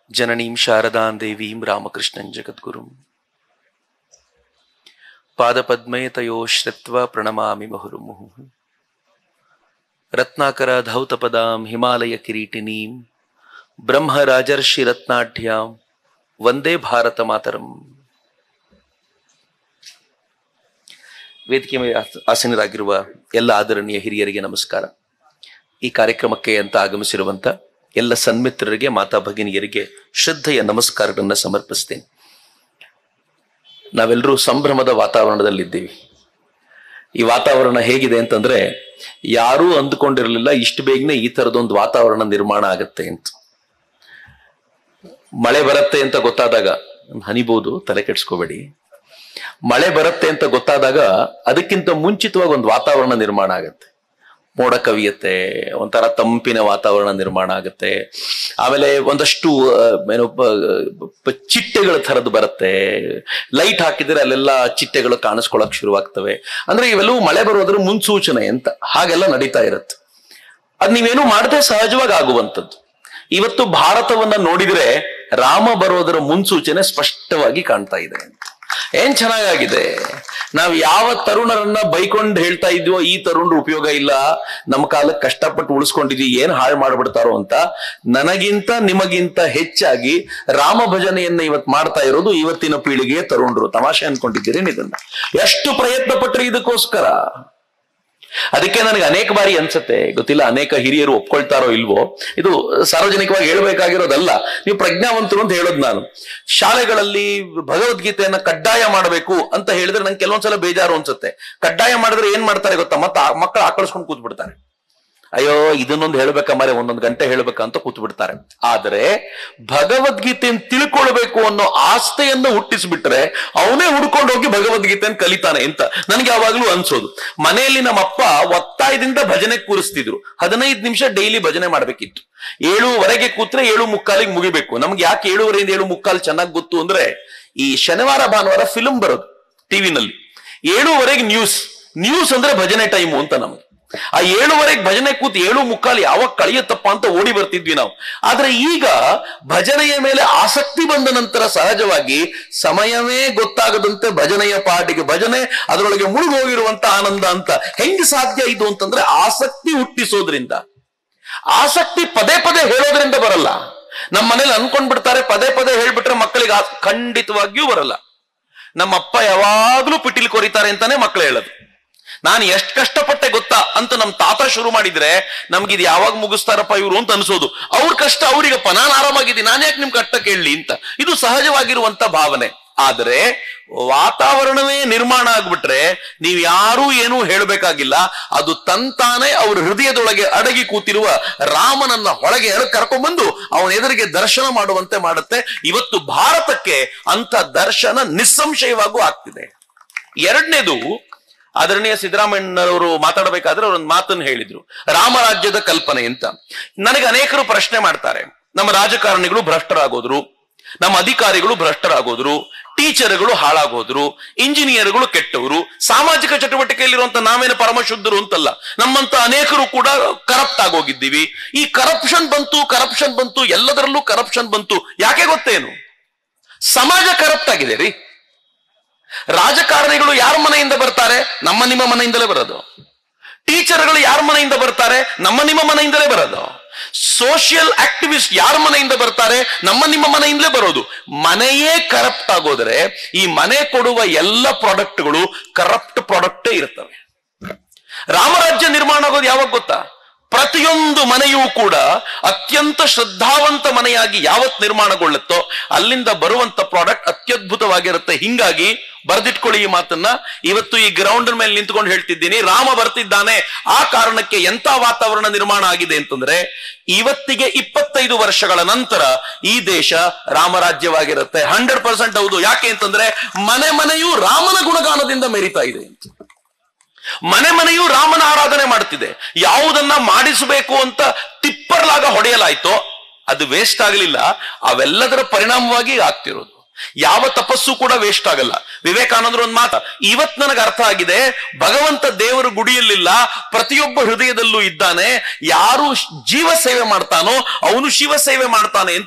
ಜನನೀಂ ಶಾರದಾಂ ದೇವೀಂ ರಾಮಕೃಷ್ಣಂ ಜಗದ್ಗುರುಂ ಪಾದಪದ್ಮೇ ತಯೋ ಶ್ರತ್ವ ಪ್ರಣಮಾಮಿ ಮುಹುರ್ಮುಹು ರತ್ನಾಕರ ಧೌತಪದಾಂ ಹಿಮಾಲಯ ಕಿರೀಟಿನೀಂ ಬ್ರಹ್ಮ ರಾಜರ್ಷಿ ರತ್ನಾಢ್ಯಾಂ ವಂದೇ ಭಾರತ ಮಾತರಂ ವೇದಿಕೆ ಮೇಲೆ ಆಸ- ಆಸೀನರಾಗಿರುವ ಎಲ್ಲ ಆದರಣೀಯ ಹಿರಿಯರಿಗೆ ನಮಸ್ಕಾರ ಈ ಕಾರ್ಯಕ್ರಮಕ್ಕೆ ಅಂತ ಆಗಮಿಸಿರುವಂತ ಎಲ್ಲ ಸನ್ಮಿತ್ರರಿಗೆ ಮಾತಾ ಭಗಿನಿಯರಿಗೆ ಶ್ರದ್ಧೆಯ ನಮಸ್ಕಾರಗಳನ್ನ ಸಮರ್ಪಿಸ್ತೇನೆ ನಾವೆಲ್ಲರೂ ಸಂಭ್ರಮದ ವಾತಾವರಣದಲ್ಲಿದ್ದೀವಿ ಈ ವಾತಾವರಣ ಹೇಗಿದೆ ಅಂತಂದ್ರೆ ಯಾರೂ ಅಂದುಕೊಂಡಿರಲಿಲ್ಲ ಇಷ್ಟು ಬೇಗನೆ ಈ ತರದೊಂದು ವಾತಾವರಣ ನಿರ್ಮಾಣ ಆಗತ್ತೆ ಅಂತ ಮಳೆ ಬರುತ್ತೆ ಅಂತ ಗೊತ್ತಾದಾಗ ಹನಿಬಹುದು ತಲೆ ಕೆಡ್ಸ್ಕೋಬೇಡಿ ಮಳೆ ಬರುತ್ತೆ ಅಂತ ಗೊತ್ತಾದಾಗ ಅದಕ್ಕಿಂತ ಮುಂಚಿತವಾಗಿ ಒಂದು ವಾತಾವರಣ ನಿರ್ಮಾಣ ಆಗತ್ತೆ ಮೋಡ ಕವಿಯತ್ತೆ ಒಂಥರ ತಂಪಿನ ವಾತಾವರಣ ನಿರ್ಮಾಣ ಆಗುತ್ತೆ ಆಮೇಲೆ ಒಂದಷ್ಟು ಆ, ಏನು ಪ- ಪ- ಚಿಟ್ಟೆಗಳ ಥರದ್ದು ಬರುತ್ತೆ ಲೈಟ್ ಹಾಕಿದ್ರೆ ಅಲ್ಲೆಲ್ಲ ಚಿಟ್ಟೆಗಳು ಕಾಣಿಸ್ಕೊಳಕ್ ಶುರುವಾಗ್ತವೆ ಅಂದ್ರೆ ಇವೆಲ್ಲವೂ ಮಳೆ ಬರೋದ್ರ ಮುನ್ಸೂಚನೆ ಅಂತ ಹಾಗೆಲ್ಲ ನಡೀತಾ ಇರುತ್ತೆ ಅದ್ ನೀವೇನು ಮಾಡದೆ ಸಹಜವಾಗಿ ಆಗುವಂಥದ್ದು ಇವತ್ತು ಭಾರತವನ್ನ ನೋಡಿದ್ರೆ ರಾಮ ಬರೋದರ ಮುನ್ಸೂಚನೆ ಸ್ಪಷ್ಟವಾಗಿ ಕಾಣ್ತಾ ಇದೆ ಏನ್ ಚೆನ್ನಾಗಾಗಿದೆ ನಾವ್ ಯಾವ ತರುಣರನ್ನ ಬೈಕೊಂಡು ಹೇಳ್ತಾ ಇದ್ವೋ ಈ ತರುಣರು ಉಪಯೋಗ ಇಲ್ಲ ನಮ್ಮ ಕಾಲಕ್ಕೆ ಕಷ್ಟಪಟ್ಟು ಉಳಿಸ್ಕೊಂಡಿದ್ವಿ ಏನ್ ಹಾಳು ಮಾಡ್ಬಿಡ್ತಾರೋ ಅಂತ ನನಗಿಂತ ನಿಮಗಿಂತ ಹೆಚ್ಚಾಗಿ ರಾಮ ಭಜನೆಯನ್ನ ಇವತ್ ಮಾಡ್ತಾ ಇರೋದು ಇವತ್ತಿನ ಪೀಳಿಗೆಯ ತರುಣರು ತಮಾಷೆ ಅನ್ಕೊಂಡಿದ್ದೀರಿ ಇದನ್ನ ಎಷ್ಟು ಪ್ರಯತ್ನ ಪಟ್ರಿ ಇದಕ್ಕೋಸ್ಕರ ಅದಕ್ಕೆ ನನಗೆ ಅನೇಕ ಬಾರಿ ಅನ್ಸುತ್ತೆ ಗೊತ್ತಿಲ್ಲ ಅನೇಕ ಹಿರಿಯರು ಒಪ್ಕೊಳ್ತಾರೋ ಇಲ್ವೋ ಇದು ಸಾರ್ವಜನಿಕವಾಗಿ ಹೇಳ್ಬೇಕಾಗಿರೋದಲ್ಲ ನೀವು ಪ್ರಜ್ಞಾವಂತರು ಅಂತ ಹೇಳೋದು ನಾನು ಶಾಲೆಗಳಲ್ಲಿ ಭಗವದ್ಗೀತೆಯನ್ನ ಕಡ್ಡಾಯ ಮಾಡಬೇಕು ಅಂತ ಹೇಳಿದ್ರೆ ನಂಗೆ ಕೆಲವೊಂದ್ಸಲ ಬೇಜಾರು ಅನ್ಸುತ್ತೆ ಕಡ್ಡಾಯ ಮಾಡಿದ್ರೆ ಏನ್ ಮಾಡ್ತಾರೆ ಗೊತ್ತಾ ಮತ್ತೆ ಮಕ್ಕಳು ಆಕಳಿಸ್ಕೊಂಡು ಕೂತ್ ಬಿಡ್ತಾರೆ ಅಯ್ಯೋ ಇದನ್ನೊಂದು ಹೇಳ್ಬೇಕ ಮಾರೆ ಒಂದೊಂದು ಗಂಟೆ ಹೇಳ್ಬೇಕ ಅಂತ ಕೂತ್ ಬಿಡ್ತಾರೆ ಆದ್ರೆ ಭಗವದ್ಗೀತೆಯನ್ನು ತಿಳ್ಕೊಳ್ಬೇಕು ಅನ್ನೋ ಆಸ್ಥೆಯನ್ನು ಹುಟ್ಟಿಸ್ಬಿಟ್ರೆ ಅವನೇ ಹುಡ್ಕೊಂಡು ಹೋಗಿ ಭಗವದ್ಗೀತೆಯನ್ನು ಕಲಿತಾನೆ ಅಂತ ನನ್ಗೆ ಯಾವಾಗ್ಲೂ ಅನ್ಸೋದು ಮನೆಯಲ್ಲಿ ನಮ್ಮಪ್ಪ ಒತ್ತಾಯದಿಂದ ಭಜನೆ ಕೂರಿಸ್ತಿದ್ರು ಹದಿನೈದು ನಿಮಿಷ ಡೈಲಿ ಭಜನೆ ಮಾಡ್ಬೇಕಿತ್ತು ಏಳುವರೆಗೆ ಕೂತ್ರೆ ಏಳು ಮುಕ್ಕಾಲಿಗೆ ಮುಗಿಬೇಕು ನಮ್ಗೆ ಯಾಕೆ ಏಳುವರೆಯಿಂದ ಏಳು ಮುಕ್ಕಾಲು ಚೆನ್ನಾಗಿ ಗೊತ್ತು ಅಂದ್ರೆ ಈ ಶನಿವಾರ ಭಾನುವಾರ ಫಿಲ್ಮ್ ಬರೋದು ಟಿವಿನಲ್ಲಿ ಏಳುವರೆಗೆ ನ್ಯೂಸ್ ನ್ಯೂಸ್ ಅಂದ್ರೆ ಭಜನೆ ಟೈಮು ಅಂತ ನಮಗೆ ಆ ಏಳುವರೆಗೆ ಭಜನೆ ಕೂತ್ ಏಳು ಮುಕ್ಕಾಲು ಯಾವಾಗ ಕಳಿಯುತ್ತಪ್ಪ ಅಂತ ಓಡಿ ಬರ್ತಿದ್ವಿ ನಾವು ಆದ್ರೆ ಈಗ ಭಜನೆಯ ಮೇಲೆ ಆಸಕ್ತಿ ಬಂದ ನಂತರ ಸಹಜವಾಗಿ ಸಮಯವೇ ಗೊತ್ತಾಗದಂತೆ ಭಜನೆಯ ಪಾಟಿಗೆ ಭಜನೆ ಅದರೊಳಗೆ ಮುಳುಗೋಗಿರುವಂತ ಆನಂದ ಅಂತ ಹೆಂಗ್ ಸಾಧ್ಯ ಇದು ಅಂತಂದ್ರೆ ಆಸಕ್ತಿ ಹುಟ್ಟಿಸೋದ್ರಿಂದ ಆಸಕ್ತಿ ಪದೇ ಪದೇ ಹೇಳೋದ್ರಿಂದ ಬರಲ್ಲ ನಮ್ಮ ಮನೇಲಿ ಅನ್ಕೊಂಡ್ ಬಿಡ್ತಾರೆ ಪದೇ ಪದೇ ಹೇಳ್ಬಿಟ್ರೆ ಮಕ್ಕಳಿಗೆ ಆ- ಖಂಡಿತವಾಗಿಯೂ ಬರಲ್ಲ ನಮ್ಮಪ್ಪ ಯಾವಾಗ್ಲೂ ಪಿಟೀಲ್ ಕೊರಿತಾರೆ ಅಂತಾನೆ ಮಕ್ಕಳು ಹೇಳೋದು ನಾನು ಎಷ್ಟ್ ಕಷ್ಟಪಟ್ಟೆ ಗೊತ್ತಾ ಅಂತ ನಮ್ ತಾತ ಶುರು ಮಾಡಿದ್ರೆ ನಮ್ಗೆ ಇದು ಯಾವಾಗ ಮುಗಿಸ್ತಾರಪ್ಪ ಇವ್ರು ಅಂತ ಅನ್ಸೋದು ಅವ್ರ ಕಷ್ಟ ಅವ್ರಿಗಪ್ಪ ನಾನು ಆರಾಮಾಗಿದ್ದೀನಿ ನಾನು ಯಾಕೆ ನಿಮ್ ಕಷ್ಟ ಕೇಳಲಿ ಅಂತ ಇದು ಸಹಜವಾಗಿರುವಂತ ಭಾವನೆ ಆದ್ರೆ ವಾತಾವರಣವೇ ನಿರ್ಮಾಣ ಆಗ್ಬಿಟ್ರೆ ನೀವ್ ಯಾರೂ ಏನೂ ಹೇಳ್ಬೇಕಾಗಿಲ್ಲ ಅದು ತಂತಾನೆ ಅವ್ರ ಹೃದಯದೊಳಗೆ ಅಡಗಿ ಕೂತಿರುವ ರಾಮನನ್ನ ಹೊಳಗೆ ಎಳಕ್ ಕರ್ಕೊಂಡ್ಬಂದು ಅವನ ಎದುರಿಗೆ ದರ್ಶನ ಮಾಡುವಂತೆ ಮಾಡುತ್ತೆ ಇವತ್ತು ಭಾರತಕ್ಕೆ ಅಂತ ದರ್ಶನ ನಿಸ್ಸಂಶಯವಾಗೂ ಆಗ್ತಿದೆ ಎರಡನೇದು ಆದರಣೀಯ ಸಿದ್ದರಾಮಯ್ಯನವರು ಮಾತಾಡಬೇಕಾದ್ರೆ ಅವರೊಂದು ಮಾತನ್ನು ಹೇಳಿದ್ರು ರಾಮರಾಜ್ಯದ ಕಲ್ಪನೆ ಅಂತ ನನಗೆ ಅನೇಕರು ಪ್ರಶ್ನೆ ಮಾಡ್ತಾರೆ ನಮ್ಮ ರಾಜಕಾರಣಿಗಳು ಭ್ರಷ್ಟರಾಗೋದ್ರು ನಮ್ಮ ಅಧಿಕಾರಿಗಳು ಭ್ರಷ್ಟರಾಗೋದ್ರು ಟೀಚರ್ಗಳು ಹಾಳಾಗೋದ್ರು ಇಂಜಿನಿಯರ್ಗಳು ಕೆಟ್ಟವರು ಸಾಮಾಜಿಕ ಚಟುವಟಿಕೆಯಲ್ಲಿರುವಂತ ನಾವೇನು ಪರಮಶುದ್ಧರು ಅಂತಲ್ಲ ನಮ್ಮಂತ ಅನೇಕರು ಕೂಡ ಕರಪ್ಟ್ ಆಗೋಗಿದ್ದೀವಿ ಈ ಕರಪ್ಷನ್ ಬಂತು ಕರಪ್ಷನ್ ಬಂತು ಎಲ್ಲದರಲ್ಲೂ ಕರಪ್ಷನ್ ಬಂತು ಯಾಕೆ ಗೊತ್ತೇನು ಸಮಾಜ ಕರಪ್ಟ್ ಆಗಿದೆ ರೀ ರಾಜಕಾರಣಿಗಳು ಯಾರ ಮನೆಯಿಂದ ಬರ್ತಾರೆ ನಮ್ಮ ನಿಮ್ಮ ಮನೆಯಿಂದಲೇ ಬರೋದು ಟೀಚರ್ಗಳು ಯಾರ ಮನೆಯಿಂದ ಬರ್ತಾರೆ ನಮ್ಮ ನಿಮ್ಮ ಮನೆಯಿಂದಲೇ ಬರೋದು ಸೋಷಿಯಲ್ ಆಕ್ಟಿವಿಸ್ಟ್ ಯಾರ ಮನೆಯಿಂದ ಬರ್ತಾರೆ ನಮ್ಮ ನಿಮ್ಮ ಮನೆಯಿಂದಲೇ ಬರೋದು ಮನೆಯೇ ಕರಪ್ಟ್ ಆಗೋದ್ರೆ ಈ ಮನೆ ಕೊಡುವ ಎಲ್ಲ ಪ್ರಾಡಕ್ಟ್ಗಳು ಕರಪ್ಟ್ ಪ್ರಾಡಕ್ಟೇ ಇರ್ತವೆ ರಾಮರಾಜ್ಯ ನಿರ್ಮಾಣ ಆಗೋದು ಯಾವಾಗ ಗೊತ್ತಾ ಪ್ರತಿಯೊಂದು ಮನೆಯೂ ಕೂಡ ಅತ್ಯಂತ ಶ್ರದ್ಧಾವಂತ ಮನೆಯಾಗಿ ಯಾವತ್ ನಿರ್ಮಾಣಗೊಳ್ಳುತ್ತೋ ಅಲ್ಲಿಂದ ಬರುವಂತ ಪ್ರಾಡಕ್ಟ್ ಅತ್ಯದ್ಭುತವಾಗಿರುತ್ತೆ ಹಿಂಗಾಗಿ ಬರೆದಿಟ್ಕೊಳ್ಳಿ ಈ ಮಾತನ್ನ ಇವತ್ತು ಈ ಗ್ರೌಂಡ್ ಮೇಲೆ ನಿಂತ್ಕೊಂಡು ಹೇಳ್ತಿದ್ದೀನಿ ರಾಮ ಬರ್ತಿದ್ದಾನೆ ಆ ಕಾರಣಕ್ಕೆ ಎಂತ ವಾತಾವರಣ ನಿರ್ಮಾಣ ಆಗಿದೆ ಅಂತಂದ್ರೆ ಇವತ್ತಿಗೆ ಇಪ್ಪತ್ತೈದು ವರ್ಷಗಳ ನಂತರ ಈ ದೇಶ ರಾಮರಾಜ್ಯವಾಗಿರುತ್ತೆ ಹಂಡ್ರೆಡ್ ಪರ್ಸೆಂಟ್ ಹೌದು ಯಾಕೆ ಅಂತಂದ್ರೆ ಮನೆ ಮನೆಯೂ ರಾಮನ ಗುಣಗಾನದಿಂದ ಮೆರಿತಾ ಇದೆ ಅಂತ ಮನೆ ಮನೆಯೂ ರಾಮನ ಆರಾಧನೆ ಮಾಡ್ತಿದೆ ಯಾವುದನ್ನ ಮಾಡಿಸಬೇಕು ಅಂತ ತಿಪ್ಪರ್ಲಾಗ ಹೊಡೆಯಲಾಯ್ತೋ ಅದು ವೇಸ್ಟ್ ಆಗಲಿಲ್ಲ ಅವೆಲ್ಲದರ ಪರಿಣಾಮವಾಗಿ ಆಗ್ತಿರೋದು ಯಾವ ತಪಸ್ಸು ಕೂಡ ವೇಸ್ಟ್ ಆಗಲ್ಲ ವಿವೇಕಾನಂದರು ಒಂದು ಮಾತ ಇವತ್ ನನಗೆ ಅರ್ಥ ಆಗಿದೆ ಭಗವಂತ ದೇವರು ಗುಡಿಯಲ್ಲಿಲ್ಲ ಪ್ರತಿಯೊಬ್ಬ ಹೃದಯದಲ್ಲೂ ಇದ್ದಾನೆ ಯಾರು ಜೀವ ಸೇವೆ ಮಾಡ್ತಾನೋ ಅವನು ಶಿವ ಸೇವೆ ಮಾಡ್ತಾನೆ ಅಂತ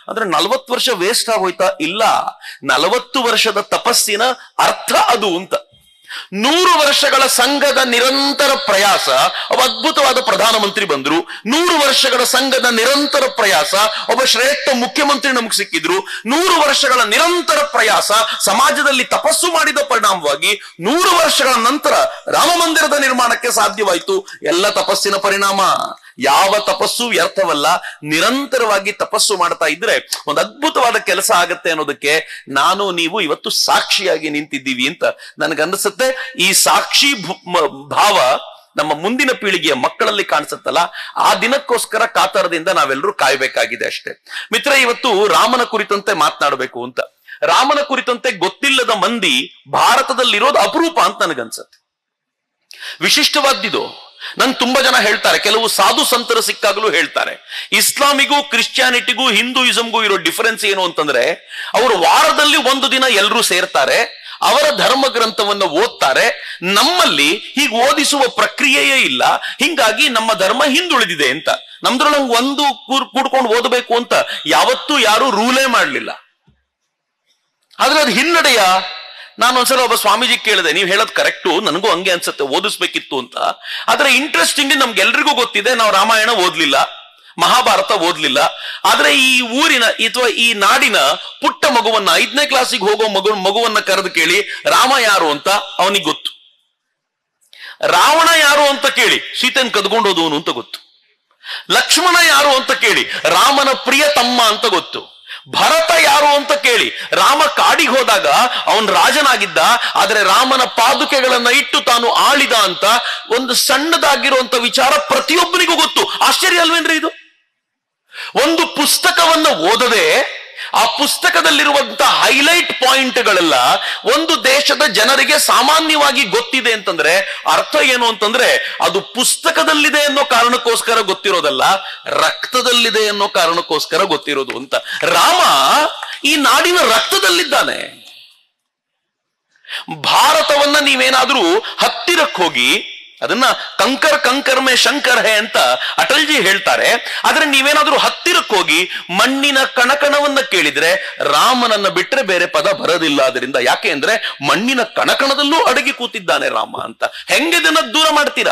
ಅಂದ್ರೆ ನಲವತ್ತು ವರ್ಷ ವೇಸ್ಟ್ ಆಗೋಯ್ತಾ ಇಲ್ಲ ನಲವತ್ತು ವರ್ಷದ ತಪಸ್ಸಿನ ಅರ್ಥ ಅದು ಅಂತ ನೂರು ವರ್ಷಗಳ ಸಂಘದ ನಿರಂತರ ಪ್ರಯಾಸ ಒಬ್ಬ ಅದ್ಭುತವಾದ ಪ್ರಧಾನಮಂತ್ರಿ ಬಂದ್ರು ನೂರು ವರ್ಷಗಳ ಸಂಘದ ನಿರಂತರ ಪ್ರಯಾಸ ಒಬ್ಬ ಶ್ರೇಷ್ಠ ಮುಖ್ಯಮಂತ್ರಿ ನಮಗೆ ಸಿಕ್ಕಿದ್ರು ನೂರು ವರ್ಷಗಳ ನಿರಂತರ ಪ್ರಯಾಸ ಸಮಾಜದಲ್ಲಿ ತಪಸ್ಸು ಮಾಡಿದ ಪರಿಣಾಮವಾಗಿ ನೂರು ವರ್ಷಗಳ ನಂತರ ರಾಮ ಮಂದಿರದ ನಿರ್ಮಾಣಕ್ಕೆ ಸಾಧ್ಯವಾಯಿತು ಎಲ್ಲ ತಪಸ್ಸಿನ ಪರಿಣಾಮ ಯಾವ ತಪಸ್ಸು ವ್ಯರ್ಥವಲ್ಲ ನಿರಂತರವಾಗಿ ತಪಸ್ಸು ಮಾಡ್ತಾ ಇದ್ರೆ ಒಂದು ಅದ್ಭುತವಾದ ಕೆಲಸ ಆಗತ್ತೆ ಅನ್ನೋದಕ್ಕೆ ನಾನು ನೀವು ಇವತ್ತು ಸಾಕ್ಷಿಯಾಗಿ ನಿಂತಿದ್ದೀವಿ ಅಂತ ನನಗನ್ನಿಸುತ್ತೆ ಈ ಸಾಕ್ಷಿ ಭು- ಮ- ಭಾವ ನಮ್ಮ ಮುಂದಿನ ಪೀಳಿಗೆಯ ಮಕ್ಕಳಲ್ಲಿ ಕಾಣಿಸುತ್ತಲ್ಲ ಆ ದಿನಕ್ಕೋಸ್ಕರ ಕಾತರದಿಂದ ನಾವೆಲ್ಲರೂ ಕಾಯ್ಬೇಕಾಗಿದೆ ಅಷ್ಟೇ ಮಿತ್ರ ಇವತ್ತು ರಾಮನ ಕುರಿತಂತೆ ಮಾತನಾಡಬೇಕು ಅಂತ ರಾಮನ ಕುರಿತಂತೆ ಗೊತ್ತಿಲ್ಲದ ಮಂದಿ ಭಾರತದಲ್ಲಿರೋದು ಅಪರೂಪ ಅಂತ ನನಗನ್ಸತ್ತೆ ವಿಶಿಷ್ಟವಾದ್ದಿದು ನನ್ ತುಂಬಾ ಜನ ಹೇಳ್ತಾರೆ ಕೆಲವು ಸಾಧು ಸಂತರು ಸಿಕ್ಕಾಗಲೂ ಹೇಳ್ತಾರೆ ಇಸ್ಲಾಮಿಗೂ ಕ್ರಿಶ್ಚಿಯಾನಿಟಿಗೂ ಹಿಂದೂಯಿಸಂಗೂ ಇರೋ ಡಿಫರೆನ್ಸ್ ಏನು ಅಂತಂದ್ರೆ ಅವರು ವಾರದಲ್ಲಿ ಒಂದು ದಿನ ಎಲ್ಲರೂ ಸೇರ್ತಾರೆ ಅವರ ಧರ್ಮ ಗ್ರಂಥವನ್ನು ಓದ್ತಾರೆ ನಮ್ಮಲ್ಲಿ ಹೀಗೆ ಓದಿಸುವ ಪ್ರಕ್ರಿಯೆಯೇ ಇಲ್ಲ ಹಿಂಗಾಗಿ ನಮ್ಮ ಧರ್ಮ ಹಿಂದುಳಿದಿದೆ ಅಂತ ನಮ್ದ್ರೊಳಗೆ ಒಂದು ಕೂರ್ ಕೂಡ್ಕೊಂಡು ಓದಬೇಕು ಅಂತ ಯಾವತ್ತೂ ಯಾರು ರೂಲೇ ಮಾಡಲಿಲ್ಲ ಆದ್ರೆ ಅದು ಹಿನ್ನಡೆಯ ನಾನು ಒಂದ್ಸಲ ಒಬ್ಬ ಸ್ವಾಮೀಜಿ ಕೇಳಿದೆ ನೀವು ಹೇಳೋದು ಕರೆಕ್ಟು ನನಗೂ ಹಂಗೆ ಅನ್ಸುತ್ತೆ ಓದಿಸ್ಬೇಕಿತ್ತು ಅಂತ ಆದ್ರೆ ಇಂಟ್ರೆಸ್ಟಿಂಗ್ ನಮ್ಗೆಲ್ರಿಗೂ ಗೊತ್ತಿದೆ ನಾವು ರಾಮಾಯಣ ಓದ್ಲಿಲ್ಲ ಮಹಾಭಾರತ ಓದ್ಲಿಲ್ಲ ಆದ್ರೆ ಈ ಊರಿನ ಅಥವಾ ಈ ನಾಡಿನ ಪುಟ್ಟ ಮಗುವನ್ನ ಐದನೇ ಕ್ಲಾಸಿಗೆ ಹೋಗೋ ಮಗು ಮಗುವನ್ನ ಕರೆದು ಕೇಳಿ ರಾಮ ಯಾರು ಅಂತ ಅವನಿಗೆ ಗೊತ್ತು ರಾವಣ ಯಾರು ಅಂತ ಕೇಳಿ ಸೀತೆನ್ ಕದ್ಕೊಂಡು ಹೋದವನು ಅಂತ ಗೊತ್ತು ಲಕ್ಷ್ಮಣ ಯಾರು ಅಂತ ಕೇಳಿ ರಾಮನ ಪ್ರಿಯ ತಮ್ಮ ಅಂತ ಗೊತ್ತು ಭರತ ಯಾರು ಅಂತ ಕೇಳಿ ರಾಮ ಕಾಡಿಗೆ ಹೋದಾಗ ಅವನ್ ರಾಜನಾಗಿದ್ದ ಆದ್ರೆ ರಾಮನ ಪಾದುಕೆಗಳನ್ನ ಇಟ್ಟು ತಾನು ಆಳಿದ ಅಂತ ಒಂದು ಸಣ್ಣದಾಗಿರುವಂತ ವಿಚಾರ ಪ್ರತಿಯೊಬ್ಬನಿಗೂ ಗೊತ್ತು ಆಶ್ಚರ್ಯ ಅಲ್ವೇನ್ರಿ ಇದು ಒಂದು ಪುಸ್ತಕವನ್ನ ಓದದೆ ಆ ಪುಸ್ತಕದಲ್ಲಿರುವಂತಹ ಹೈಲೈಟ್ ಪಾಯಿಂಟ್ಗಳೆಲ್ಲ ಒಂದು ದೇಶದ ಜನರಿಗೆ ಸಾಮಾನ್ಯವಾಗಿ ಗೊತ್ತಿದೆ ಅಂತಂದ್ರೆ ಅರ್ಥ ಏನು ಅಂತಂದ್ರೆ ಅದು ಪುಸ್ತಕದಲ್ಲಿದೆ ಅನ್ನೋ ಕಾರಣಕ್ಕೋಸ್ಕರ ಗೊತ್ತಿರೋದಲ್ಲ ರಕ್ತದಲ್ಲಿದೆ ಅನ್ನೋ ಕಾರಣಕ್ಕೋಸ್ಕರ ಗೊತ್ತಿರೋದು ಅಂತ ರಾಮ ಈ ನಾಡಿನ ರಕ್ತದಲ್ಲಿದ್ದಾನೆ ಭಾರತವನ್ನ ನೀವೇನಾದ್ರೂ ಹತ್ತಿರಕ್ಕೆ ಹೋಗಿ ಅದನ್ನ ಕಂಕರ್ ಕಂಕರ್ ಮೇ ಶಂಕರ್ ಹೇ ಅಂತ ಅಟಲ್ಜಿ ಹೇಳ್ತಾರೆ ಆದ್ರೆ ನೀವೇನಾದ್ರೂ ಹತ್ತಿರಕ್ಕೆ ಹೋಗಿ ಮಣ್ಣಿನ ಕಣಕಣವನ್ನ ಕೇಳಿದ್ರೆ ರಾಮನನ್ನ ಬಿಟ್ರೆ ಬೇರೆ ಪದ ಬರೋದಿಲ್ಲ ಅದರಿಂದ ಯಾಕೆ ಅಂದ್ರೆ ಮಣ್ಣಿನ ಕಣಕಣದಲ್ಲೂ ಅಡಗಿ ಕೂತಿದ್ದಾನೆ ರಾಮ ಅಂತ ಹೆಂಗಿದನ್ನ ದೂರ ಮಾಡ್ತೀರಾ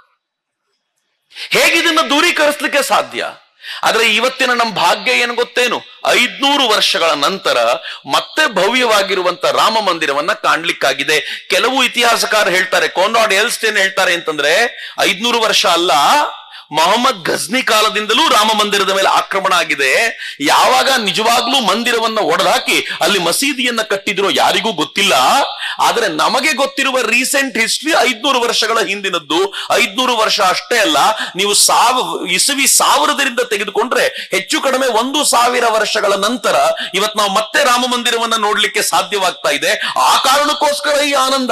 ಹೇಗಿದನ್ನ ದೂರೀಕರಿಸ್ಲಿಕ್ಕೆ ಸಾಧ್ಯ ಆದ್ರೆ ಇವತ್ತಿನ ನಮ್ಮ ಭಾಗ್ಯ ಏನು ಗೊತ್ತೇನು ಐದ್ನೂರು ವರ್ಷಗಳ ನಂತರ ಮತ್ತೆ ಭವ್ಯವಾಗಿರುವಂತ ರಾಮ ಮಂದಿರವನ್ನ ಕಾಣ್ಲಿಕ್ಕಾಗಿದೆ ಕೆಲವು ಇತಿಹಾಸಕಾರ ಹೇಳ್ತಾರೆ ಕೋನ್ರಾಡ್ ಎಲ್ಸ್ಟೇನ್ ಹೇಳ್ತಾರೆ ಅಂತಂದ್ರೆ ಐದ್ನೂರು ವರ್ಷ ಅಲ್ಲ ಮೊಹಮ್ಮದ್ ಘಜ್ನಿ ಕಾಲದಿಂದಲೂ ರಾಮ ಮಂದಿರದ ಮೇಲೆ ಆಕ್ರಮಣ ಆಗಿದೆ ಯಾವಾಗ ನಿಜವಾಗ್ಲೂ ಮಂದಿರವನ್ನ ಒಡೆದಾಕಿ ಅಲ್ಲಿ ಮಸೀದಿಯನ್ನ ಕಟ್ಟಿದ್ರೋ ಯಾರಿಗೂ ಗೊತ್ತಿಲ್ಲ ಆದ್ರೆ ನಮಗೆ ಗೊತ್ತಿರುವ ರೀಸೆಂಟ್ ಹಿಸ್ಟ್ರಿ ಐದ್ನೂರು ವರ್ಷಗಳ ಹಿಂದಿನದ್ದು ಐದ್ನೂರು ವರ್ಷ ಅಷ್ಟೇ ಅಲ್ಲ ನೀವು ಸಾವ ಇಸವಿ ಸಾವಿರದಿಂದ ತೆಗೆದುಕೊಂಡ್ರೆ ಹೆಚ್ಚು ಕಡಿಮೆ ಒಂದು ಸಾವಿರ ವರ್ಷಗಳ ನಂತರ ಇವತ್ ನಾವು ಮತ್ತೆ ರಾಮ ಮಂದಿರವನ್ನ ನೋಡ್ಲಿಕ್ಕೆ ಸಾಧ್ಯವಾಗ್ತಾ ಇದೆ ಆ ಕಾರಣಕ್ಕೋಸ್ಕರ ಈ ಆನಂದ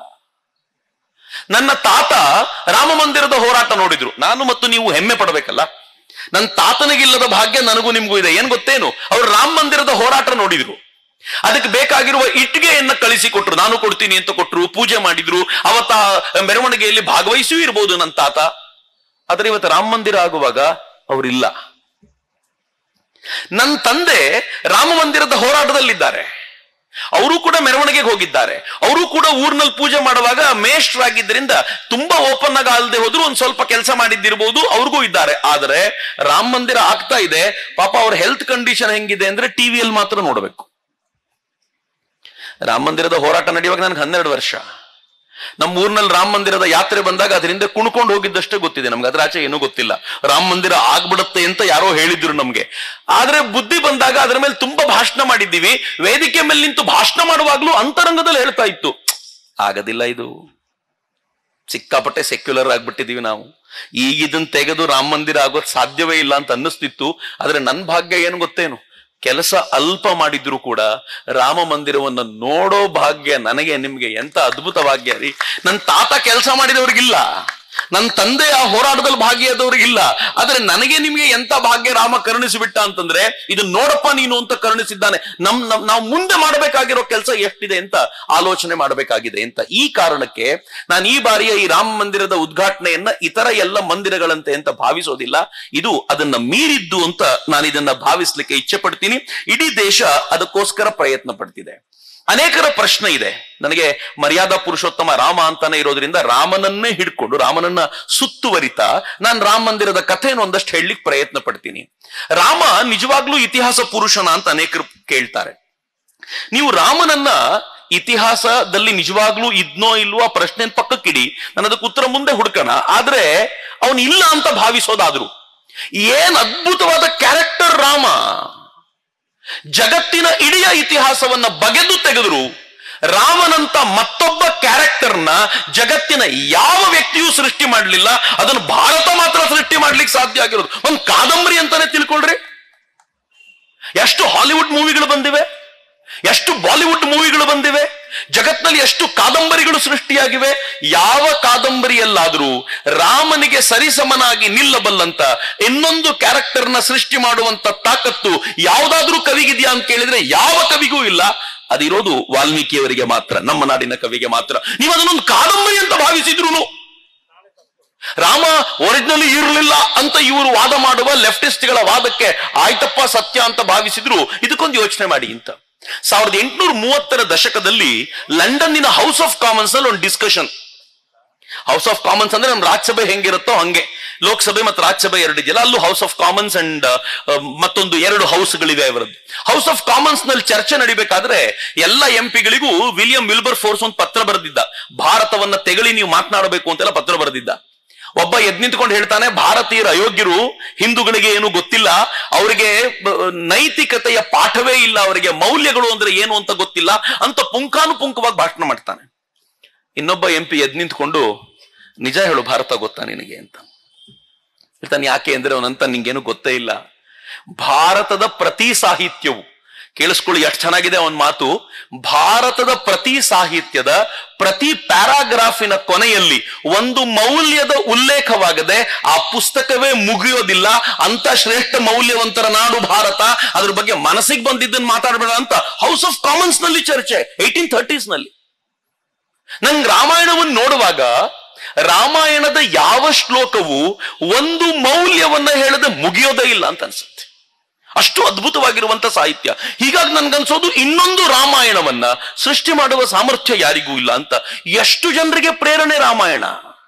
ನನ್ನ ತಾತ ರಾಮ ಮಂದಿರದ ಹೋರಾಟ ನೋಡಿದ್ರು ನಾನು ಮತ್ತು ನೀವು ಹೆಮ್ಮೆ ಪಡಬೇಕಲ್ಲ ನನ್ನ ತಾತನಿಗಿಲ್ಲದ ಭಾಗ್ಯ ನನಗೂ ನಿಮ್ಗೂ ಇದೆ ಏನ್ ಗೊತ್ತೇನು ಅವ್ರು ರಾಮ ಮಂದಿರದ ಹೋರಾಟ ನೋಡಿದ್ರು ಅದಕ್ಕೆ ಬೇಕಾಗಿರುವ ಇಟ್ಟಿಗೆಯನ್ನ ಕಳಿಸಿಕೊಟ್ರು ನಾನು ಕೊಡ್ತೀನಿ ಅಂತ ಕೊಟ್ರು ಪೂಜೆ ಮಾಡಿದ್ರು ಅವತ್ತ ಮೆರವಣಿಗೆಯಲ್ಲಿ ಭಾಗವಹಿಸಿಯೂ ಇರ್ಬೋದು ನನ್ನ ತಾತ ಆದ್ರೆ ಇವತ್ತು ರಾಮ ಮಂದಿರ ಆಗುವಾಗ ಅವರಿಲ್ಲ ನನ್ನ ತಂದೆ ರಾಮ ಮಂದಿರದ ಹೋರಾಟದಲ್ಲಿದ್ದಾರೆ ಅವರು ಕೂಡ ಮೆರವಣಿಗೆಗೆ ಹೋಗಿದ್ದಾರೆ ಅವರು ಕೂಡ ಊರ್ನಲ್ಲಿ ಪೂಜೆ ಮಾಡುವಾಗ ಮೇಷ್ಟ್ರಾಗಿದ್ದರಿಂದ ತುಂಬಾ ಓಪನ್ ಆಗಿ ಅಲ್ಲದೆ ಹೋದ್ರು ಒಂದ್ ಸ್ವಲ್ಪ ಕೆಲಸ ಮಾಡಿದ್ದಿರ್ಬೋದು ಅವ್ರಿಗೂ ಇದ್ದಾರೆ ಆದ್ರೆ ರಾಮ ಮಂದಿರ ಆಗ್ತಾ ಇದೆ ಪಾಪ ಅವ್ರ ಹೆಲ್ತ್ ಕಂಡೀಷನ್ ಹೆಂಗಿದೆ ಅಂದ್ರೆ ಟಿವಿಯಲ್ಲಿ ಮಾತ್ರ ನೋಡ್ಬೇಕು ರಾಮ ಮಂದಿರದ ಹೋರಾಟ ನಡೆಯುವಾಗ ನನಗೆ ಹನ್ನೆರಡು ವರ್ಷ ನಮ್ಮ ಊರ್ನಲ್ಲಿ ರಾಮ ಮಂದಿರದ ಯಾತ್ರೆ ಬಂದಾಗ ಅದರಿಂದ ಕುಣ್ಕೊಂಡು ಹೋಗಿದ್ದಷ್ಟೇ ಗೊತ್ತಿದೆ ನಮ್ಗೆ ಅದ್ರ ಆಚೆ ಏನೂ ಗೊತ್ತಿಲ್ಲ ರಾಮ ಮಂದಿರ ಆಗ್ಬಿಡುತ್ತೆ ಅಂತ ಯಾರೋ ಹೇಳಿದ್ರು ನಮ್ಗೆ ಆದ್ರೆ ಬುದ್ಧಿ ಬಂದಾಗ ಅದ್ರ ಮೇಲೆ ತುಂಬಾ ಭಾಷಣ ಮಾಡಿದ್ದೀವಿ ವೇದಿಕೆ ಮೇಲೆ ನಿಂತು ಭಾಷಣ ಮಾಡುವಾಗ್ಲೂ ಅಂತರಂಗದಲ್ಲಿ ಹೇಳ್ತಾ ಇತ್ತು ಆಗದಿಲ್ಲ ಇದು ಸಿಕ್ಕಾಪಟ್ಟೆ ಸೆಕ್ಯುಲರ್ ಆಗ್ಬಿಟ್ಟಿದೀವಿ ನಾವು ಈಗ ಇದನ್ನ ತೆಗೆದು ರಾಮ ಮಂದಿರ ಆಗೋದ್ ಸಾಧ್ಯವೇ ಇಲ್ಲ ಅಂತ ಅನ್ನಿಸ್ತಿತ್ತು ಆದ್ರೆ ನನ್ ಭಾಗ್ಯ ಏನು ಗೊತ್ತೇನು ಕೆಲಸ ಅಲ್ಪ ಮಾಡಿದ್ರು ಕೂಡ ರಾಮ ಮಂದಿರವನ್ನ ನೋಡೋ ಭಾಗ್ಯ ನನಗೆ ನಿಮ್ಗೆ ಎಂತ ಅದ್ಭುತ ಭಾಗ್ಯ ರೀ ನನ್ನ ತಾತ ಕೆಲಸ ಮಾಡಿದವ್ರಿಗಿಲ್ಲ ನನ್ನ ತಂದೆ ಆ ಹೋರಾಟದಲ್ಲಿ ಭಾಗಿಯಾದವ್ರಿಗೆ ಇಲ್ಲ ಆದ್ರೆ ನನಗೆ ನಿಮಗೆ ಎಂತ ಭಾಗ್ಯ ರಾಮ ಕರುಣಿಸಿಬಿಟ್ಟ ಅಂತಂದ್ರೆ ಇದು ನೋಡಪ್ಪ ನೀನು ಅಂತ ಕರುಣಿಸಿದ್ದಾನೆ ನಮ್ ನಮ್- ನಾವು ಮುಂದೆ ಮಾಡಬೇಕಾಗಿರೋ ಕೆಲಸ ಎಷ್ಟಿದೆ ಅಂತ ಆಲೋಚನೆ ಮಾಡಬೇಕಾಗಿದೆ ಅಂತ ಈ ಕಾರಣಕ್ಕೆ ನಾನು ಈ ಬಾರಿಯ ಈ ರಾಮ ಮಂದಿರದ ಉದ್ಘಾಟನೆಯನ್ನ ಇತರ ಎಲ್ಲ ಮಂದಿರಗಳಂತೆ ಅಂತ ಭಾವಿಸೋದಿಲ್ಲ ಇದು ಅದನ್ನ ಮೀರಿದ್ದು ಅಂತ ನಾನು ಇದನ್ನ ಭಾವಿಸ್ಲಿಕ್ಕೆ ಇಚ್ಛೆ ಪಡ್ತೀನಿ ಇಡೀ ದೇಶ ಅದಕ್ಕೋಸ್ಕರ ಪ್ರಯತ್ನ ಪಡ್ತಿದೆ ಅನೇಕರ ಪ್ರಶ್ನೆ ಇದೆ ನನಗೆ ಮರ್ಯಾದಾ ಪುರುಷೋತ್ತಮ ರಾಮ ಅಂತಾನೆ ಇರೋದ್ರಿಂದ ರಾಮನನ್ನೇ ಹಿಡ್ಕೊಂಡು ರಾಮನನ್ನ ಸುತ್ತುವರಿತಾ ನಾನು ರಾಮ ಮಂದಿರದ ಕಥೆಯನ್ನು ಒಂದಷ್ಟು ಹೇಳಲಿಕ್ಕೆ ಪ್ರಯತ್ನ ಪಡ್ತೀನಿ ರಾಮ ನಿಜವಾಗ್ಲೂ ಇತಿಹಾಸ ಪುರುಷನ ಅಂತ ಅನೇಕರು ಕೇಳ್ತಾರೆ ನೀವು ರಾಮನನ್ನ ಇತಿಹಾಸದಲ್ಲಿ ನಿಜವಾಗ್ಲೂ ಇದ್ನೋ ಇಲ್ವೋ ಆ ಪ್ರಶ್ನೆ ಪಕ್ಕಕ್ಕಿಡಿ ನಾನು ಅದಕ್ಕೆ ಉತ್ತರ ಮುಂದೆ ಹುಡುಕಣ ಆದ್ರೆ ಅವನು ಇಲ್ಲ ಅಂತ ಭಾವಿಸೋದಾದ್ರು ಏನ್ ಅದ್ಭುತವಾದ ಕ್ಯಾರೆಕ್ಟರ್ ರಾಮ ಜಗತ್ತಿನ ಇಡೀ ಇತಿಹಾಸವನ್ನ ಬಗೆದು ತೆಗೆದ್ರು ರಾಮನಂತ ಮತ್ತೊಬ್ಬ ಕ್ಯಾರೆಕ್ಟರ್ನ ಜಗತ್ತಿನ ಯಾವ ವ್ಯಕ್ತಿಯೂ ಸೃಷ್ಟಿ ಮಾಡಲಿಲ್ಲ ಅದನ್ನು ಭಾರತ ಮಾತ್ರ ಸೃಷ್ಟಿ ಮಾಡ್ಲಿಕ್ಕೆ ಸಾಧ್ಯ ಆಗಿರೋದು ಒಂದು ಕಾದಂಬರಿ ಅಂತಾನೆ ತಿಳ್ಕೊಳ್ರಿ ಎಷ್ಟು ಹಾಲಿವುಡ್ ಮೂವಿಗಳು ಬಂದಿವೆ ಎಷ್ಟು ಬಾಲಿವುಡ್ ಮೂವಿಗಳು ಬಂದಿವೆ ಜಗತ್ನಲ್ಲಿ ಎಷ್ಟು ಕಾದಂಬರಿಗಳು ಸೃಷ್ಟಿಯಾಗಿವೆ ಯಾವ ಕಾದಂಬರಿಯಲ್ಲಾದರೂ ರಾಮನಿಗೆ ಸರಿಸಮನಾಗಿ ನಿಲ್ಲಬಲ್ಲಂತ ಇನ್ನೊಂದು ಕ್ಯಾರೆಕ್ಟರ್ನ ಸೃಷ್ಟಿ ಮಾಡುವಂತ ತಾಕತ್ತು ಯಾವುದಾದ್ರೂ ಕವಿಗಿದೆಯಾ ಅಂತ ಕೇಳಿದ್ರೆ ಯಾವ ಕವಿಗೂ ಇಲ್ಲ ಅದಿರೋದು ವಾಲ್ಮೀಕಿಯವರಿಗೆ ಮಾತ್ರ ನಮ್ಮ ನಾಡಿನ ಕವಿಗೆ ಮಾತ್ರ ನೀವು ಅದನ್ನೊಂದು ಕಾದಂಬರಿ ಅಂತ ಭಾವಿಸಿದ್ರು ರಾಮ ಒರಿಜಿನಲಿ ಇರಲಿಲ್ಲ ಅಂತ ಇವರು ವಾದ ಮಾಡುವ ಲೆಫ್ಟಿಸ್ಟ್ಗಳ ವಾದಕ್ಕೆ ಆಯ್ತಪ್ಪ ಸತ್ಯ ಅಂತ ಭಾವಿಸಿದ್ರು ಇದಕ್ಕೊಂದು ಯೋಚನೆ ಮಾಡಿ ಅಂತ ಸಾವಿರದ ಎಂಟುನೂರ ಮೂವತ್ತರ ದಶಕದಲ್ಲಿ ಲಂಡನ್ನಿನ ಹೌಸ್ ಆಫ್ ಕಾಮನ್ಸ್ ನಲ್ಲಿ ಒಂದು ಡಿಸ್ಕಷನ್ ಹೌಸ್ ಆಫ್ ಕಾಮನ್ಸ್ ಅಂದ್ರೆ ನಮ್ಮ ರಾಜ್ಯಸಭೆ ಹೆಂಗಿರುತ್ತೋ ಹಂಗೆ ಲೋಕಸಭೆ ಮತ್ತು ರಾಜ್ಯಸಭೆ ಎರಡು ಇದೆಯಲ್ಲ ಅಲ್ಲೂ ಹೌಸ್ ಆಫ್ ಕಾಮನ್ಸ್ ಅಂಡ್ ಮತ್ತೊಂದು ಎರಡು ಹೌಸ್ಗಳಿವೆ ಅವರದ್ದು ಹೌಸ್ ಆಫ್ ಕಾಮನ್ಸ್ ನಲ್ಲಿ ಚರ್ಚೆ ನಡಿಬೇಕಾದ್ರೆ ಎಲ್ಲ ಎಂ ಪಿಗಳಿಗೂ ವಿಲಿಯಂ ವಿಲ್ಬರ್ ಫೋರ್ಸ್ ಒಂದು ಪತ್ರ ಬರೆದಿದ್ದ ಭಾರತವನ್ನ ತೆಗಳಿ ನೀವು ಮಾತನಾಡಬೇಕು ಅಂತೆಲ್ಲ ಪತ್ರ ಬರೆದಿದ್ದ ಒಬ್ಬ ಎದ್ ನಿಂತ್ಕೊಂಡು ಹೇಳ್ತಾನೆ ಭಾರತೀಯರ ಅಯೋಗ್ಯರು ಹಿಂದೂಗಳಿಗೆ ಏನು ಗೊತ್ತಿಲ್ಲ ಅವರಿಗೆ ಬ- ನೈತಿಕತೆಯ ಪಾಠವೇ ಇಲ್ಲ ಅವರಿಗೆ ಮೌಲ್ಯಗಳು ಅಂದ್ರೆ ಏನು ಅಂತ ಗೊತ್ತಿಲ್ಲ ಅಂತ ಪುಂಖಾನುಪುಂಖವಾಗಿ ಭಾಷಣ ಮಾಡ್ತಾನೆ ಇನ್ನೊಬ್ಬ ಎಂ ಪಿ ಎದ್ ನಿಂತ್ಕೊಂಡು ನಿಜ ಹೇಳು ಭಾರತ ಗೊತ್ತಾ ನಿನಗೆ ಅಂತ ಹೇಳ್ತಾನೆ ಯಾಕೆ ಅಂದ್ರೆ ಅವನಂತ ನಿಂಗೇನು ಗೊತ್ತೇ ಇಲ್ಲ ಭಾರತದ ಪ್ರತಿ ಸಾಹಿತ್ಯವು ಕೇಳಿಸ್ಕೊಳ್ಳಿ ಎಷ್ಟು ಚೆನ್ನಾಗಿದೆ ಅವನ ಮಾತು ಭಾರತದ ಪ್ರತಿ ಸಾಹಿತ್ಯದ ಪ್ರತಿ ಪ್ಯಾರಾಗ್ರಾಫಿನ ಕೊನೆಯಲ್ಲಿ ಒಂದು ಮೌಲ್ಯದ ಉಲ್ಲೇಖವಾಗದೆ ಆ ಪುಸ್ತಕವೇ ಮುಗಿಯೋದಿಲ್ಲ ಅಂತ ಶ್ರೇಷ್ಠ ಮೌಲ್ಯವಂತರ ನಾಡು ಭಾರತ ಅದ್ರ ಬಗ್ಗೆ ಮನಸ್ಸಿಗೆ ಬಂದಿದ್ದನ್ನು ಮಾತಾಡಬೇಡ ಅಂತ ಹೌಸ್ ಆಫ್ ಕಾಮನ್ಸ್ ನಲ್ಲಿ ಚರ್ಚೆ ಏಯ್ಟೀನ್ ಥರ್ಟೀಸ್ ನಲ್ಲಿ ನಂಗೆ ರಾಮಾಯಣವನ್ನು ನೋಡುವಾಗ ರಾಮಾಯಣದ ಯಾವ ಶ್ಲೋಕವು ಒಂದು ಮೌಲ್ಯವನ್ನ ಹೇಳದೆ ಮುಗಿಯೋದೇ ಇಲ್ಲ ಅಂತ ಅನ್ಸುತ್ತೆ ಅಷ್ಟು ಅದ್ಭುತವಾಗಿರುವಂತ ಸಾಹಿತ್ಯ ಹೀಗಾಗಿ ನನ್ಗನ್ಸೋದು ಇನ್ನೊಂದು ರಾಮಾಯಣವನ್ನ ಸೃಷ್ಟಿ ಮಾಡುವ ಸಾಮರ್ಥ್ಯ ಯಾರಿಗೂ ಇಲ್ಲ ಅಂತ ಎಷ್ಟು ಜನರಿಗೆ ಪ್ರೇರಣೆ ರಾಮಾಯಣ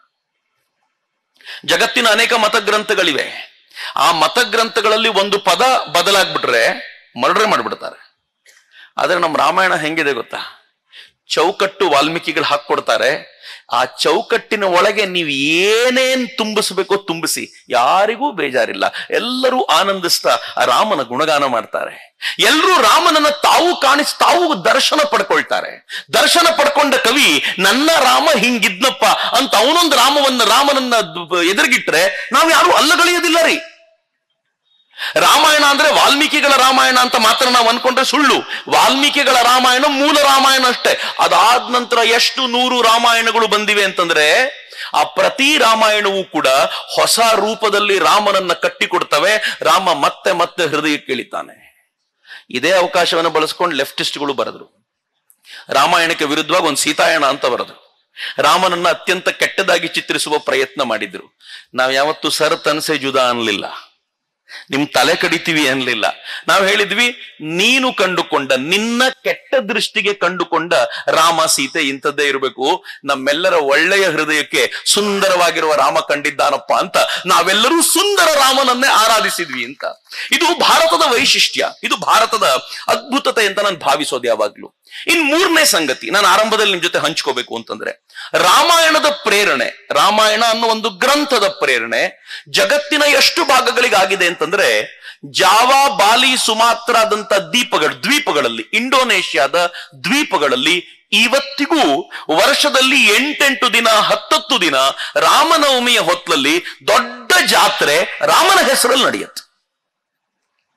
ಜಗತ್ತಿನ ಅನೇಕ ಮತಗ್ರಂಥಗಳಿವೆ ಆ ಮತಗ್ರಂಥಗಳಲ್ಲಿ ಒಂದು ಪದ ಬದಲಾಗ್ಬಿಟ್ರೆ ಮರ್ಡರ್ ಮಾಡಿಬಿಡ್ತಾರೆ ಆದ್ರೆ ನಮ್ಮ ರಾಮಾಯಣ ಹೆಂಗಿದೆ ಗೊತ್ತಾ ಚೌಕಟ್ಟು ವಾಲ್ಮೀಕಿಗಳು ಹಾಕೊಡ್ತಾರೆ ಆ ಚೌಕಟ್ಟಿನ ಒಳಗೆ ನೀವು ಏನೇನ್ ತುಂಬಿಸ್ಬೇಕೋ ತುಂಬಿಸಿ ಯಾರಿಗೂ ಬೇಜಾರಿಲ್ಲ ಎಲ್ಲರೂ ಆನಂದಿಸ್ತಾ ಆ ರಾಮನ ಗುಣಗಾನ ಮಾಡ್ತಾರೆ ಎಲ್ಲರೂ ರಾಮನನ್ನ ತಾವು ಕಾಣಿಸ್ ತಾವು ದರ್ಶನ ಪಡ್ಕೊಳ್ತಾರೆ ದರ್ಶನ ಪಡ್ಕೊಂಡ ಕವಿ ನನ್ನ ರಾಮ ಹಿಂಗಿದ್ನಪ್ಪ ಅಂತ ಅವನೊಂದು ರಾಮವನ್ನ ರಾಮನನ್ನ ದ್- ಎದುರುಗಿಟ್ರೆ ನಾವು ಯಾರು ಅಲ್ಲಗಳೆಯೋದಿಲ್ಲ ರೀ ರಾಮಾಯಣ ಅಂದ್ರೆ ವಾಲ್ಮೀಕಿಗಳ ರಾಮಾಯಣ ಅಂತ ಮಾತ್ರ ನಾವು ಅನ್ಕೊಂಡ್ರೆ ಸುಳ್ಳು ವಾಲ್ಮೀಕಿಗಳ ರಾಮಾಯಣ ಮೂಲ ರಾಮಾಯಣ ಅಷ್ಟೇ ಅದಾದ ನಂತರ ಎಷ್ಟು ನೂರು ರಾಮಾಯಣಗಳು ಬಂದಿವೆ ಅಂತಂದ್ರೆ ಆ ಪ್ರತಿ ರಾಮಾಯಣವೂ ಕೂಡ ಹೊಸ ರೂಪದಲ್ಲಿ ರಾಮನನ್ನ ಕಟ್ಟಿಕೊಡ್ತವೆ ರಾಮ ಮತ್ತೆ ಮತ್ತೆ ಹೃದಯಕ್ಕೆ ಇಳಿತಾನೆ ಇದೇ ಅವಕಾಶವನ್ನು ಬಳಸ್ಕೊಂಡು ಲೆಫ್ಟಿಸ್ಟ್ಗಳು ಬರೆದ್ರು ರಾಮಾಯಣಕ್ಕೆ ವಿರುದ್ಧವಾಗಿ ಒಂದು ಸೀತಾಯಣ ಅಂತ ಬರೆದ್ರು ರಾಮನನ್ನ ಅತ್ಯಂತ ಕೆಟ್ಟದಾಗಿ ಚಿತ್ರಿಸುವ ಪ್ರಯತ್ನ ಮಾಡಿದ್ರು ನಾವ್ ಯಾವತ್ತು ಸರ್ ತನ್ಸೆ ಜುದಾ ಅನ್ಲಿಲ್ಲ ನಿಮ್ ತಲೆ ಕಡಿತೀವಿ ಅನ್ಲಿಲ್ಲ ನಾವು ಹೇಳಿದ್ವಿ ನೀನು ಕಂಡುಕೊಂಡ ನಿನ್ನ ಕೆಟ್ಟ ದೃಷ್ಟಿಗೆ ಕಂಡುಕೊಂಡ ರಾಮ ಸೀತೆ ಇಂಥದ್ದೇ ಇರಬೇಕು ನಮ್ಮೆಲ್ಲರ ಒಳ್ಳೆಯ ಹೃದಯಕ್ಕೆ ಸುಂದರವಾಗಿರುವ ರಾಮ ಕಂಡಿದ್ದಾನಪ್ಪ ಅಂತ ನಾವೆಲ್ಲರೂ ಸುಂದರ ರಾಮನನ್ನೇ ಆರಾಧಿಸಿದ್ವಿ ಅಂತ ಇದು ಭಾರತದ ವೈಶಿಷ್ಟ್ಯ ಇದು ಭಾರತದ ಅದ್ಭುತತೆ ಅಂತ ನಾನು ಭಾವಿಸೋದು ಯಾವಾಗ್ಲೂ ಇನ್ ಮೂರನೇ ಸಂಗತಿ ನಾನು ಆರಂಭದಲ್ಲಿ ನಿಮ್ ಜೊತೆ ಹಂಚ್ಕೋಬೇಕು ಅಂತಂದ್ರೆ ರಾಮಾಯಣದ ಪ್ರೇರಣೆ ರಾಮಾಯಣ ಅನ್ನೋ ಒಂದು ಗ್ರಂಥದ ಪ್ರೇರಣೆ ಜಗತ್ತಿನ ಎಷ್ಟು ಭಾಗಗಳಿಗಾಗಿದೆ ಅಂತಂದ್ರೆ ಜಾವಾ ಬಾಲಿ ಸುಮಾತ್ರಾದಂತ ದೀಪಗಳು ದ್ವೀಪಗಳಲ್ಲಿ ಇಂಡೋನೇಷ್ಯಾದ ದ್ವೀಪಗಳಲ್ಲಿ ಇವತ್ತಿಗೂ ವರ್ಷದಲ್ಲಿ ಎಂಟೆಂಟು ದಿನ ಹತ್ತತ್ತು ದಿನ ರಾಮನವಮಿಯ ಹೊತ್ತಲ್ಲಿ ದೊಡ್ಡ ಜಾತ್ರೆ ರಾಮನ ಹೆಸರಲ್ಲಿ ನಡೆಯುತ್ತೆ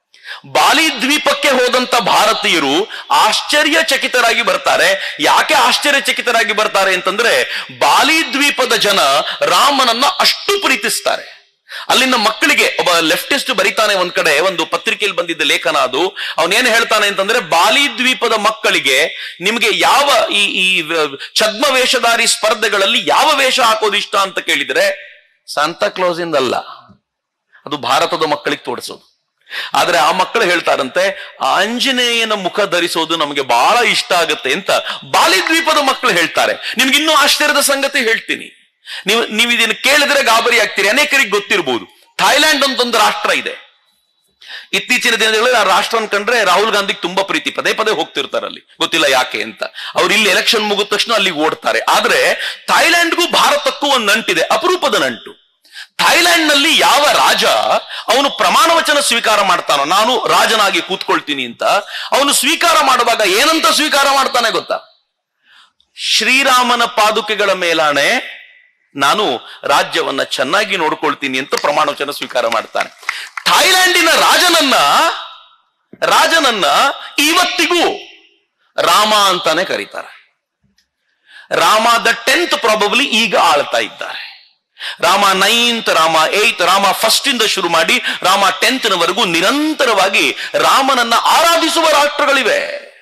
ಬಾಲಿ ದ್ವೀಪಕ್ಕೆ ಹೋದಂತ ಭಾರತೀಯರು ಆಶ್ಚರ್ಯಚಕಿತರಾಗಿ ಬರ್ತಾರೆ ಯಾಕೆ ಆಶ್ಚರ್ಯಚಕಿತರಾಗಿ ಬರ್ತಾರೆ ಅಂತಂದ್ರೆ ಬಾಲಿ ದ್ವೀಪದ ಜನ ರಾಮನನ್ನ ಅಷ್ಟು ಪ್ರೀತಿಸ್ತಾರೆ ಅಲ್ಲಿನ ಮಕ್ಕಳಿಗೆ ಒಬ್ಬ ಲೆಫ್ಟಿಸ್ಟ್ ಬರಿತಾನೆ ಒಂದ್ ಕಡೆ ಒಂದು ಪತ್ರಿಕೆಯಲ್ಲಿ ಬಂದಿದ್ದ ಲೇಖನ ಅದು ಅವನೇನ್ ಹೇಳ್ತಾನೆ ಅಂತಂದ್ರೆ ಬಾಲಿ ದ್ವೀಪದ ಮಕ್ಕಳಿಗೆ ನಿಮಗೆ ಯಾವ ಈ ಈ ವ- ಛದ್ಮ ವೇಷಧಾರಿ ಸ್ಪರ್ಧೆಗಳಲ್ಲಿ ಯಾವ ವೇಷ ಹಾಕೋದು ಇಷ್ಟ ಅಂತ ಕೇಳಿದ್ರೆ ಸಾಂತಾ ಕ್ಲೋಸ್ ಇಂದಲ್ಲ ಅದು ಭಾರತದ ಮಕ್ಕಳಿಗೆ ತೋರಿಸೋದು ಆದ್ರೆ ಆ ಮಕ್ಕಳು ಹೇಳ್ತಾರಂತೆ ಆಂಜನೇಯನ ಮುಖ ಧರಿಸೋದು ನಮಗೆ ಬಹಳ ಇಷ್ಟ ಆಗುತ್ತೆ ಅಂತ ಬಾಲಿ ದ್ವೀಪದ ಮಕ್ಕಳು ಹೇಳ್ತಾರೆ ನಿಮ್ಗೆ ಇನ್ನೂ ಆಶ್ಚರ್ಯದ ಸಂಗತಿ ಹೇಳ್ತೀನಿ ನೀವು ನೀವು ಇದನ್ನು ಕೇಳಿದ್ರೆ ಗಾಬರಿ ಆಗ್ತೀರಿ ಅನೇಕರಿಗೆ ಗೊತ್ತಿರಬಹುದು ಥಾಯ್ಲ್ಯಾಂಡ್ ಅಂತ ಒಂದು ರಾಷ್ಟ್ರ ಇದೆ ಇತ್ತೀಚಿನ ದಿನಗಳಲ್ಲಿ ಆ ರಾಷ್ಟ್ರ ಕಂಡ್ರೆ ರಾಹುಲ್ ಗಾಂಧಿಗೆ ತುಂಬಾ ಪ್ರೀತಿ ಪದೇ ಪದೇ ಹೋಗ್ತಿರ್ತಾರೆ ಅಲ್ಲಿ ಗೊತ್ತಿಲ್ಲ ಯಾಕೆ ಅಂತ ಅವ್ರು ಇಲ್ಲಿ ಎಲೆಕ್ಷನ್ ಮುಗಿದ ತಕ್ಷಣ ಅಲ್ಲಿಗೆ ಓಡ್ತಾರೆ ಆದ್ರೆ ಥಾಯ್ಲ್ಯಾಂಡ್ಗೂ ಭಾರತಕ್ಕೂ ಒಂದು ನಂಟಿದೆ ಅಪರೂಪದ ನಂಟು ಥಾಯ್ಲ್ಯಾಂಡ್ ನಲ್ಲಿ ಯಾವ ರಾಜ ಅವನು ಪ್ರಮಾಣ ವಚನ ಸ್ವೀಕಾರ ಮಾಡ್ತಾನೋ ನಾನು ರಾಜನಾಗಿ ಕೂತ್ಕೊಳ್ತೀನಿ ಅಂತ ಅವನು ಸ್ವೀಕಾರ ಮಾಡುವಾಗ ಏನಂತ ಸ್ವೀಕಾರ ಮಾಡ್ತಾನೆ ಗೊತ್ತಾ ಶ್ರೀರಾಮನ ಪಾದುಕೆಗಳ ಮೇಲಾಣೆ ನಾನು ರಾಜ್ಯವನ್ನ ಚೆನ್ನಾಗಿ ನೋಡ್ಕೊಳ್ತೀನಿ ಅಂತ ಪ್ರಮಾಣ ವಚನ ಸ್ವೀಕಾರ ಮಾಡ್ತಾನೆ ಥಾಯ್ಲ್ಯಾಂಡಿನ ರಾಜನನ್ನ ರಾಜನನ್ನ ಇವತ್ತಿಗೂ ರಾಮ ಅಂತಾನೆ ಕರೀತಾರೆ ರಾಮ ದ ಟೆಂತ್ ಪ್ರಾಬಬ್ಲಿ ಈಗ ಆಳ್ತಾ ಇದ್ದಾರೆ Rama ninth Rama eighth Rama first ಇಂದ ಶುರು ಮಾಡಿ ರಾಮ ಟೆಂತ್ ನವರೆಗೂ ನಿರಂತರವಾಗಿ ರಾಮನನ್ನ ಆರಾಧಿಸುವ ರಾಷ್ಟ್ರಗಳಿವೆ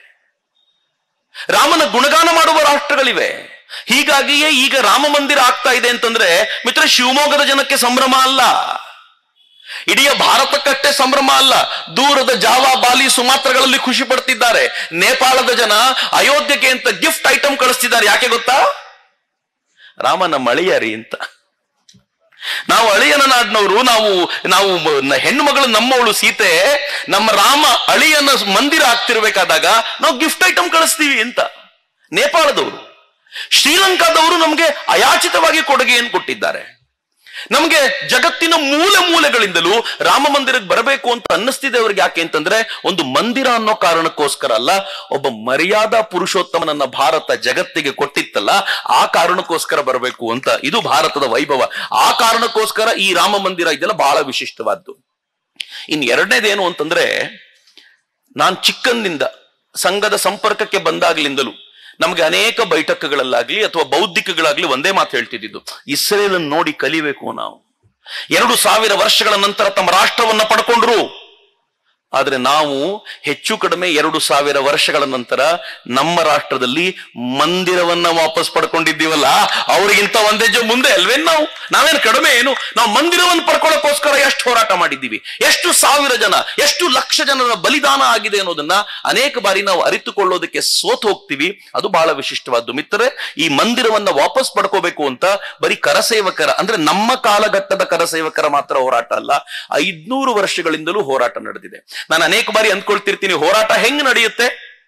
ರಾಮನ ಗುಣಗಾನ ಮಾಡುವ ರಾಷ್ಟ್ರಗಳಿವೆ ಹೀಗಾಗಿಯೇ ಈಗ ರಾಮ ಮಂದಿರ ಆಗ್ತಾ ಇದೆ ಅಂತಂದ್ರೆ ಮಿತ್ರ ಶಿವಮೊಗ್ಗದ ಜನಕ್ಕೆ ಸಂಭ್ರಮ ಅಲ್ಲ ಇಡೀ ಭಾರತಕ್ಕಷ್ಟೇ ಸಂಭ್ರಮ ಅಲ್ಲ ದೂರದ ಜಾವಾ ಬಾಲಿ ಸುಮಾತ್ರಗಳಲ್ಲಿ ಖುಷಿ ಪಡ್ತಿದ್ದಾರೆ ನೇಪಾಳದ ಜನ ಅಯೋಧ್ಯೆಗೆ ಅಂತ ಗಿಫ್ಟ್ ಐಟಮ್ ಕಳಿಸ್ತಿದ್ದಾರೆ ಯಾಕೆ ಗೊತ್ತಾ ರಾಮನ ಮಳೆಯರಿ ಅಂತ ನಾವು ಅಳಿಯನ ನಾಡಿನವರು ನಾವು ನಾವು ಮ- ಹೆಣ್ಣು ಮಗಳು ನಮ್ಮವಳು ಸೀತೆ ನಮ್ಮ ರಾಮ ಅಳಿಯನ ಮಂದಿರ ಆಗ್ತಿರ್ಬೇಕಾದಾಗ ನಾವು ಗಿಫ್ಟ್ ಐಟಮ್ ಕಳಿಸ್ತೀವಿ ಅಂತ ನೇಪಾಳದವರು ಶ್ರೀಲಂಕಾದವರು ನಮಗೆ ಅಯಾಚಿತವಾಗಿ ಕೊಡುಗೆಯನ್ನು ಕೊಟ್ಟಿದ್ದಾರೆ ನಮಗೆ ಜಗತ್ತಿನ ಮೂಲೆ ಮೂಲೆಗಳಿಂದಲೂ ರಾಮ ಮಂದಿರಕ್ಕೆ ಬರಬೇಕು ಅಂತ ಅನ್ನಿಸ್ತಿದೆ ಅವ್ರಿಗೆ ಯಾಕೆ ಅಂತಂದ್ರೆ ಒಂದು ಮಂದಿರ ಅನ್ನೋ ಕಾರಣಕ್ಕೋಸ್ಕರ ಅಲ್ಲ ಒಬ್ಬ ಮರ್ಯಾದಾ ಪುರುಷೋತ್ತಮನನ್ನ ಭಾರತ ಜಗತ್ತಿಗೆ ಕೊಟ್ಟಿತ್ತಲ್ಲ ಆ ಕಾರಣಕ್ಕೋಸ್ಕರ ಬರಬೇಕು ಅಂತ ಇದು ಭಾರತದ ವೈಭವ ಆ ಕಾರಣಕ್ಕೋಸ್ಕರ ಈ ರಾಮ ಮಂದಿರ ಇದೆಲ್ಲ ಬಹಳ ವಿಶಿಷ್ಟವಾದ್ದು ಇನ್ ಎರಡನೇದೇನು ಅಂತಂದ್ರೆ ನಾನ್ ಚಿಕ್ಕಂದಿಂದ ಸಂಘದ ಸಂಪರ್ಕಕ್ಕೆ ಬಂದಾಗ್ಲಿಂದಲೂ ನಮಗೆ ಅನೇಕ ಬೈಠಕ್ಗಳಲ್ಲಾಗ್ಲಿ ಅಥವಾ ಬೌದ್ಧಿಕಗಳಾಗ್ಲಿ ಒಂದೇ ಮಾತು ಹೇಳ್ತಿದ್ದು ಇಸ್ರೇಲ್ ನೋಡಿ ಕಲಿಬೇಕು ನಾವು ಎರಡು ಸಾವಿರ ವರ್ಷಗಳ ನಂತರ ತಮ್ಮ ರಾಷ್ಟ್ರವನ್ನ ಪಡ್ಕೊಂಡ್ರು ಆದ್ರೆ ನಾವು ಹೆಚ್ಚು ಕಡಿಮೆ ಎರಡು ಸಾವಿರ ವರ್ಷಗಳ ನಂತರ ನಮ್ಮ ರಾಷ್ಟ್ರದಲ್ಲಿ ಮಂದಿರವನ್ನ ವಾಪಸ್ ಪಡ್ಕೊಂಡಿದ್ದೀವಲ್ಲ ಅವರಿಗಿಂತ ಒಂದ್ ಹೆಜ್ಜೆ ಮುಂದೆ ಅಲ್ವೇನ್ ನಾವು ನಾವೇನು ಕಡಿಮೆ ಏನು ನಾವು ಮಂದಿರವನ್ನು ಪಡ್ಕೊಳ್ಳೋಕೋಸ್ಕರ ಎಷ್ಟು ಹೋರಾಟ ಮಾಡಿದ್ದೀವಿ ಎಷ್ಟು ಸಾವಿರ ಜನ ಎಷ್ಟು ಲಕ್ಷ ಜನರ ಬಲಿದಾನ ಆಗಿದೆ ಅನ್ನೋದನ್ನ ಅನೇಕ ಬಾರಿ ನಾವು ಅರಿತುಕೊಳ್ಳೋದಕ್ಕೆ ಸೋತ್ ಹೋಗ್ತೀವಿ ಅದು ಬಹಳ ವಿಶಿಷ್ಟವಾದ್ದು ಮಿತ್ರರೆ ಈ ಮಂದಿರವನ್ನ ವಾಪಸ್ ಪಡ್ಕೋಬೇಕು ಅಂತ ಬರೀ ಕರಸೇವಕರ ಅಂದ್ರೆ ನಮ್ಮ ಕಾಲಘಟ್ಟದ ಕರಸೇವಕರ ಮಾತ್ರ ಹೋರಾಟ ಅಲ್ಲ ಐದ್ನೂರು ವರ್ಷಗಳಿಂದಲೂ ಹೋರಾಟ ನಡೆದಿದೆ ನಾನು ಅನೇಕ ಬಾರಿ ಅಂದ್ಕೊಳ್ತಿರ್ತೀನಿ ಹೋರಾಟ ಹೆಂಗ್ ನಡೆಯುತ್ತೆ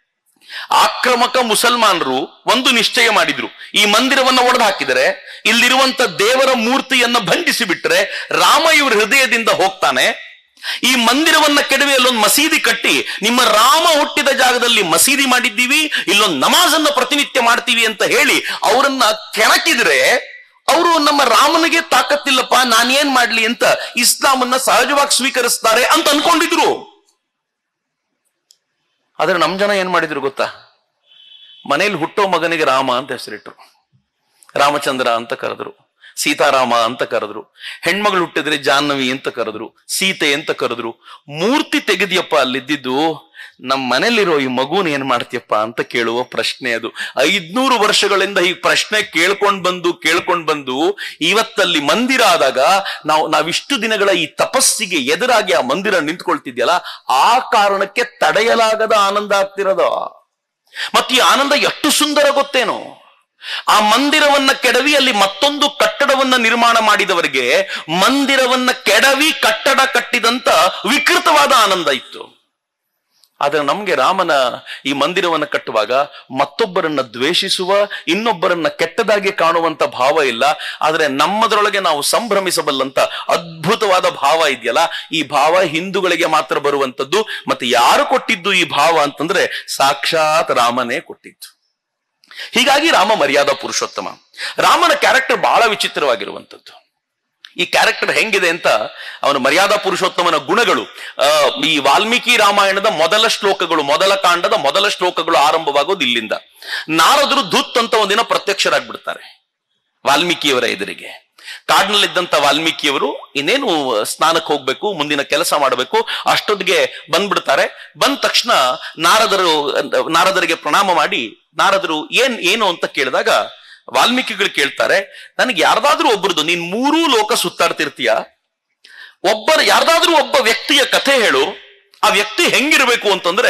ಆಕ್ರಮಕ ಮುಸಲ್ಮಾನರು ಒಂದು ನಿಶ್ಚಯ ಮಾಡಿದ್ರು ಈ ಮಂದಿರವನ್ನ ಒಡೆದು ಹಾಕಿದರೆ ಇಲ್ಲಿರುವಂತ ದೇವರ ಮೂರ್ತಿಯನ್ನ ಬಂಧಿಸಿ ಬಿಟ್ರೆ ರಾಮ ಇವ್ರ ಹೃದಯದಿಂದ ಹೋಗ್ತಾನೆ ಈ ಮಂದಿರವನ್ನ ಕೆಡವಿ ಅಲ್ಲೊಂದು ಮಸೀದಿ ಕಟ್ಟಿ ನಿಮ್ಮ ರಾಮ ಹುಟ್ಟಿದ ಜಾಗದಲ್ಲಿ ಮಸೀದಿ ಮಾಡಿದ್ದೀವಿ ಇಲ್ಲೊಂದು ನಮಾಜನ್ನ ಪ್ರತಿನಿತ್ಯ ಮಾಡ್ತೀವಿ ಅಂತ ಹೇಳಿ ಅವರನ್ನ ಕೆಣಕಿದ್ರೆ ಅವರು ನಮ್ಮ ರಾಮನಿಗೆ ತಾಕತ್ತಿಲ್ಲಪ್ಪ ನಾನೇನ್ ಮಾಡ್ಲಿ ಅಂತ ಇಸ್ಲಾಮನ್ನ ಸಹಜವಾಗಿ ಸ್ವೀಕರಿಸ್ತಾರೆ ಅಂತ ಅನ್ಕೊಂಡಿದ್ರು ಆದ್ರೆ ನಮ್ ಜನ ಏನ್ ಮಾಡಿದ್ರು ಗೊತ್ತಾ ಮನೇಲಿ ಹುಟ್ಟೋ ಮಗನಿಗೆ ರಾಮ ಅಂತ ಹೆಸರಿಟ್ರು ರಾಮಚಂದ್ರ ಅಂತ ಕರೆದ್ರು ಸೀತಾರಾಮ ಅಂತ ಕರೆದ್ರು ಹೆಣ್ಮಗಳು ಹುಟ್ಟಿದ್ರೆ ಜಾಹ್ನವಿ ಅಂತ ಕರೆದ್ರು ಸೀತೆ ಅಂತ ಕರೆದ್ರು ಮೂರ್ತಿ ತೆಗೆದಿಯಪ್ಪ ಅಲ್ಲಿದ್ದಿದ್ದು ನಮ್ಮ ಮನೇಲಿರೋ ಈ ಮಗುನ ಏನ್ ಮಾಡ್ತೀಯಪ್ಪ ಅಂತ ಕೇಳುವ ಪ್ರಶ್ನೆ ಅದು ಐದ್ನೂರು ವರ್ಷಗಳಿಂದ ಈ ಪ್ರಶ್ನೆ ಕೇಳ್ಕೊಂಡ್ ಬಂದು ಕೇಳ್ಕೊಂಡ್ ಬಂದು ಇವತ್ತಲ್ಲಿ ಮಂದಿರ ಆದಾಗ ನಾವು ನಾವಿಷ್ಟು ದಿನಗಳ ಈ ತಪಸ್ಸಿಗೆ ಎದುರಾಗಿ ಆ ಮಂದಿರ ನಿಂತ್ಕೊಳ್ತಿದ್ಯಲ್ಲ ಆ ಕಾರಣಕ್ಕೆ ತಡೆಯಲಾಗದ ಆನಂದ ಆಗ್ತಿರೋದು ಮತ್ತೆ ಈ ಆನಂದ ಎಷ್ಟು ಸುಂದರ ಗೊತ್ತೇನೋ ಆ ಮಂದಿರವನ್ನ ಕೆಡವಿ ಅಲ್ಲಿ ಮತ್ತೊಂದು ಕಟ್ಟಡವನ್ನ ನಿರ್ಮಾಣ ಮಾಡಿದವರಿಗೆ ಮಂದಿರವನ್ನ ಕೆಡವಿ ಕಟ್ಟಡ ಕಟ್ಟಿದಂತ ವಿಕೃತವಾದ ಆನಂದ ಇತ್ತು ಆದ್ರೆ ನಮ್ಗೆ ರಾಮನ ಈ ಮಂದಿರವನ್ನ ಕಟ್ಟುವಾಗ ಮತ್ತೊಬ್ಬರನ್ನ ದ್ವೇಷಿಸುವ ಇನ್ನೊಬ್ಬರನ್ನ ಕೆಟ್ಟದಾಗಿ ಕಾಣುವಂತ ಭಾವ ಇಲ್ಲ ಆದ್ರೆ ನಮ್ಮದರೊಳಗೆ ನಾವು ಸಂಭ್ರಮಿಸಬಲ್ಲಂತ ಅದ್ಭುತವಾದ ಭಾವ ಇದೆಯಲ್ಲ ಈ ಭಾವ ಹಿಂದೂಗಳಿಗೆ ಮಾತ್ರ ಬರುವಂತದ್ದು ಮತ್ತೆ ಯಾರು ಕೊಟ್ಟಿದ್ದು ಈ ಭಾವ ಅಂತಂದ್ರೆ ಸಾಕ್ಷಾತ್ ರಾಮನೇ ಕೊಟ್ಟಿದ್ದು ಹೀಗಾಗಿ ರಾಮ ಮರ್ಯಾದಾ ಪುರುಷೋತ್ತಮ ರಾಮನ ಕ್ಯಾರೆಕ್ಟರ್ ಬಹಳ ವಿಚಿತ್ರವಾಗಿರುವಂತದ್ದು ಈ ಕ್ಯಾರೆಕ್ಟರ್ ಹೆಂಗಿದೆ ಅಂತ ಅವನ ಮರ್ಯಾದಾ ಪುರುಷೋತ್ತಮನ ಗುಣಗಳು ಆ, ಈ ವಾಲ್ಮೀಕಿ ರಾಮಾಯಣದ ಮೊದಲ ಶ್ಲೋಕಗಳು ಮೊದಲ ಕಾಂಡದ ಮೊದಲ ಶ್ಲೋಕಗಳು ಆರಂಭವಾಗೋದು ಇಲ್ಲಿಂದ ನಾರದರು ಧುತ್ ಅಂತ ಒಂದಿನ ಪ್ರತ್ಯಕ್ಷರಾಗ್ಬಿಡ್ತಾರೆ ವಾಲ್ಮೀಕಿಯವರ ಎದುರಿಗೆ ಕಾಡಿನಲ್ಲಿದ್ದಂತ ವಾಲ್ಮೀಕಿಯವರು ಇನ್ನೇನು ಸ್ನಾನಕ್ಕೆ ಹೋಗ್ಬೇಕು ಮುಂದಿನ ಕೆಲಸ ಮಾಡಬೇಕು ಅಷ್ಟೊತ್ತಿಗೆ ಬಂದ್ಬಿಡ್ತಾರೆ ಬಂದ ತಕ್ಷಣ ನಾರದರು ನಾರದರಿಗೆ ಪ್ರಣಾಮ ಮಾಡಿ ನಾರದರು ಏನ್ ಏನು ಅಂತ ಕೇಳಿದಾಗ ವಾಲ್ಮೀಕಿಗಳು ಕೇಳ್ತಾರೆ ನನಗೆ ಯಾರ್ದಾದ್ರೂ ಒಬ್ಬರದು ನೀನ್ ಮೂರೂ ಲೋಕ ಸುತ್ತಾಡ್ತಿರ್ತೀಯ ಒಬ್ಬರ ಯಾರ್ದಾದ್ರೂ ಒಬ್ಬ ವ್ಯಕ್ತಿಯ ಕಥೆ ಹೇಳು ಆ ವ್ಯಕ್ತಿ ಹೆಂಗಿರ್ಬೇಕು ಅಂತಂದ್ರೆ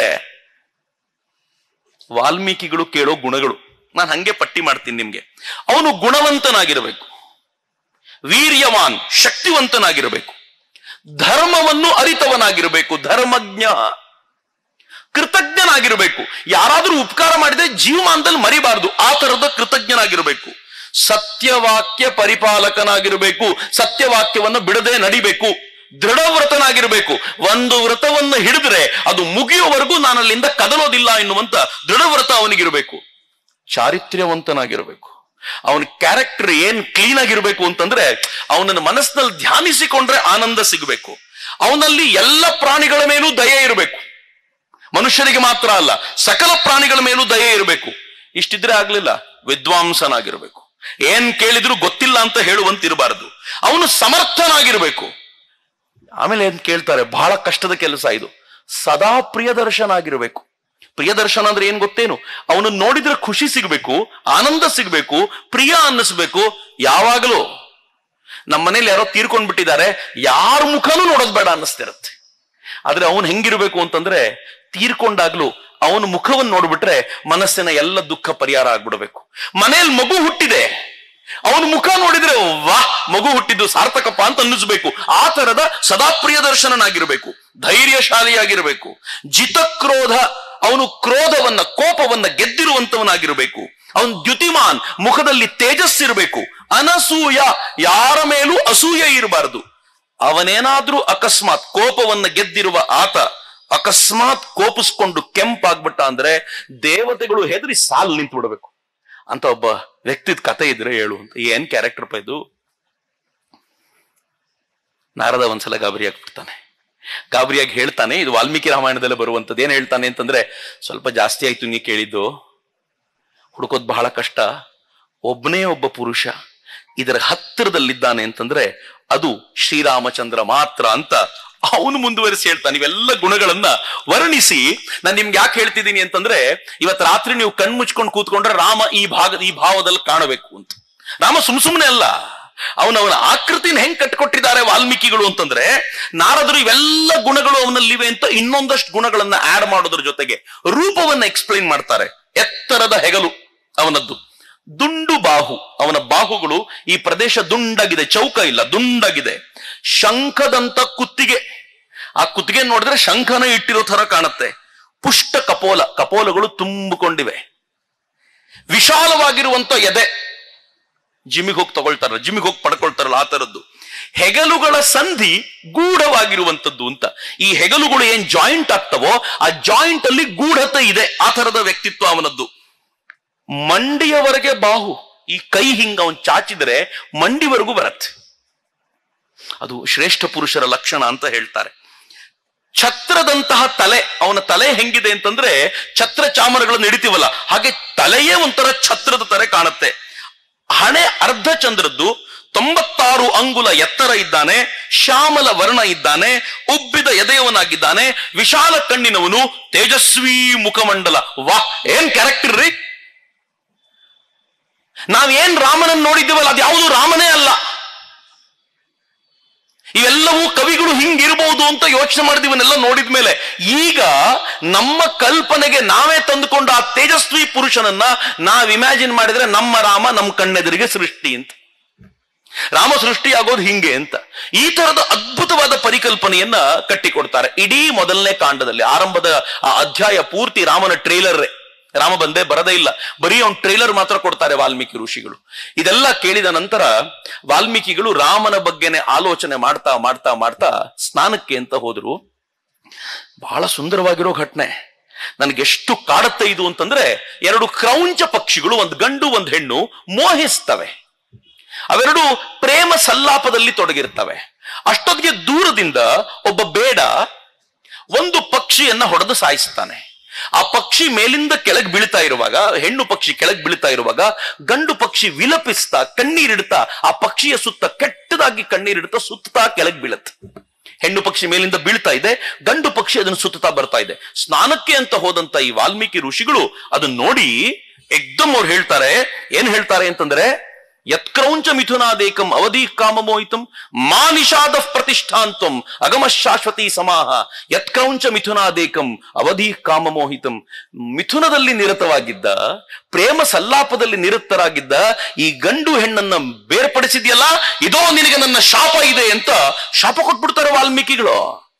ವಾಲ್ಮೀಕಿಗಳು ಕೇಳೋ ಗುಣಗಳು ನಾನು ಹಂಗೆ ಪಟ್ಟಿ ಮಾಡ್ತೀನಿ ನಿಮ್ಗೆ ಅವನು ಗುಣವಂತನಾಗಿರಬೇಕು ವೀರ್ಯವಾನ್ ಶಕ್ತಿವಂತನಾಗಿರಬೇಕು ಧರ್ಮವನ್ನು ಅರಿತವನಾಗಿರಬೇಕು ಧರ್ಮಜ್ಞ ಕೃತಜ್ಞನಾಗಿರಬೇಕು ಯಾರಾದ್ರೂ ಉಪಕಾರ ಮಾಡಿದ್ರೆ ಜೀವಮಾನದಲ್ಲಿ ಮರಿಬಾರದು ಆ ತರದ ಕೃತಜ್ಞನಾಗಿರಬೇಕು ಸತ್ಯವಾಕ್ಯ ಪರಿಪಾಲಕನಾಗಿರಬೇಕು ಸತ್ಯವಾಕ್ಯವನ್ನು ಬಿಡದೆ ನಡಿಬೇಕು ದೃಢವ್ರತನಾಗಿರಬೇಕು ಒಂದು ವ್ರತವನ್ನು ಹಿಡಿದ್ರೆ ಅದು ಮುಗಿಯುವವರೆಗೂ ನಾನು ಅಲ್ಲಿಂದ ಕದಲೋದಿಲ್ಲ ಎನ್ನುವಂತ ದೃಢವ್ರತ ಅವನಿಗಿರಬೇಕು ಚಾರಿತ್ರ್ಯವಂತನಾಗಿರಬೇಕು ಅವನ ಕ್ಯಾರೆಕ್ಟರ್ ಏನ್ ಕ್ಲೀನ್ ಆಗಿರ್ಬೇಕು ಅಂತಂದ್ರೆ ಅವನನ್ನ ಮನಸ್ಸಿನಲ್ಲಿ ಧ್ಯಾನಿಸಿಕೊಂಡ್ರೆ ಆನಂದ ಸಿಗಬೇಕು ಅವನಲ್ಲಿ ಎಲ್ಲ ಪ್ರಾಣಿಗಳ ಮೇಲೂ ದಯೆ ಇರಬೇಕು ಮನುಷ್ಯರಿಗೆ ಮಾತ್ರ ಅಲ್ಲ ಸಕಲ ಪ್ರಾಣಿಗಳ ಮೇಲೂ ದಯೆ ಇರಬೇಕು ಇಷ್ಟಿದ್ರೆ ಆಗ್ಲಿಲ್ಲ ವಿದ್ವಾಂಸನಾಗಿರ್ಬೇಕು ಏನ್ ಕೇಳಿದ್ರು ಗೊತ್ತಿಲ್ಲ ಅಂತ ಹೇಳುವಂತಿರಬಾರದು ಅವನು ಸಮರ್ಥನಾಗಿರ್ಬೇಕು ಆಮೇಲೆ ಏನ್ ಕೇಳ್ತಾರೆ ಬಹಳ ಕಷ್ಟದ ಕೆಲಸ ಇದು ಸದಾ ಪ್ರಿಯದರ್ಶನಾಗಿರ್ಬೇಕು ಪ್ರಿಯದರ್ಶನ ಅಂದ್ರೆ ಏನ್ ಗೊತ್ತೇನು ಅವನು ನೋಡಿದ್ರೆ ಖುಷಿ ಸಿಗ್ಬೇಕು ಆನಂದ ಸಿಗ್ಬೇಕು ಪ್ರಿಯ ಅನ್ನಿಸ್ಬೇಕು ಯಾವಾಗಲೂ ನಮ್ಮ ಮನೇಲಿ ಯಾರೋ ತೀರ್ಕೊಂಡ್ ಬಿಟ್ಟಿದ್ದಾರೆ ಯಾರ ಮುಖನೂ ನೋಡೋದ್ ಬೇಡ ಅನ್ನಿಸ್ತಿರತ್ತೆ ಆದ್ರೆ ಅವನು ಹೆಂಗಿರ್ಬೇಕು ಅಂತಂದ್ರೆ ತೀರ್ಕೊಂಡಾಗ್ಲೂ ಅವನ ಮುಖವನ್ನು ನೋಡ್ಬಿಟ್ರೆ ಮನಸ್ಸಿನ ಎಲ್ಲ ದುಃಖ ಪರಿಹಾರ ಆಗ್ಬಿಡ್ಬೇಕು ಮನೇಲಿ ಮಗು ಹುಟ್ಟಿದೆ ಅವನ ಮುಖ ನೋಡಿದ್ರೆ ವಾಹ್ ಮಗು ಹುಟ್ಟಿದ್ದು ಸಾರ್ಥಕಪ್ಪ ಅಂತ ಅನ್ನಿಸ್ಬೇಕು ಆ ತರದ ಸದಾ ಪ್ರಿಯ ದರ್ಶನನಾಗಿರ್ಬೇಕು ಧೈರ್ಯಶಾಲಿಯಾಗಿರ್ಬೇಕು ಜಿತಕ್ರೋಧ ಅವನು ಕ್ರೋಧವನ್ನ ಕೋಪವನ್ನ ಗೆದ್ದಿರುವಂತವನಾಗಿರ್ಬೇಕು ಅವನ್ ದ್ಯುತಿಮಾನ್ ಮುಖದಲ್ಲಿ ತೇಜಸ್ಸಿರಬೇಕು ಅನಸೂಯ ಯಾರ ಮೇಲೂ ಅಸೂಯೆ ಇರಬಾರದು ಅವನೇನಾದ್ರೂ ಅಕಸ್ಮಾತ್ ಕೋಪವನ್ನ ಗೆದ್ದಿರುವ ಆತ ಅಕಸ್ಮಾತ್ ಕೋಪಿಸ್ಕೊಂಡು ಕೆಂಪಾಗ್ಬಿಟ್ಟ ಅಂದ್ರೆ ದೇವತೆಗಳು ಹೆದರಿ ಸಾಲ್ ನಿಂತು ಬಿಡಬೇಕು ಅಂತ ಒಬ್ಬ ವ್ಯಕ್ತಿದ್ ಕತೆ ಇದ್ರೆ ಹೇಳು ಅಂತ ಏನ್ ಕ್ಯಾರೆಕ್ಟರ್ ಪ ಇದು ನಾರದ ಒಂದ್ಸಲ ಗಾಬರಿ ಆಗ್ಬಿಡ್ತಾನೆ ಗಾಬರಿಯಾಗಿ ಹೇಳ್ತಾನೆ ಇದು ವಾಲ್ಮೀಕಿ ರಾಮಾಯಣದಲ್ಲೇ ಬರುವಂತದ್ದು ಏನ್ ಹೇಳ್ತಾನೆ ಅಂತಂದ್ರೆ ಸ್ವಲ್ಪ ಜಾಸ್ತಿ ಆಯ್ತು ನೀ ಕೇಳಿದ್ದು ಹುಡುಕೋದ್ ಬಹಳ ಕಷ್ಟ ಒಬ್ಬನೇ ಒಬ್ಬ ಪುರುಷ ಇದರ ಹತ್ತಿರದಲ್ಲಿದ್ದಾನೆ ಅಂತಂದ್ರೆ ಅದು ಶ್ರೀರಾಮಚಂದ್ರ ಮಾತ್ರ ಅಂತ ಅವನು ಮುಂದುವರಿಸಿ ಹೇಳ್ತಾನೆ ಇವೆಲ್ಲ ಗುಣಗಳನ್ನ ವರ್ಣಿಸಿ ನಾನು ನಿಮ್ಗೆ ಯಾಕೆ ಹೇಳ್ತಿದ್ದೀನಿ ಅಂತಂದ್ರೆ ಇವತ್ ರಾತ್ರಿ ನೀವು ಕಣ್ ಮುಚ್ಕೊಂಡು ಕೂತ್ಕೊಂಡ್ರೆ ರಾಮ ಈ ಭಾಗ ಈ ಭಾವದಲ್ಲಿ ಕಾಣಬೇಕು ಅಂತ ರಾಮ ಸುಮ್ ಸುಮ್ನೆ ಅಲ್ಲ ಅವನವನ ಆಕೃತಿನ ಹೆಂಗ್ ಕಟ್ಕೊಟ್ಟಿದ್ದಾರೆ ವಾಲ್ಮೀಕಿಗಳು ಅಂತಂದ್ರೆ ನಾರದರು ಇವೆಲ್ಲ ಗುಣಗಳು ಅವನಲ್ಲಿವೆ ಅಂತ ಇನ್ನೊಂದಷ್ಟು ಗುಣಗಳನ್ನ ಆಡ್ ಮಾಡೋದ್ರ ಜೊತೆಗೆ ರೂಪವನ್ನ ಎಕ್ಸ್ಪ್ಲೈನ್ ಮಾಡ್ತಾರೆ ಎತ್ತರದ ಹೆಗಲು ಅವನದ್ದು ದುಂಡು ಬಾಹು ಅವನ ಬಾಹುಗಳು ಈ ಪ್ರದೇಶ ದುಂಡಾಗಿದೆ ಚೌಕ ಇಲ್ಲ ದುಂಡಾಗಿದೆ ಶಂಖದಂತ ಕುತ್ತಿಗೆ ಆ ಕುತ್ತಿಗೆ ನೋಡಿದ್ರೆ ಶಂಖನ ಇಟ್ಟಿರೋ ತರ ಕಾಣುತ್ತೆ ಪುಷ್ಟ ಕಪೋಲ ಕಪೋಲಗಳು ತುಂಬಿಕೊಂಡಿವೆ ವಿಶಾಲವಾಗಿರುವಂತ ಎದೆ ಜಿಮ್ಮಿಗೆ ಹೋಗಿ ತಗೊಳ್ತಾರಲ್ಲ ಜಿಮ್ಮಿಗೆ ಹೋಗಿ ಪಡ್ಕೊಳ್ತಾರಲ್ಲ ಆ ತರದ್ದು ಹೆಗಲುಗಳ ಸಂಧಿ ಗೂಢವಾಗಿರುವಂತದ್ದು ಅಂತ ಈ ಹೆಗಲುಗಳು ಏನ್ ಜಾಯಿಂಟ್ ಆಗ್ತವೋ ಆ ಜಾಯಿಂಟ್ ಅಲ್ಲಿ ಗೂಢತೆ ಇದೆ ಆ ತರದ ವ್ಯಕ್ತಿತ್ವ ಅವನದ್ದು ಮಂಡಿಯವರೆಗೆ ಬಾಹು ಈ ಕೈ ಹಿಂಗ ಅವನ್ ಚಾಚಿದ್ರೆ ಮಂಡಿವರೆಗೂ ಬರತ್ತೆ ಅದು ಶ್ರೇಷ್ಠ ಪುರುಷರ ಲಕ್ಷಣ ಅಂತ ಹೇಳ್ತಾರೆ ಛತ್ರದಂತಹ ತಲೆ ಅವನ ತಲೆ ಹೆಂಗಿದೆ ಅಂತಂದ್ರೆ ಛತ್ರ ಚಾಮರಗಳನ್ನು ಹಿಡಿತೀವಲ್ಲ ಹಾಗೆ ತಲೆಯೇ ಒಂಥರ ಛತ್ರದ ತರ ಕಾಣುತ್ತೆ ಹಣೆ ಅರ್ಧ ಚಂದ್ರದ್ದು ತೊಂಬತ್ತಾರು ಅಂಗುಲ ಎತ್ತರ ಇದ್ದಾನೆ ಶ್ಯಾಮಲ ವರ್ಣ ಇದ್ದಾನೆ ಉಬ್ಬಿದ ಎದೆಯವನಾಗಿದ್ದಾನೆ ವಿಶಾಲ ಕಣ್ಣಿನವನು ತೇಜಸ್ವಿ ಮುಖಮಂಡಲ ವಾಹ್ ಏನ್ ಕ್ಯಾರೆಕ್ಟರ್ ರೀ ನಾವೇನ್ ರಾಮನನ್ನು ನೋಡಿದ್ದೀವಲ್ಲ ಅದು ಯಾವುದು ರಾಮನೇ ಅಲ್ಲ ಇವೆಲ್ಲವೂ ಕವಿಗಳು ಹಿಂಗಿರ್ಬಹುದು ಅಂತ ಯೋಚನೆ ಮಾಡಿದಿವನ್ನೆಲ್ಲ ನೋಡಿದ ಮೇಲೆ ಈಗ ನಮ್ಮ ಕಲ್ಪನೆಗೆ ನಾವೇ ತಂದುಕೊಂಡು ಆ ತೇಜಸ್ವಿ ಪುರುಷನನ್ನ ನಾವ್ ಇಮ್ಯಾಜಿನ್ ಮಾಡಿದ್ರೆ ನಮ್ಮ ರಾಮ ನಮ್ಮ ಕಣ್ಣೆದುರಿಗೆ ಸೃಷ್ಟಿ ಅಂತ ರಾಮ ಸೃಷ್ಟಿ ಆಗೋದು ಹಿಂಗೆ ಅಂತ ಈ ತರದ ಅದ್ಭುತವಾದ ಪರಿಕಲ್ಪನೆಯನ್ನ ಕಟ್ಟಿಕೊಡ್ತಾರೆ ಇಡೀ ಮೊದಲನೇ ಕಾಂಡದಲ್ಲಿ ಆರಂಭದ ಆ ಅಧ್ಯಾಯ ಪೂರ್ತಿ ರಾಮನ ಟ್ರೇಲರ್ ರಾಮ ಬಂದೇ ಬರದೇ ಇಲ್ಲ ಬರೀ ಅವ್ನ್ ಟ್ರೇಲರ್ ಮಾತ್ರ ಕೊಡ್ತಾರೆ ವಾಲ್ಮೀಕಿ ಋಷಿಗಳು ಇದೆಲ್ಲ ಕೇಳಿದ ನಂತರ ವಾಲ್ಮೀಕಿಗಳು ರಾಮನ ಬಗ್ಗೆನೆ ಆಲೋಚನೆ ಮಾಡ್ತಾ ಮಾಡ್ತಾ ಮಾಡ್ತಾ ಸ್ನಾನಕ್ಕೆ ಅಂತ ಹೋದ್ರು ಬಹಳ ಸುಂದರವಾಗಿರೋ ಘಟನೆ ನನಗೆ ಎಷ್ಟು ಕಾಡುತ್ತೆ ಇದು ಅಂತಂದ್ರೆ ಎರಡು ಕ್ರೌಂಚ ಪಕ್ಷಿಗಳು ಒಂದು ಗಂಡು ಒಂದು ಹೆಣ್ಣು ಮೋಹಿಸ್ತವೆ ಅವೆರಡು ಪ್ರೇಮ ಸಲ್ಲಾಪದಲ್ಲಿ ತೊಡಗಿರ್ತವೆ ಅಷ್ಟೊತ್ತಿಗೆ ದೂರದಿಂದ ಒಬ್ಬ ಬೇಡ ಒಂದು ಪಕ್ಷಿಯನ್ನ ಹೊಡೆದು ಸಾಯಿಸ್ತಾನೆ ಆ ಪಕ್ಷಿ ಮೇಲಿಂದ ಕೆಳಗೆ ಬೀಳ್ತಾ ಇರುವಾಗ ಹೆಣ್ಣು ಪಕ್ಷಿ ಕೆಳಗೆ ಬೀಳ್ತಾ ಇರುವಾಗ ಗಂಡು ಪಕ್ಷಿ ವಿಲಪಿಸ್ತಾ ಕಣ್ಣೀರಿಡ್ತಾ ಆ ಪಕ್ಷಿಯ ಸುತ್ತ ಕೆಟ್ಟದಾಗಿ ಕಣ್ಣೀರಿಡ್ತಾ ಸುತ್ತಾ ಕೆಳಗೆ ಬೀಳುತ್ತೆ ಹೆಣ್ಣು ಪಕ್ಷಿ ಮೇಲಿಂದ ಬೀಳ್ತಾ ಇದೆ ಗಂಡು ಪಕ್ಷಿ ಅದನ್ನು ಸುತ್ತಾ ಬರ್ತಾ ಇದೆ ಸ್ನಾನಕ್ಕೆ ಅಂತ ಹೋದಂತ ಈ ವಾಲ್ಮೀಕಿ ಋಷಿಗಳು ಅದನ್ನ ನೋಡಿ ಎಕ್ದಮ್ ಅವ್ರು ಹೇಳ್ತಾರೆ ಏನ್ ಹೇಳ್ತಾರೆ ಅಂತಂದ್ರೆ ಯತ್ಕ್ರೌಂಚ ಮಿಥುನಾದೇಕಂ ಅವಧಿ ಕಾಮಮೋಹಿತಂ ಮಾ ನಿಷಾದ ಪ್ರತಿಷ್ಠಾಂತಂ ಅಗಮ ಶಾಶ್ವತಿ ಸಮಾಹ ಯತ್ಕ್ರೌಂಚ ಮಿಥುನಾದೇಕಂ ಅವಧಿ ಕಾಮಮೋಹಿತಂ ಮಿಥುನದಲ್ಲಿ ನಿರತವಾಗಿದ್ದ ಪ್ರೇಮ ಸಲ್ಲಾಪದಲ್ಲಿ ನಿರತರಾಗಿದ್ದ ಈ ಗಂಡು ಹೆಣ್ಣನ್ನ ಬೇರ್ಪಡಿಸಿದ್ಯಲ್ಲ ಇದೋ ನಿನಗೆ ನನ್ನ ಶಾಪ ಇದೆ ಅಂತ ಶಾಪ ಕೊಟ್ಬಿಡ್ತಾರೆ ವಾಲ್ಮೀಕಿಗಳು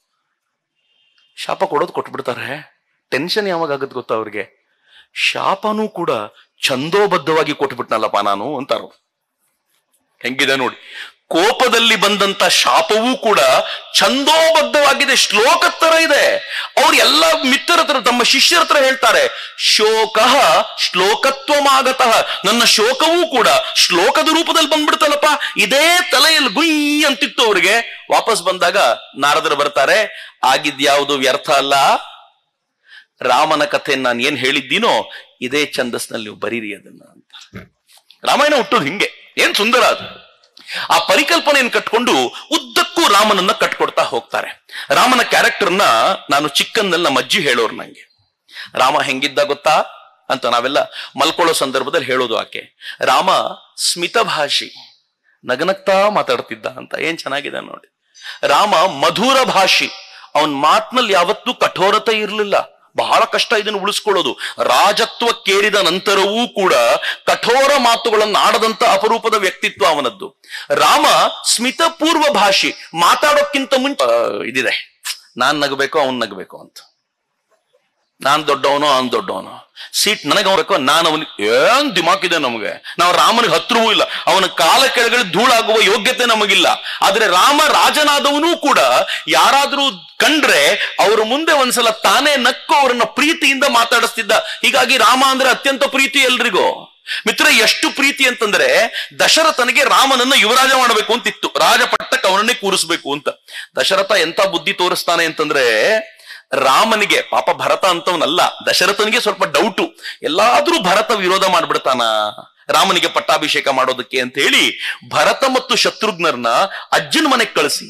ಶಾಪ ಕೊಡೋದು ಕೊಟ್ಬಿಡ್ತಾರೆ ಟೆನ್ಷನ್ ಯಾವಾಗ ಆಗತ್ತೆ ಗೊತ್ತಾ ಅವ್ರಿಗೆ ಶಾಪನೂ ಕೂಡ ಛಂದೋಬದ್ಧವಾಗಿ ಕೊಟ್ಬಿಟ್ನಲ್ಲಪ್ಪ ನಾನು ಅಂತಾರು ಹೆಂಗಿದೆ ನೋಡಿ ಕೋಪದಲ್ಲಿ ಬಂದಂತ ಶಾಪವೂ ಕೂಡ ಛಂದೋಬದ್ಧವಾಗಿದೆ ಶ್ಲೋಕ ತರ ಇದೆ ಅವ್ರು ಎಲ್ಲ ಮಿತ್ರರ ಹತ್ರ ತಮ್ಮ ಶಿಷ್ಯರ ಹತ್ರ ಹೇಳ್ತಾರೆ ಶೋಕ ಶ್ಲೋಕತ್ವಮಾಗತಃ ನನ್ನ ಶೋಕವೂ ಕೂಡ ಶ್ಲೋಕದ ರೂಪದಲ್ಲಿ ಬಂದ್ಬಿಡ್ತಲ್ಲಪ್ಪ ಇದೇ ತಲೆಯಲ್ಲಿ ಗುಯ್ ಅಂತಿತ್ತು ಅವ್ರಿಗೆ ವಾಪಸ್ ಬಂದಾಗ ನಾರದರು ಬರ್ತಾರೆ ಆಗಿದ್ಯಾವುದು ವ್ಯರ್ಥ ಅಲ್ಲ ರಾಮನ ಕಥೆಯನ್ನು ನಾನು ಏನ್ ಹೇಳಿದ್ದೀನೋ ಇದೇ ಛಂದಸ್ನಲ್ಲಿ ನೀವು ಬರೀರಿ ಅದನ್ನ ಅಂತ ರಾಮಾಯಣ ಹುಟ್ಟೋದು ಹಿಂಗೆ ಏನ್ ಸುಂದರ ಅದು ಆ ಪರಿಕಲ್ಪನೆಯನ್ನು ಕಟ್ಕೊಂಡು ಉದ್ದಕ್ಕೂ ರಾಮನನ್ನ ಕಟ್ಕೊಡ್ತಾ ಹೋಗ್ತಾರೆ ರಾಮನ ಕ್ಯಾರೆಕ್ಟರ್ನ ನಾನು ಚಿಕ್ಕನ್ನಲ್ಲಿ ನಮ್ಮ ಅಜ್ಜಿ ಹೇಳೋರು ನಂಗೆ ರಾಮ ಹೆಂಗಿದ್ದ ಗೊತ್ತಾ ಅಂತ ನಾವೆಲ್ಲ ಮಲ್ಕೊಳ್ಳೋ ಸಂದರ್ಭದಲ್ಲಿ ಹೇಳೋದು ಆಕೆ ರಾಮ ಸ್ಮಿತಭಾಷಿ ನಗನಗ್ತಾ ಮಾತಾಡ್ತಿದ್ದ ಅಂತ ಏನ್ ಚೆನ್ನಾಗಿದೆ ನೋಡಿ ರಾಮ ಮಧುರ ಭಾಷಿ ಅವನ್ ಮಾತಿನಲ್ಲಿ ಯಾವತ್ತೂ ಕಠೋರತೆ ಇರಲಿಲ್ಲ ಬಹಳ ಕಷ್ಟ ಇದನ್ನು ಉಳಿಸ್ಕೊಳ್ಳೋದು ರಾಜತ್ವಕ್ಕೇರಿದ ನಂತರವೂ ಕೂಡ ಕಠೋರ ಮಾತುಗಳನ್ನು ಆಡದಂತ ಅಪರೂಪದ ವ್ಯಕ್ತಿತ್ವ ಅವನದ್ದು ರಾಮ ಸ್ಮಿತಪೂರ್ವ ಭಾಷಿ ಮಾತಾಡೋಕ್ಕಿಂತ ಮುಂಚೆ ಆ, ಇದಿದೆ ನಾನ್ ನಗಬೇಕು ಅವನ್ ನಗಬೇಕು ಅಂತ ನಾನ್ ದೊಡ್ಡವನು ಅವನ್ ದೊಡ್ಡವನು ಸೀಟ್ ನನಗೆ ಹೋಗ್ಬೇಕು ನಾನು ಅವನಿಗೆ ಏನ್ ದಿಮಾಕಿದೆ ನಮಗೆ ನಾವು ರಾಮನಿಗೆ ಹತ್ರವೂ ಇಲ್ಲ ಅವನ ಕಾಲ ಕೆಳಗಡೆ ಧೂಳಾಗುವ ಯೋಗ್ಯತೆ ನಮಗಿಲ್ಲ ಆದ್ರೆ ರಾಮ ರಾಜನಾದವನೂ ಕೂಡ ಯಾರಾದ್ರೂ ಕಂಡ್ರೆ ಅವ್ರ ಮುಂದೆ ಒಂದ್ಸಲ ತಾನೇ ನಕ್ಕು ಅವರನ್ನ ಪ್ರೀತಿಯಿಂದ ಮಾತಾಡಿಸ್ತಿದ್ದ ಹೀಗಾಗಿ ರಾಮ ಅಂದ್ರೆ ಅತ್ಯಂತ ಪ್ರೀತಿ ಎಲ್ರಿಗೂ ಮಿತ್ರ ಎಷ್ಟು ಪ್ರೀತಿ ಅಂತಂದ್ರೆ ದಶರಥನಿಗೆ ರಾಮನನ್ನ ಯುವರಾಜ ಮಾಡಬೇಕು ಅಂತಿತ್ತು ರಾಜಪಟ್ಟಕ್ಕೆ ಅವನನ್ನೇ ಕೂರಿಸ್ಬೇಕು ಅಂತ ದಶರಥ ಎಂತ ಬುದ್ಧಿ ತೋರಿಸ್ತಾನೆ ಅಂತಂದ್ರೆ ರಾಮನಿಗೆ ಪಾಪ ಭರತ ಅಂತವನಲ್ಲ ದಶರಥನಿಗೆ ಸ್ವಲ್ಪ ಡೌಟು ಎಲ್ಲಾದ್ರೂ ಭರತ ವಿರೋಧ ಮಾಡ್ಬಿಡ್ತಾನ ರಾಮನಿಗೆ ಪಟ್ಟಾಭಿಷೇಕ ಮಾಡೋದಕ್ಕೆ ಅಂತ ಹೇಳಿ ಭರತ ಮತ್ತು ಶತ್ರುಘ್ನರ್ನ ಅಜ್ಜನ ಮನೆಗೆ ಕಳಿಸಿ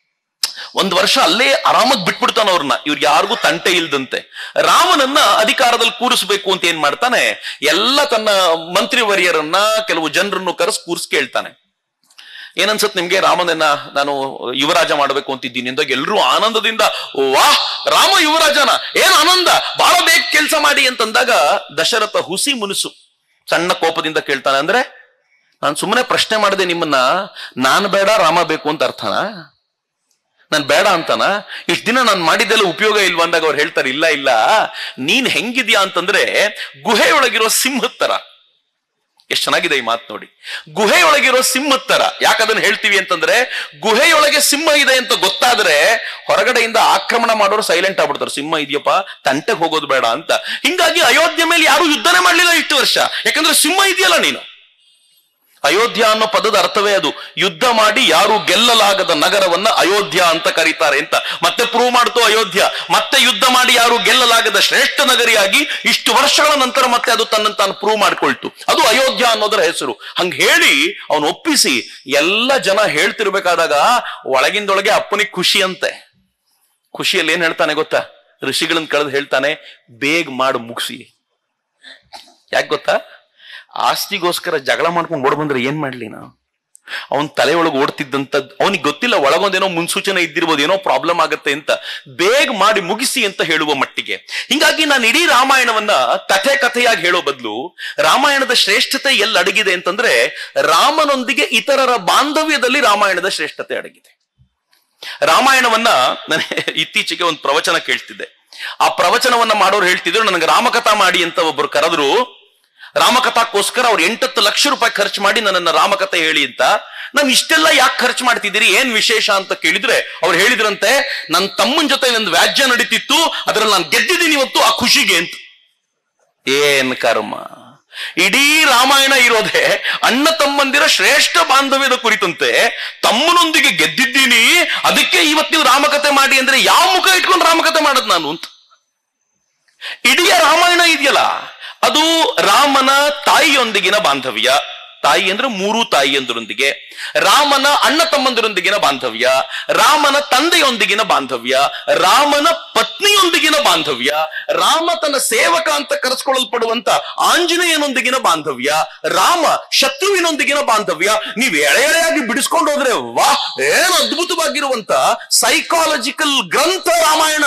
ಒಂದ್ ವರ್ಷ ಅಲ್ಲೇ ಆರಾಮಾಗಿ ಬಿಟ್ಬಿಡ್ತಾನ ಅವ್ರನ್ನ ಇವ್ರಿಗೆ ಯಾರಿಗೂ ತಂಟೆ ಇಲ್ದಂತೆ ರಾಮನನ್ನ ಅಧಿಕಾರದಲ್ಲಿ ಕೂರಿಸ್ಬೇಕು ಅಂತ ಏನ್ ಮಾಡ್ತಾನೆ ಎಲ್ಲ ತನ್ನ ಮಂತ್ರಿವರ್ಯರನ್ನ ಕೆಲವು ಜನರನ್ನು ಕರೆಸ್ ಕೂರಿಸ್ ಕೇಳ್ತಾನೆ ಏನನ್ಸತ್ ನಿಮ್ಗೆ ರಾಮನನ್ನ ನಾನು ಯುವರಾಜ ಮಾಡಬೇಕು ಅಂತಿದ್ದೀನಿ ಅಂದಾಗ ಎಲ್ರೂ ಆನಂದದಿಂದ ವಾಹ್ ರಾಮ ಯುವರಾಜನ ಏನ್ ಆನಂದ ಬಹಳ ಬೇಗ ಕೆಲಸ ಮಾಡಿ ಅಂತಂದಾಗ ದಶರಥ ಹುಸಿ ಮುನಿಸು ಸಣ್ಣ ಕೋಪದಿಂದ ಕೇಳ್ತಾನೆ ಅಂದ್ರೆ ನಾನು ಸುಮ್ಮನೆ ಪ್ರಶ್ನೆ ಮಾಡಿದೆ ನಿಮ್ಮನ್ನ ನಾನು ಬೇಡ ರಾಮ ಬೇಕು ಅಂತ ಅರ್ಥನಾ ನಾನ್ ಬೇಡ ಅಂತಾನ ಇಷ್ಟ ದಿನ ನಾನು ಮಾಡಿದ್ದೆಲ್ಲ ಉಪಯೋಗ ಇಲ್ವಾ ಅಂದಾಗ ಅವ್ರು ಹೇಳ್ತಾರೆ ಇಲ್ಲ ಇಲ್ಲ ನೀನ್ ಹೆಂಗಿದ್ಯಾ ಅಂತಂದ್ರೆ ಗುಹೆಯೊಳಗಿರೋ ಸಿಂಹದ ತರ ಎಷ್ಟು ಚೆನ್ನಾಗಿದೆ ಈ ಮಾತು ನೋಡಿ ಗುಹೆಯೊಳಗಿರೋ ಸಿಂಹದ ತರ ಯಾಕದನ್ನ ಹೇಳ್ತೀವಿ ಅಂತಂದ್ರೆ ಗುಹೆಯೊಳಗೆ ಸಿಂಹ ಇದೆ ಅಂತ ಗೊತ್ತಾದ್ರೆ ಹೊರಗಡೆಯಿಂದ ಆಕ್ರಮಣ ಮಾಡೋರು ಸೈಲೆಂಟ್ ಆಗ್ಬಿಡ್ತಾರೆ ಸಿಂಹ ಇದೆಯಪ್ಪ ತಂಟೆಗೆ ಹೋಗೋದು ಬೇಡ ಅಂತ ಹಿಂಗಾಗಿ ಅಯೋಧ್ಯೆ ಮೇಲೆ ಯಾರು ಯುದ್ಧನೇ ಮಾಡ್ಲಿಲ್ಲ ಇಷ್ಟು ವರ್ಷ ಯಾಕಂದ್ರೆ ಸಿಂಹ ಇದೆಯಲ್ಲ ನೀನು ಅಯೋಧ್ಯ ಅನ್ನೋ ಪದದ ಅರ್ಥವೇ ಅದು ಯುದ್ಧ ಮಾಡಿ ಯಾರು ಗೆಲ್ಲಲಾಗದ ನಗರವನ್ನ ಅಯೋಧ್ಯ ಅಂತ ಕರೀತಾರೆ ಅಂತ ಮತ್ತೆ ಪ್ರೂವ್ ಮಾಡ್ತು ಅಯೋಧ್ಯ ಮತ್ತೆ ಯುದ್ಧ ಮಾಡಿ ಯಾರು ಗೆಲ್ಲಲಾಗದ ಶ್ರೇಷ್ಠ ನಗರಿಯಾಗಿ ಇಷ್ಟು ವರ್ಷಗಳ ನಂತರ ಮತ್ತೆ ಅದು ತನ್ನನ್ನು ತಾನು ಪ್ರೂವ್ ಮಾಡ್ಕೊಳ್ತು ಅದು ಅಯೋಧ್ಯ ಅನ್ನೋದರ ಹೆಸರು ಹಂಗ ಹೇಳಿ ಅವನು ಒಪ್ಪಿಸಿ ಎಲ್ಲ ಜನ ಹೇಳ್ತಿರ್ಬೇಕಾದಾಗ ಒಳಗಿಂದೊಳಗೆ ಅಪ್ಪನಿಗೆ ಖುಷಿ ಅಂತೆ ಖುಷಿಯಲ್ಲಿ ಏನ್ ಹೇಳ್ತಾನೆ ಗೊತ್ತಾ ಋಷಿಗಳನ್ನ ಕಳೆದು ಹೇಳ್ತಾನೆ ಬೇಗ ಮಾಡು ಮುಗಿಸಿ ಯಾಕೆ ಗೊತ್ತಾ ಆಸ್ತಿಗೋಸ್ಕರ ಜಗಳ ಮಾಡ್ಕೊಂಡು ಓಡ್ ಬಂದ್ರೆ ಏನ್ ಮಾಡ್ಲಿ ನಾವು ಅವನ್ ತಲೆ ಒಳಗೆ ಓಡ್ತಿದ್ದಂತ ಅವನಿಗೆ ಗೊತ್ತಿಲ್ಲ ಒಳಗೊಂದೇನೋ ಮುನ್ಸೂಚನೆ ಇದ್ದಿರ್ಬೋದು ಏನೋ ಪ್ರಾಬ್ಲಮ್ ಆಗತ್ತೆ ಅಂತ ಬೇಗ ಮಾಡಿ ಮುಗಿಸಿ ಅಂತ ಹೇಳುವ ಮಟ್ಟಿಗೆ ಹಿಂಗಾಗಿ ನಾನು ಇಡೀ ರಾಮಾಯಣವನ್ನ ಕಥೆ ಕಥೆಯಾಗಿ ಹೇಳೋ ಬದಲು ರಾಮಾಯಣದ ಶ್ರೇಷ್ಠತೆ ಎಲ್ಲಿ ಅಡಗಿದೆ ಅಂತಂದ್ರೆ ರಾಮನೊಂದಿಗೆ ಇತರರ ಬಾಂಧವ್ಯದಲ್ಲಿ ರಾಮಾಯಣದ ಶ್ರೇಷ್ಠತೆ ಅಡಗಿದೆ ರಾಮಾಯಣವನ್ನ ನನಗೆ ಇತ್ತೀಚೆಗೆ ಒಂದು ಪ್ರವಚನ ಕೇಳ್ತಿದ್ದೆ ಆ ಪ್ರವಚನವನ್ನ ಮಾಡೋರು ಹೇಳ್ತಿದ್ರು ನನಗೆ ರಾಮಕಥಾ ಮಾಡಿ ಅಂತ ಒಬ್ರು ಕರೆದ್ರು ರಾಮಕಥಾಕ್ಕೋಸ್ಕರ ಅವ್ರು ಎಂಟತ್ತು ಲಕ್ಷ ರೂಪಾಯಿ ಖರ್ಚು ಮಾಡಿ ನನ್ನನ್ನ ರಾಮಕಥೆ ಹೇಳಿ ಅಂತ ನಾನು ಇಷ್ಟೆಲ್ಲ ಯಾಕೆ ಖರ್ಚು ಮಾಡ್ತಿದ್ದೀರಿ ಏನ್ ವಿಶೇಷ ಅಂತ ಕೇಳಿದ್ರೆ ಅವ್ರು ಹೇಳಿದ್ರಂತೆ ನನ್ನ ತಮ್ಮನ ಜೊತೆ ಒಂದು ವ್ಯಾಜ್ಯ ನಡೀತಿತ್ತು ಅದ್ರಲ್ಲಿ ನಾನು ಗೆದ್ದಿದ್ದೀನಿ ಇವತ್ತು ಆ ಖುಷಿಗೆ ಅಂತ ಏನ್ ಕರ್ಮ ಇಡೀ ರಾಮಾಯಣ ಇರೋದೇ ಅಣ್ಣ ತಮ್ಮಂದಿರ ಶ್ರೇಷ್ಠ ಬಾಂಧವ್ಯದ ಕುರಿತಂತೆ ತಮ್ಮನೊಂದಿಗೆ ಗೆದ್ದಿದ್ದೀನಿ ಅದಕ್ಕೆ ಇವತ್ತು ನೀವು ರಾಮಕಥೆ ಮಾಡಿ ಅಂದ್ರೆ ಯಾವ ಮುಖ ಇಟ್ಕೊಂಡು ರಾಮಕಥೆ ಮಾಡದ್ ನಾನು ಅಂತ ಇಡೀ ರಾಮಾಯಣ ಇದೆಯಲ್ಲ ಅದು ರಾಮನ ತಾಯಿಯೊಂದಿಗಿನ ಬಾಂಧವ್ಯ ತಾಯಿ ಅಂದ್ರೆ ಮೂರು ತಾಯಿಯಂದರೊಂದಿಗೆ ರಾಮನ ಅಣ್ಣ ತಮ್ಮಂದಿರೊಂದಿಗಿನ ಬಾಂಧವ್ಯ ರಾಮನ ತಂದೆಯೊಂದಿಗಿನ ಬಾಂಧವ್ಯ ರಾಮನ ಪತ್ನಿಯೊಂದಿಗಿನ ಬಾಂಧವ್ಯ ರಾಮ ತನ್ನ ಸೇವಕ ಅಂತ ಕರೆಸ್ಕೊಳ್ಳಲ್ಪಡುವಂತ ಆಂಜನೇಯನೊಂದಿಗಿನ ಬಾಂಧವ್ಯ ರಾಮ ಶತ್ರುವಿನೊಂದಿಗಿನ ಬಾಂಧವ್ಯ ನೀವು ಎಳೆ ಎಳೆಯಾಗಿ ಬಿಡಿಸ್ಕೊಂಡು ಹೋದ್ರೆ ವಾ ಏನು ಅದ್ಭುತವಾಗಿರುವಂತ ಸೈಕಾಲಜಿಕಲ್ ಗ್ರಂಥ ರಾಮಾಯಣ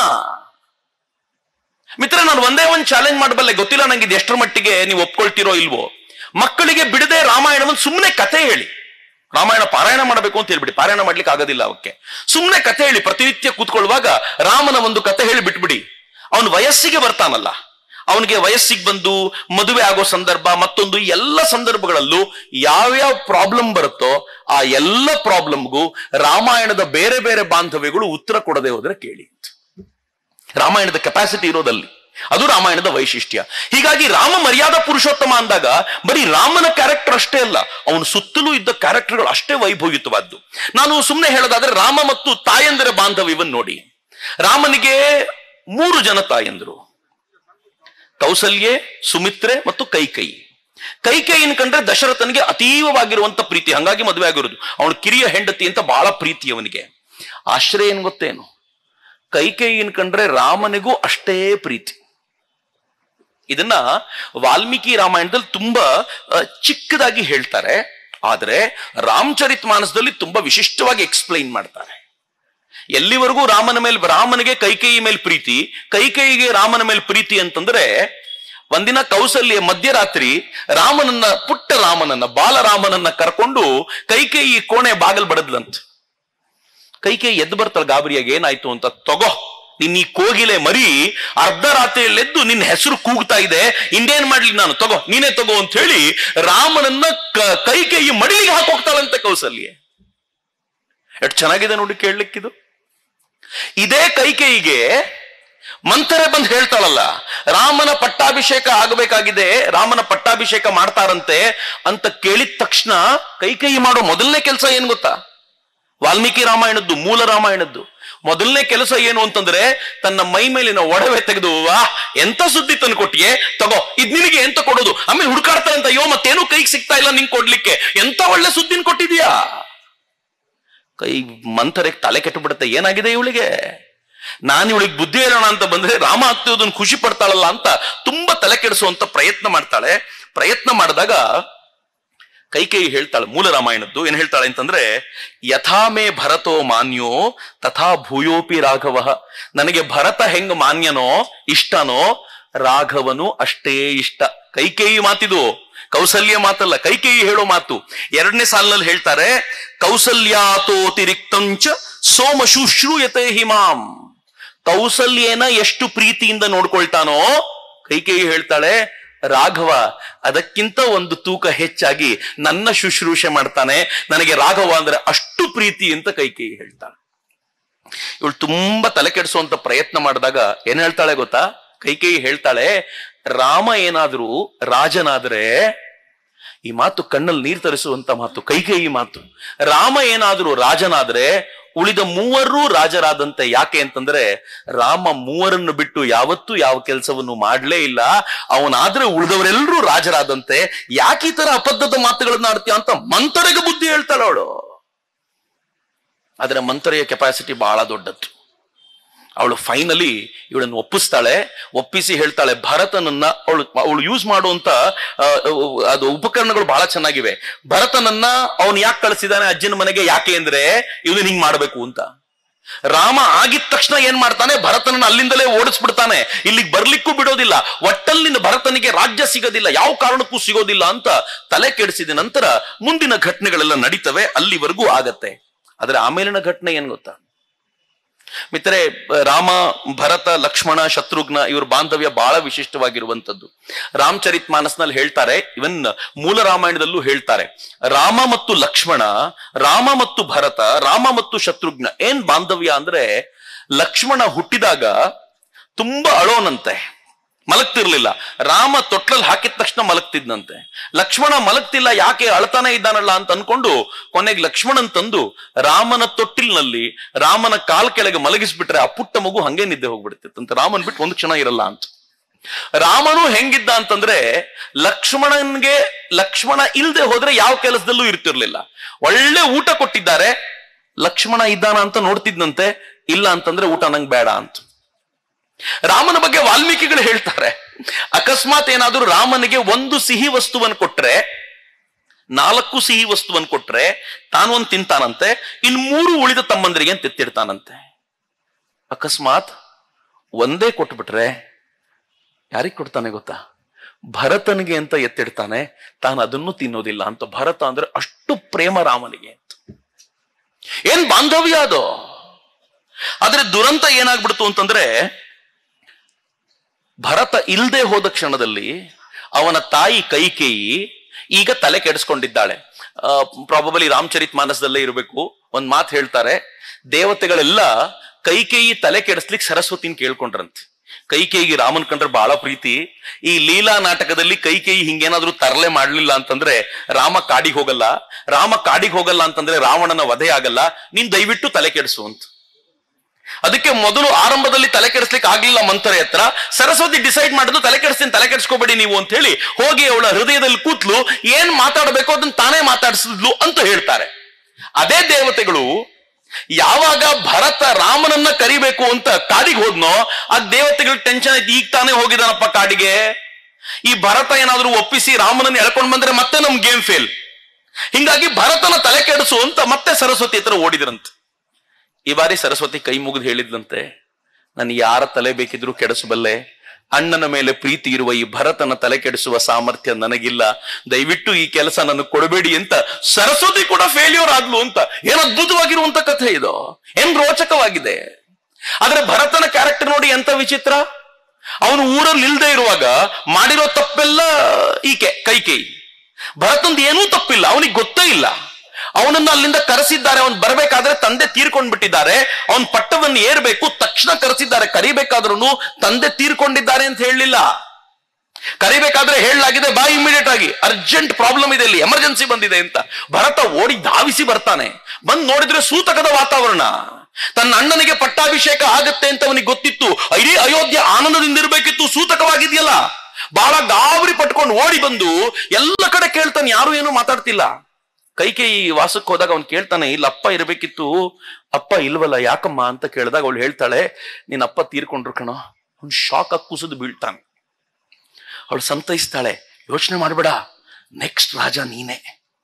ಮಿತ್ರ ನಾನು ಒಂದೇ ಒಂದು ಚಾಲೆಂಜ್ ಮಾಡಬಲ್ಲೆ ಗೊತ್ತಿಲ್ಲ ನಂಗೆ ಇದು ಎಷ್ಟರ ಮಟ್ಟಿಗೆ ನೀವು ಒಪ್ಕೊಳ್ತಿರೋ ಇಲ್ವೋ ಮಕ್ಕಳಿಗೆ ಬಿಡದೆ ರಾಮಾಯಣವನ್ನು ಸುಮ್ಮನೆ ಕಥೆ ಹೇಳಿ ರಾಮಾಯಣ ಪಾರಾಯಣ ಮಾಡಬೇಕು ಅಂತ ಹೇಳ್ಬಿಡಿ ಪಾರಾಯಣ ಮಾಡ್ಲಿಕ್ಕೆ ಆಗೋದಿಲ್ಲ ಅವಕ್ಕೆ ಸುಮ್ಮನೆ ಕಥೆ ಹೇಳಿ ಪ್ರತಿನಿತ್ಯ ಕೂತ್ಕೊಳ್ಳುವಾಗ ರಾಮನ ಒಂದು ಕಥೆ ಹೇಳಿ ಬಿಟ್ಬಿಡಿ ಅವನು ವಯಸ್ಸಿಗೆ ಬರ್ತಾನಲ್ಲ ಅವನಿಗೆ ವಯಸ್ಸಿಗೆ ಬಂದು ಮದುವೆ ಆಗೋ ಸಂದರ್ಭ ಮತ್ತೊಂದು ಈ ಎಲ್ಲ ಸಂದರ್ಭಗಳಲ್ಲೂ ಯಾವ್ಯಾವ ಪ್ರಾಬ್ಲಮ್ ಬರುತ್ತೋ ಆ ಎಲ್ಲ ಪ್ರಾಬ್ಲಮ್ಗೂ ರಾಮಾಯಣದ ಬೇರೆ ಬೇರೆ ಬಾಂಧವ್ಯಗಳು ಉತ್ತರ ಕೊಡದೆ ಹೋದ್ರೆ ಕೇಳಿ ರಾಮಾಯಣದ ಕೆಪಾಸಿಟಿ ಇರೋದಲ್ಲಿ ಅದು ರಾಮಾಯಣದ ವೈಶಿಷ್ಟ್ಯ ಹೀಗಾಗಿ ರಾಮ ಮರ್ಯಾದಾ ಪುರುಷೋತ್ತಮ ಅಂದಾಗ ಬರೀ ರಾಮನ ಕ್ಯಾರೆಕ್ಟರ್ ಅಷ್ಟೇ ಅಲ್ಲ ಅವನ ಸುತ್ತಲೂ ಇದ್ದ ಕ್ಯಾರೆಕ್ಟರ್ಗಳು ಅಷ್ಟೇ ವೈಭವಯುತವಾದ್ದು ನಾನು ಸುಮ್ಮನೆ ಹೇಳೋದಾದ್ರೆ ರಾಮ ಮತ್ತು ತಾಯಂದಿರ ಬಾಂಧವ್ಯವನ್ನು ನೋಡಿ ರಾಮನಿಗೆ ಮೂರು ಜನ ತಾಯಂದಿರು ಕೌಸಲ್ಯೆ ಸುಮಿತ್ರೆ ಮತ್ತು ಕೈಕೈ ಕೈಕೈயின் ಕಂಡ್ರೆ ದಶರಥನಿಗೆ ಅತೀವವಾಗಿರುವಂತ ಪ್ರೀತಿ ಹಂಗಾಗಿ ಮದುವೆ ಆಗಿರೋದು ಅವನು ಕಿರಿಯ ಹೆಂಡತಿ ಅಂತ ಬಹಳ ಪ್ರೀತಿ ಅವನಿಗೆ ಆಶ್ರಯ ಏನ್ ಗೊತ್ತೇನು ಕೈಕೇಯಿನ ಕಂಡ್ರೆ ರಾಮನಿಗೂ ಅಷ್ಟೇ ಪ್ರೀತಿ ಇದನ್ನ ವಾಲ್ಮೀಕಿ ರಾಮಾಯಣದಲ್ಲಿ ತುಂಬಾ ಆ, ಚಿಕ್ಕದಾಗಿ ಹೇಳ್ತಾರೆ ಆದ್ರೆ ರಾಮಚರಿತ್ ಮಾನಸದಲ್ಲಿ ತುಂಬಾ ವಿಶಿಷ್ಟವಾಗಿ ಎಕ್ಸ್ಪ್ಲೈನ್ ಮಾಡ್ತಾರೆ ಎಲ್ಲಿವರೆಗೂ ರಾಮನ ಮೇಲೆ ರಾಮನಿಗೆ ಕೈಕೇಯಿ ಮೇಲೆ ಪ್ರೀತಿ ಕೈಕೇಯಿಗೆ ರಾಮನ ಮೇಲೆ ಪ್ರೀತಿ ಅಂತಂದ್ರೆ ಒಂದಿನ ಕೌಸಲ್ಯ ಮಧ್ಯರಾತ್ರಿ ರಾಮನನ್ನ ಪುಟ್ಟ ರಾಮನನ್ನ ಬಾಲರಾಮನನ್ನ ಕರ್ಕೊಂಡು ಕೈಕೇಯಿ ಕೋಣೆ ಬಾಗಲ್ ಬಡದ್ಲಂತ ಕೈಕೇಯಿ ಎದ್ದು ಬರ್ತಾಳೆ ಗಾಬರಿಯಾಗಿ ಏನಾಯ್ತು ಅಂತ ತಗೋ ನಿನ್ನ ಈ ಕೋಗಿಲೆ ಮರಿ ಅರ್ಧ ರಾತ್ರಿಯಲ್ಲೆದ್ದು ನಿನ್ನ ಹೆಸರು ಕೂಗ್ತಾ ಇದೆ ಇನ್ನೇನ್ ಮಾಡ್ಲಿ ನಾನು ತಗೋ ನೀನೇ ತಗೋ ಅಂತ ಹೇಳಿ ರಾಮನನ್ನ ಕ- ಕೈಕೇಯಿ ಮಡಿಲಿಗೆ ಹಾಕೋಗ್ತಾಳಂತೆ ಕೌಸಲ್ಯ ಎಷ್ಟು ಚೆನ್ನಾಗಿದೆ ನೋಡಿ ಕೇಳಲಿಕ್ಕಿದು ಇದೇ ಕೈಕೇಯಿಗೆ ಮಂಥರೆ ಬಂದು ಹೇಳ್ತಾಳಲ್ಲ ರಾಮನ ಪಟ್ಟಾಭಿಷೇಕ ಆಗಬೇಕಾಗಿದೆ ರಾಮನ ಪಟ್ಟಾಭಿಷೇಕ ಮಾಡ್ತಾರಂತೆ ಅಂತ ಕೇಳಿದ ತಕ್ಷಣ ಕೈಕೇಯಿ ಮಾಡೋ ಮೊದಲನೇ ಕೆಲಸ ಏನ್ ಗೊತ್ತಾ ವಾಲ್ಮೀಕಿ ರಾಮಾಯಣದ್ದು ಮೂಲ ರಾಮಾಯಣದ್ದು ಮೊದಲನೇ ಕೆಲಸ ಏನು ಅಂತಂದ್ರೆ ತನ್ನ ಮೈ ಮೇಲಿನ ಒಡವೆ ತೆಗೆದು ವಾ ಎಂತ ಸುದ್ದಿ ತಂದು ಕೊಟ್ಟಿಗೆ ತಗೋ ಇದ್ ನಿನಗೆ ಎಂತ ಕೊಡೋದು ಆಮೇಲೆ ಹುಡುಕಾಡ್ತಾರಂತ ಅಯ್ಯೋ ಮತ್ತೇನು ಕೈಗೆ ಸಿಗ್ತಾ ಇಲ್ಲ ನಿಂಗೆ ಕೊಡ್ಲಿಕ್ಕೆ ಎಂತ ಒಳ್ಳೆ ಸುದ್ದಿನ ಕೊಟ್ಟಿದ್ಯಾ ಕೈ ಮಂಥರೆಗೆ ತಲೆ ಕೆಟ್ಟು ಬಿಡುತ್ತೆ ಏನಾಗಿದೆ ಇವಳಿಗೆ ನಾನು ಇವಳಿಗೆ ಬುದ್ಧಿ ಹೇಳೋಣ ಅಂತ ಬಂದ್ರೆ ರಾಮ ಆಗ್ತಿರೋದನ್ನ ಖುಷಿ ಪಡ್ತಾಳಲ್ಲ ಅಂತ ತುಂಬಾ ತಲೆ ಕೆಡಿಸುವಂತ ಪ್ರಯತ್ನ ಮಾಡ್ತಾಳೆ ಪ್ರಯತ್ನ ಮಾಡಿದಾಗ ಕೈಕೇಯಿ ಹೇಳ್ತಾಳೆ ಮೂಲ ರಾಮಾಯಣದ್ದು ಏನ್ ಹೇಳ್ತಾಳೆ ಅಂತಂದ್ರೆ ಯಥಾಮೇ ಭರತೋ ಮಾನ್ಯೋ ತಥಾ ಭೂಯೋಪಿ ರಾಘವ ನನಗೆ ಭರತ ಹೆಂಗ್ ಮಾನ್ಯನೋ ಇಷ್ಟನೋ ರಾಘವನು ಅಷ್ಟೇ ಇಷ್ಟ ಕೈಕೇಯಿ ಮಾತಿದು ಕೌಸಲ್ಯ ಮಾತಲ್ಲ ಕೈಕೇಯಿ ಹೇಳೋ ಮಾತು ಎರಡನೇ ಸಾಲಿನಲ್ಲಿ ಹೇಳ್ತಾರೆ ಕೌಸಲ್ಯಾತೋತಿರಿಕ್ತಂಚ ಸೋಮ ಶುಶ್ರೂಯತೆ ಹಿಮಾಂ ಕೌಸಲ್ಯನ ಎಷ್ಟು ಪ್ರೀತಿಯಿಂದ ನೋಡ್ಕೊಳ್ತಾನೋ ಕೈಕೇಯಿ ಹೇಳ್ತಾಳೆ ರಾಘವ ಅದಕ್ಕಿಂತ ಒಂದು ತೂಕ ಹೆಚ್ಚಾಗಿ ನನ್ನ ಶುಶ್ರೂಷೆ ಮಾಡ್ತಾನೆ ನನಗೆ ರಾಘವ ಅಂದ್ರೆ ಅಷ್ಟು ಪ್ರೀತಿ ಅಂತ ಕೈಕೇಯಿ ಹೇಳ್ತಾಳೆ ಇವಳು ತುಂಬಾ ತಲೆ ಕೆಡಿಸುವಂತ ಪ್ರಯತ್ನ ಮಾಡಿದಾಗ ಏನ್ ಹೇಳ್ತಾಳೆ ಗೊತ್ತಾ ಕೈಕೇಯಿ ಹೇಳ್ತಾಳೆ ರಾಮ ಏನಾದ್ರೂ ರಾಜನಾದ್ರೆ ಈ ಮಾತು ಕಣ್ಣಲ್ಲಿ ನೀರ್ ತರಿಸುವಂತ ಮಾತು ಕೈಕೇಯಿ ಮಾತು ರಾಮ ಏನಾದ್ರೂ ರಾಜನಾದ್ರೆ ಉಳಿದ ಮೂವರೂ ರಾಜರಾದಂತೆ ಯಾಕೆ ಅಂತಂದ್ರೆ ರಾಮ ಮೂವರನ್ನು ಬಿಟ್ಟು ಯಾವತ್ತೂ ಯಾವ ಕೆಲಸವನ್ನು ಮಾಡ್ಲೇ ಇಲ್ಲ ಅವನಾದ್ರೆ ಉಳಿದವರೆಲ್ಲರೂ ರಾಜರಾದಂತೆ ಯಾಕೆ ಈ ತರ ಅಬದ್ಧದ ಮಾತುಗಳನ್ನ ಆಡ್ತೀಯ ಅಂತ ಮಂತರೆಗೆ ಬುದ್ಧಿ ಹೇಳ್ತಾಳೆ ಅವಳು ಆದ್ರೆ ಮಂತರೆಯ ಕೆಪಾಸಿಟಿ ಬಹಳ ದೊಡ್ಡದ್ದು ಅವಳು ಫೈನಲಿ ಇವಳನ್ನು ಒಪ್ಪಿಸ್ತಾಳೆ ಒಪ್ಪಿಸಿ ಹೇಳ್ತಾಳೆ ಭರತನನ್ನ ಅವಳು ಅವಳು ಯೂಸ್ ಮಾಡುವಂತ ಆ, ಅದು ಉಪಕರಣಗಳು ಬಹಳ ಚೆನ್ನಾಗಿವೆ ಭರತನನ್ನ ಅವನು ಯಾಕೆ ಕಳಿಸಿದಾನೆ ಅಜ್ಜನ ಮನೆಗೆ ಯಾಕೆ ಅಂದ್ರೆ ಇವನು ಹಿಂಗ್ ಮಾಡ್ಬೇಕು ಅಂತ ರಾಮ ಆಗಿದ ತಕ್ಷಣ ಏನ್ ಮಾಡ್ತಾನೆ ಭರತನನ್ನ ಅಲ್ಲಿಂದಲೇ ಓಡಿಸ್ಬಿಡ್ತಾನೆ ಇಲ್ಲಿಗೆ ಬರ್ಲಿಕ್ಕೂ ಬಿಡೋದಿಲ್ಲ ಒಟ್ಟಲ್ಲಿನ ಭರತನಿಗೆ ರಾಜ್ಯ ಸಿಗೋದಿಲ್ಲ ಯಾವ ಕಾರಣಕ್ಕೂ ಸಿಗೋದಿಲ್ಲ ಅಂತ ತಲೆ ಕೆಡಿಸಿದ ನಂತರ ಮುಂದಿನ ಘಟನೆಗಳೆಲ್ಲ ನಡೀತವೆ ಅಲ್ಲಿವರೆಗೂ ಆಗತ್ತೆ ಆದ್ರೆ ಆಮೇಲಿನ ಘಟನೆ ಏನ್ ಗೊತ್ತಾ ಮಿತ್ರರೆ ರಾಮ ಭರತ ಲಕ್ಷ್ಮಣ ಶತ್ರುಘ್ನ ಇವ್ರ ಬಾಂಧವ್ಯ ಬಹಳ ವಿಶಿಷ್ಟವಾಗಿರುವಂತದ್ದು ರಾಮಚರಿತ್ ಮಾನಸ್ನಲ್ಲಿ ಹೇಳ್ತಾರೆ ಇವನ್ ಮೂಲ ರಾಮಾಯಣದಲ್ಲೂ ಹೇಳ್ತಾರೆ ರಾಮ ಮತ್ತು ಲಕ್ಷ್ಮಣ ರಾಮ ಮತ್ತು ಭರತ ರಾಮ ಮತ್ತು ಶತ್ರುಘ್ನ ಏನ್ ಬಾಂಧವ್ಯ ಅಂದ್ರೆ ಲಕ್ಷ್ಮಣ ಹುಟ್ಟಿದಾಗ ತುಂಬಾ ಅಳೋನಂತೆ ಮಲಗ್ತಿರ್ಲಿಲ್ಲ ರಾಮ ತೊಟ್ಲಲ್ಲಿ ಹಾಕಿದ ತಕ್ಷಣ ಮಲಗ್ತಿದ್ನಂತೆ ಲಕ್ಷ್ಮಣ ಮಲಗ್ತಿಲ್ಲ ಯಾಕೆ ಅಳ್ತಾನೆ ಇದ್ದಾನಲ್ಲ ಅಂತ ಅನ್ಕೊಂಡು ಕೊನೆಗೆ ಲಕ್ಷ್ಮಣನ್ ತಂದು ರಾಮನ ತೊಟ್ಟಿಲ್ನಲ್ಲಿ ರಾಮನ ಕಾಲ್ ಕೆಳಗೆ ಮಲಗಿಸ್ಬಿಟ್ರೆ ಆ ಪುಟ್ಟ ಮಗು ಹಂಗೆ ನಿದ್ದೆ ಹೋಗ್ಬಿಡ್ತಿತ್ತಂತೆ ರಾಮನ್ ಬಿಟ್ಟು ಒಂದು ಕ್ಷಣ ಇರಲ್ಲ ಅಂತ ರಾಮನು ಹೆಂಗಿದ್ದ ಅಂತಂದ್ರೆ ಲಕ್ಷ್ಮಣನ್ಗೆ ಲಕ್ಷ್ಮಣ ಇಲ್ದೆ ಹೋದ್ರೆ ಯಾವ ಕೆಲಸದಲ್ಲೂ ಇರ್ತಿರ್ಲಿಲ್ಲ ಒಳ್ಳೆ ಊಟ ಕೊಟ್ಟಿದ್ದಾರೆ ಲಕ್ಷ್ಮಣ ಇದ್ದಾನ ಅಂತ ನೋಡ್ತಿದ್ನಂತೆ ಇಲ್ಲ ಅಂತಂದ್ರೆ ಊಟ ನಂಗೆ ಬೇಡ ಅಂತ ರಾಮನ ಬಗ್ಗೆ ವಾಲ್ಮೀಕಿಗಳು ಹೇಳ್ತಾರೆ ಅಕಸ್ಮಾತ್ ಏನಾದ್ರೂ ರಾಮನಿಗೆ ಒಂದು ಸಿಹಿ ವಸ್ತುವನ್ನು ಕೊಟ್ರೆ ನಾಲ್ಕು ಸಿಹಿ ವಸ್ತುವನ್ನು ಕೊಟ್ರೆ ತಾನೊಂದು ತಿಂತಾನಂತೆ ಇನ್ ಮೂರು ಉಳಿದ ತಮ್ಮಂದರಿಗೆ ಅಂತ ಎತ್ತಿಡ್ತಾನಂತೆ ಅಕಸ್ಮಾತ್ ಒಂದೇ ಕೊಟ್ಬಿಟ್ರೆ ಯಾರಿಗೆ ಕೊಡ್ತಾನೆ ಗೊತ್ತಾ ಭರತನಿಗೆ ಅಂತ ಎತ್ತಿಡ್ತಾನೆ ತಾನು ಅದನ್ನು ತಿನ್ನೋದಿಲ್ಲ ಅಂತ ಭರತ ಅಂದ್ರೆ ಅಷ್ಟು ಪ್ರೇಮ ರಾಮನಿಗೆ ಅಂತ ಏನ್ ಬಾಂಧವ್ಯ ಅದು ಆದ್ರೆ ದುರಂತ ಏನಾಗ್ಬಿಡ್ತು ಅಂತಂದ್ರೆ ಭರತ ಇಲ್ದೆ ಹೋದ ಕ್ಷಣದಲ್ಲಿ ಅವನ ತಾಯಿ ಕೈಕೇಯಿ ಈಗ ತಲೆ ಕೆಡಿಸ್ಕೊಂಡಿದ್ದಾಳೆ ಪ್ರಾಬಬಲಿ ರಾಮಚರಿತ್ ಮಾನಸದಲ್ಲೇ ಇರಬೇಕು ಒಂದ್ ಮಾತು ಹೇಳ್ತಾರೆ ದೇವತೆಗಳೆಲ್ಲ ಕೈಕೇಯಿ ತಲೆ ಕೆಡಿಸ್ಲಿಕ್ಕೆ ಸರಸ್ವತಿನ ಕೇಳ್ಕೊಂಡ್ರಂತೆ ಕೈಕೇಯಿಗೆ ರಾಮನ್ ಕಂಡ್ರೆ ಬಹಳ ಪ್ರೀತಿ ಈ ಲೀಲಾ ನಾಟಕದಲ್ಲಿ ಕೈಕೇಯಿ ಹಿಂಗೇನಾದ್ರೂ ತರಲೆ ಮಾಡ್ಲಿಲ್ಲ ಅಂತಂದ್ರೆ ರಾಮ ಕಾಡಿಗೆ ಹೋಗಲ್ಲ ರಾಮ ಕಾಡಿಗೆ ಹೋಗಲ್ಲ ಅಂತಂದ್ರೆ ರಾವಣನ ವಧೆ ಆಗಲ್ಲ ನೀನ್ ದಯವಿಟ್ಟು ತಲೆ ಕೆಡಿಸು ಅಂತ ಅದಕ್ಕೆ ಮೊದಲು ಆರಂಭದಲ್ಲಿ ತಲೆ ಕೆಡಿಸ್ಲಿಕ್ಕೆ ಆಗ್ಲಿಲ್ಲ ಮಂಥರೆ ಹತ್ರ ಸರಸ್ವತಿ ಡಿಸೈಡ್ ಮಾಡಿದ್ರು ತಲೆ ಕೆಡಿಸ್ತೀನಿ ತಲೆ ಕೆಡಿಸ್ಕೋಬೇಡಿ ನೀವು ಅಂತ ಹೇಳಿ ಹೋಗಿ ಅವಳ ಹೃದಯದಲ್ಲಿ ಕೂತ್ಲು ಏನ್ ಮಾತಾಡಬೇಕು ಅದನ್ನ ತಾನೇ ಮಾತಾಡಿಸಿದ್ಲು ಅಂತ ಹೇಳ್ತಾರೆ ಅದೇ ದೇವತೆಗಳು ಯಾವಾಗ ಭರತ ರಾಮನನ್ನ ಕರಿಬೇಕು ಅಂತ ಕಾಡಿಗೆ ಹೋದ್ನೋ ಆ ದೇವತೆಗಳು ಟೆನ್ಷನ್ ಆಯ್ತು ಈಗ ತಾನೇ ಹೋಗಿದಾನಪ್ಪ ಕಾಡಿಗೆ ಈ ಭರತ ಏನಾದ್ರೂ ಒಪ್ಪಿಸಿ ರಾಮನನ್ನ ಎಳ್ಕೊಂಡ್ ಬಂದ್ರೆ ಮತ್ತೆ ನಮ್ ಗೇಮ್ ಫೇಲ್ ಹಿಂಗಾಗಿ ಭರತನ ತಲೆ ಕೆಡಿಸು ಅಂತ ಮತ್ತೆ ಸರಸ್ವತಿ ಹತ್ರ ಓಡಿದ್ರಂತೆ ಈ ಬಾರಿ ಸರಸ್ವತಿ ಕೈ ಮುಗಿದು ಹೇಳಿದ್ಲಂತೆ ನಾನು ಯಾರ ತಲೆ ಬೇಕಿದ್ರೂ ಕೆಡಿಸಬಲ್ಲೆ ಅಣ್ಣನ ಮೇಲೆ ಪ್ರೀತಿ ಇರುವ ಈ ಭರತನ ತಲೆ ಕೆಡಿಸುವ ಸಾಮರ್ಥ್ಯ ನನಗಿಲ್ಲ ದಯವಿಟ್ಟು ಈ ಕೆಲಸ ನನಗೆ ಕೊಡಬೇಡಿ ಅಂತ ಸರಸ್ವತಿ ಕೂಡ ಫೇಲ್ಯೂರ್ ಆದ್ಲು ಅಂತ ಏನ್ ಅದ್ಭುತವಾಗಿರುವಂತ ಕಥೆ ಇದು ಏನ್ ರೋಚಕವಾಗಿದೆ ಆದ್ರೆ ಭರತನ ಕ್ಯಾರೆಕ್ಟರ್ ನೋಡಿ ಎಂತ ವಿಚಿತ್ರ ಅವನು ಊರಲ್ಲಿ ಇಲ್ದೇ ಇರುವಾಗ ಮಾಡಿರೋ ತಪ್ಪೆಲ್ಲ ಈಕೆ ಕೈಕೇಯಿ ಭರತಂದು ಏನೂ ತಪ್ಪಿಲ್ಲ ಅವನಿಗೆ ಗೊತ್ತೇ ಇಲ್ಲ ಅವನನ್ನ ಅಲ್ಲಿಂದ ಕರೆಸಿದ್ದಾರೆ ಅವನ್ ಬರಬೇಕಾದ್ರೆ ತಂದೆ ತೀರ್ಕೊಂಡ್ ಬಿಟ್ಟಿದ್ದಾರೆ ಅವನ್ ಪಟ್ಟವನ್ನು ಏರ್ಬೇಕು ತಕ್ಷಣ ಕರೆಸಿದ್ದಾರೆ ಕರಿಬೇಕಾದ್ರೂ ತಂದೆ ತೀರ್ಕೊಂಡಿದ್ದಾರೆ ಅಂತ ಹೇಳಲಿಲ್ಲ ಕರಿಬೇಕಾದ್ರೆ ಹೇಳಲಾಗಿದೆ ಬಾ ಇಮಿಡಿಯೇಟ್ ಆಗಿ ಅರ್ಜೆಂಟ್ ಪ್ರಾಬ್ಲಮ್ ಇದೆ ಇಲ್ಲಿ ಎಮರ್ಜೆನ್ಸಿ ಬಂದಿದೆ ಅಂತ ಭರತ ಓಡಿ ಧಾವಿಸಿ ಬರ್ತಾನೆ ಬಂದ್ ನೋಡಿದ್ರೆ ಸೂತಕದ ವಾತಾವರಣ ತನ್ನ ಅಣ್ಣನಿಗೆ ಪಟ್ಟಾಭಿಷೇಕ ಆಗತ್ತೆ ಅಂತ ಅವನಿಗೆ ಗೊತ್ತಿತ್ತು ಇಡೀ ಅಯೋಧ್ಯೆ ಆನಂದದಿಂದ ಇರಬೇಕಿತ್ತು ಸೂತಕವಾಗಿದೆಯಲ್ಲ ಬಹಳ ಗಾಬರಿ ಪಟ್ಕೊಂಡು ಓಡಿ ಬಂದು ಎಲ್ಲ ಕಡೆ ಕೇಳ್ತಾನೆ ಯಾರು ಏನು ಮಾತಾಡ್ತಿಲ್ಲ ಕೈಕೇಯಿ ವಾಸಕ್ಕೆ ಹೋದಾಗ ಅವ್ನು ಕೇಳ್ತಾನೆ ಇಲ್ಲ ಅಪ್ಪ ಇರಬೇಕಿತ್ತು ಅಪ್ಪ ಇಲ್ವಲ್ಲ ಯಾಕಮ್ಮ ಅಂತ ಕೇಳಿದಾಗ ಅವಳು ಹೇಳ್ತಾಳೆ ನಿನ್ನ ಅಪ್ಪ ತೀರ್ಕೊಂಡ್ರು ಕಣೋ ಅವ್ನು ಶಾಕ್ ಆಗಿ ಕುಸಿದು ಬೀಳ್ತಾನೆ ಅವಳು ಸಂತೈಸ್ತಾಳೆ ಯೋಚನೆ ಮಾಡಬೇಡ ನೆಕ್ಸ್ಟ್ ರಾಜ ನೀನೇ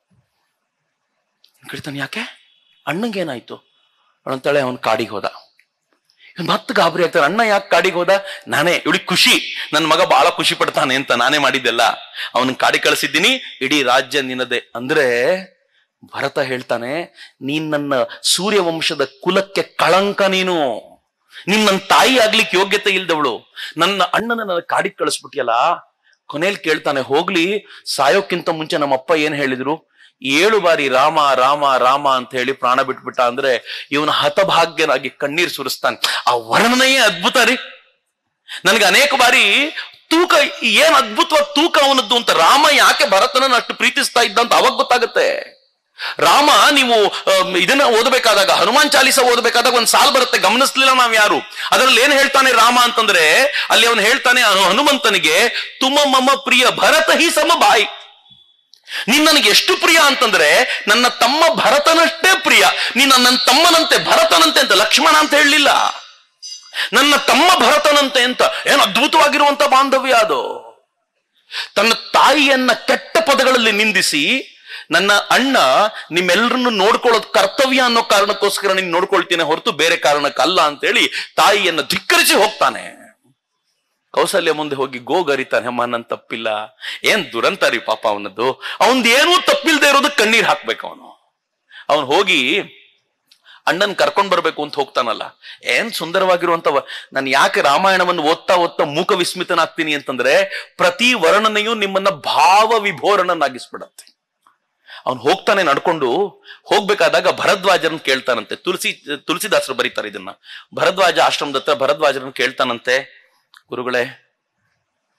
ಕೇಳ್ತಾನೆ ಯಾಕೆ ಅಣ್ಣಂಗೇನಾಯ್ತು ಅವಳಂತಾಳೆ ಅವನ್ ಕಾಡಿಗೆ ಹೋದ ಇವ್ನು ಮತ್ತೆ ಗಾಬರಿ ಆಗ್ತಾನೆ ಅಣ್ಣ ಯಾಕೆ ಕಾಡಿಗೆ ಹೋದ ನಾನೇ ಇವಳಿಗೆ ಖುಷಿ ನನ್ನ ಮಗ ಬಹಳ ಖುಷಿ ಪಡ್ತಾನೆ ಅಂತ ನಾನೇ ಮಾಡಿದ್ದೆಲ್ಲ ಅವನ ಕಾಡಿಗೆ ಕಳಿಸಿದ್ದೀನಿ ಇಡೀ ರಾಜ್ಯ ನಿನ್ನದೆ ಅಂದ್ರೆ ಭರತ ಹೇಳ್ತಾನೆ ನೀನ್ ನನ್ನ ಸೂರ್ಯವಂಶದ ಕುಲಕ್ಕೆ ಕಳಂಕ ನೀನು ನೀನ್ ನನ್ನ ತಾಯಿ ಆಗ್ಲಿಕ್ಕೆ ಯೋಗ್ಯತೆ ಇಲ್ದವಳು ನನ್ನ ಅಣ್ಣನ ನನ್ನ ಕಾಡಿಗೆ ಕಳಿಸ್ಬಿಟ್ಟಿಯಲ್ಲ ಕೊನೆಯಲ್ಲಿ ಕೇಳ್ತಾನೆ ಹೋಗ್ಲಿ ಸಾಯೋಕ್ಕಿಂತ ಮುಂಚೆ ನಮ್ಮಪ್ಪ ಏನ್ ಹೇಳಿದ್ರು ಏಳು ಬಾರಿ ರಾಮ ರಾಮ ರಾಮ ಅಂತ ಹೇಳಿ ಪ್ರಾಣ ಬಿಟ್ಬಿಟ್ಟ ಅಂದ್ರೆ ಇವನ ಹತಭಾಗ್ಯನಾಗಿ ಕಣ್ಣೀರ್ ಸುರಿಸ್ತಾನೆ ಆ ವರ್ಣನೆಯೇ ಅದ್ಭುತ ರೀ ನನಗೆ ಅನೇಕ ಬಾರಿ ತೂಕ ಏನ್ ಅದ್ಭುತವಾದ ತೂಕ ಅವನದ್ದು ಅಂತ ರಾಮ ಯಾಕೆ ಭರತನನ್ನು ಅಷ್ಟು ಪ್ರೀತಿಸ್ತಾ ಇದ್ದ ಅಂತ ಅವಾಗ ಗೊತ್ತಾಗುತ್ತೆ ರಾಮ ನೀವು ಅಮ್, ಇದನ್ನ ಓದಬೇಕಾದಾಗ ಹನುಮಾನ್ ಚಾಲಿಸ ಓದಬೇಕಾದಾಗ ಒಂದ್ ಸಾಲ್ ಬರುತ್ತೆ ಗಮನಿಸ್ಲಿಲ್ಲ ನಾವ್ ಯಾರು ಅದರಲ್ಲಿ ಏನ್ ಹೇಳ್ತಾನೆ ರಾಮ ಅಂತಂದ್ರೆ ಅಲ್ಲಿ ಅವನು ಹೇಳ್ತಾನೆ ಹನು- ಹನುಮಂತನಿಗೆ ತುಮ ಮಮ ಪ್ರಿಯ ಭರತ ಹಿ ಸಮ ಬಾಯಿ ನೀನ್ ನನಗೆ ಎಷ್ಟು ಪ್ರಿಯ ಅಂತಂದ್ರೆ ನನ್ನ ತಮ್ಮ ಭರತನಷ್ಟೇ ಪ್ರಿಯ ನೀನ್ ನನ್ನ ತಮ್ಮನಂತೆ ಭರತನಂತೆ ಅಂತ ಲಕ್ಷ್ಮಣ ಅಂತ ಹೇಳಲಿಲ್ಲ ನನ್ನ ತಮ್ಮ ಭರತನಂತೆ ಅಂತ ಏನು ಅದ್ಭುತವಾಗಿರುವಂತ ಬಾಂಧವ್ಯ ಅದು ತನ್ನ ತಾಯಿಯನ್ನ ಕೆಟ್ಟ ಪದಗಳಲ್ಲಿ ನಿಂದಿಸಿ ನನ್ನ ಅಣ್ಣ ನಿಮ್ಮೆಲ್ಲರನ್ನು ನೋಡ್ಕೊಳ್ಳೋದು ಕರ್ತವ್ಯ ಅನ್ನೋ ಕಾರಣಕ್ಕೋಸ್ಕರ ನೀನ್ ನೋಡ್ಕೊಳ್ತೀನಿ ಹೊರತು ಬೇರೆ ಕಾರಣಕ್ಕಲ್ಲ ಅಂತೇಳಿ ತಾಯಿಯನ್ನ ಧಿಕ್ಕರಿಸಿ ಹೋಗ್ತಾನೆ ಕೌಸಲ್ಯ ಮುಂದೆ ಹೋಗಿ ಗೋಗರಿತಾನೆ ಅಮ್ಮ ನನ್ ತಪ್ಪಿಲ್ಲ ಏನ್ ದುರಂತ ರೀ ಪಾಪ ಅವನದ್ದು ಅವನ್ದು ಏನೂ ತಪ್ಪಿಲ್ದೆ ಇರೋದಕ್ಕೆ ಕಣ್ಣೀರ್ ಹಾಕ್ಬೇಕು ಅವನು ಅವನು ಹೋಗಿ ಅಣ್ಣನ್ ಕರ್ಕೊಂಡ್ ಬರ್ಬೇಕು ಅಂತ ಹೋಗ್ತಾನಲ್ಲ ಏನ್ ಸುಂದರವಾಗಿರುವಂತ ನಾನು ಯಾಕೆ ರಾಮಾಯಣವನ್ನು ಓದ್ತಾ ಓದ್ತಾ ಮೂಕ ವಿಸ್ಮಿತನಾಗ್ತೀನಿ ಅಂತಂದ್ರೆ ಪ್ರತಿ ವರ್ಣನೆಯು ನಿಮ್ಮನ್ನ ಭಾವ ವಿಭೋರನನ್ನಾಗಿಸ್ಬಿಡತ್ತೆ ಅವನು ಹೋಗ್ತಾನೆ ನಡ್ಕೊಂಡು ಹೋಗ್ಬೇಕಾದಾಗ ಭರದ್ವಾಜರನ್ನ ಕೇಳ್ತಾನಂತೆ ತುಳಸಿ ತುಳಸಿದಾಸರು ಬರೀತಾರೆ ಇದನ್ನ ಭರದ್ವಾಜ ಆಶ್ರಮದ ಹತ್ರ ಭರದ್ವಾಜರನ್ನ ಕೇಳ್ತಾನಂತೆ ಗುರುಗಳೇ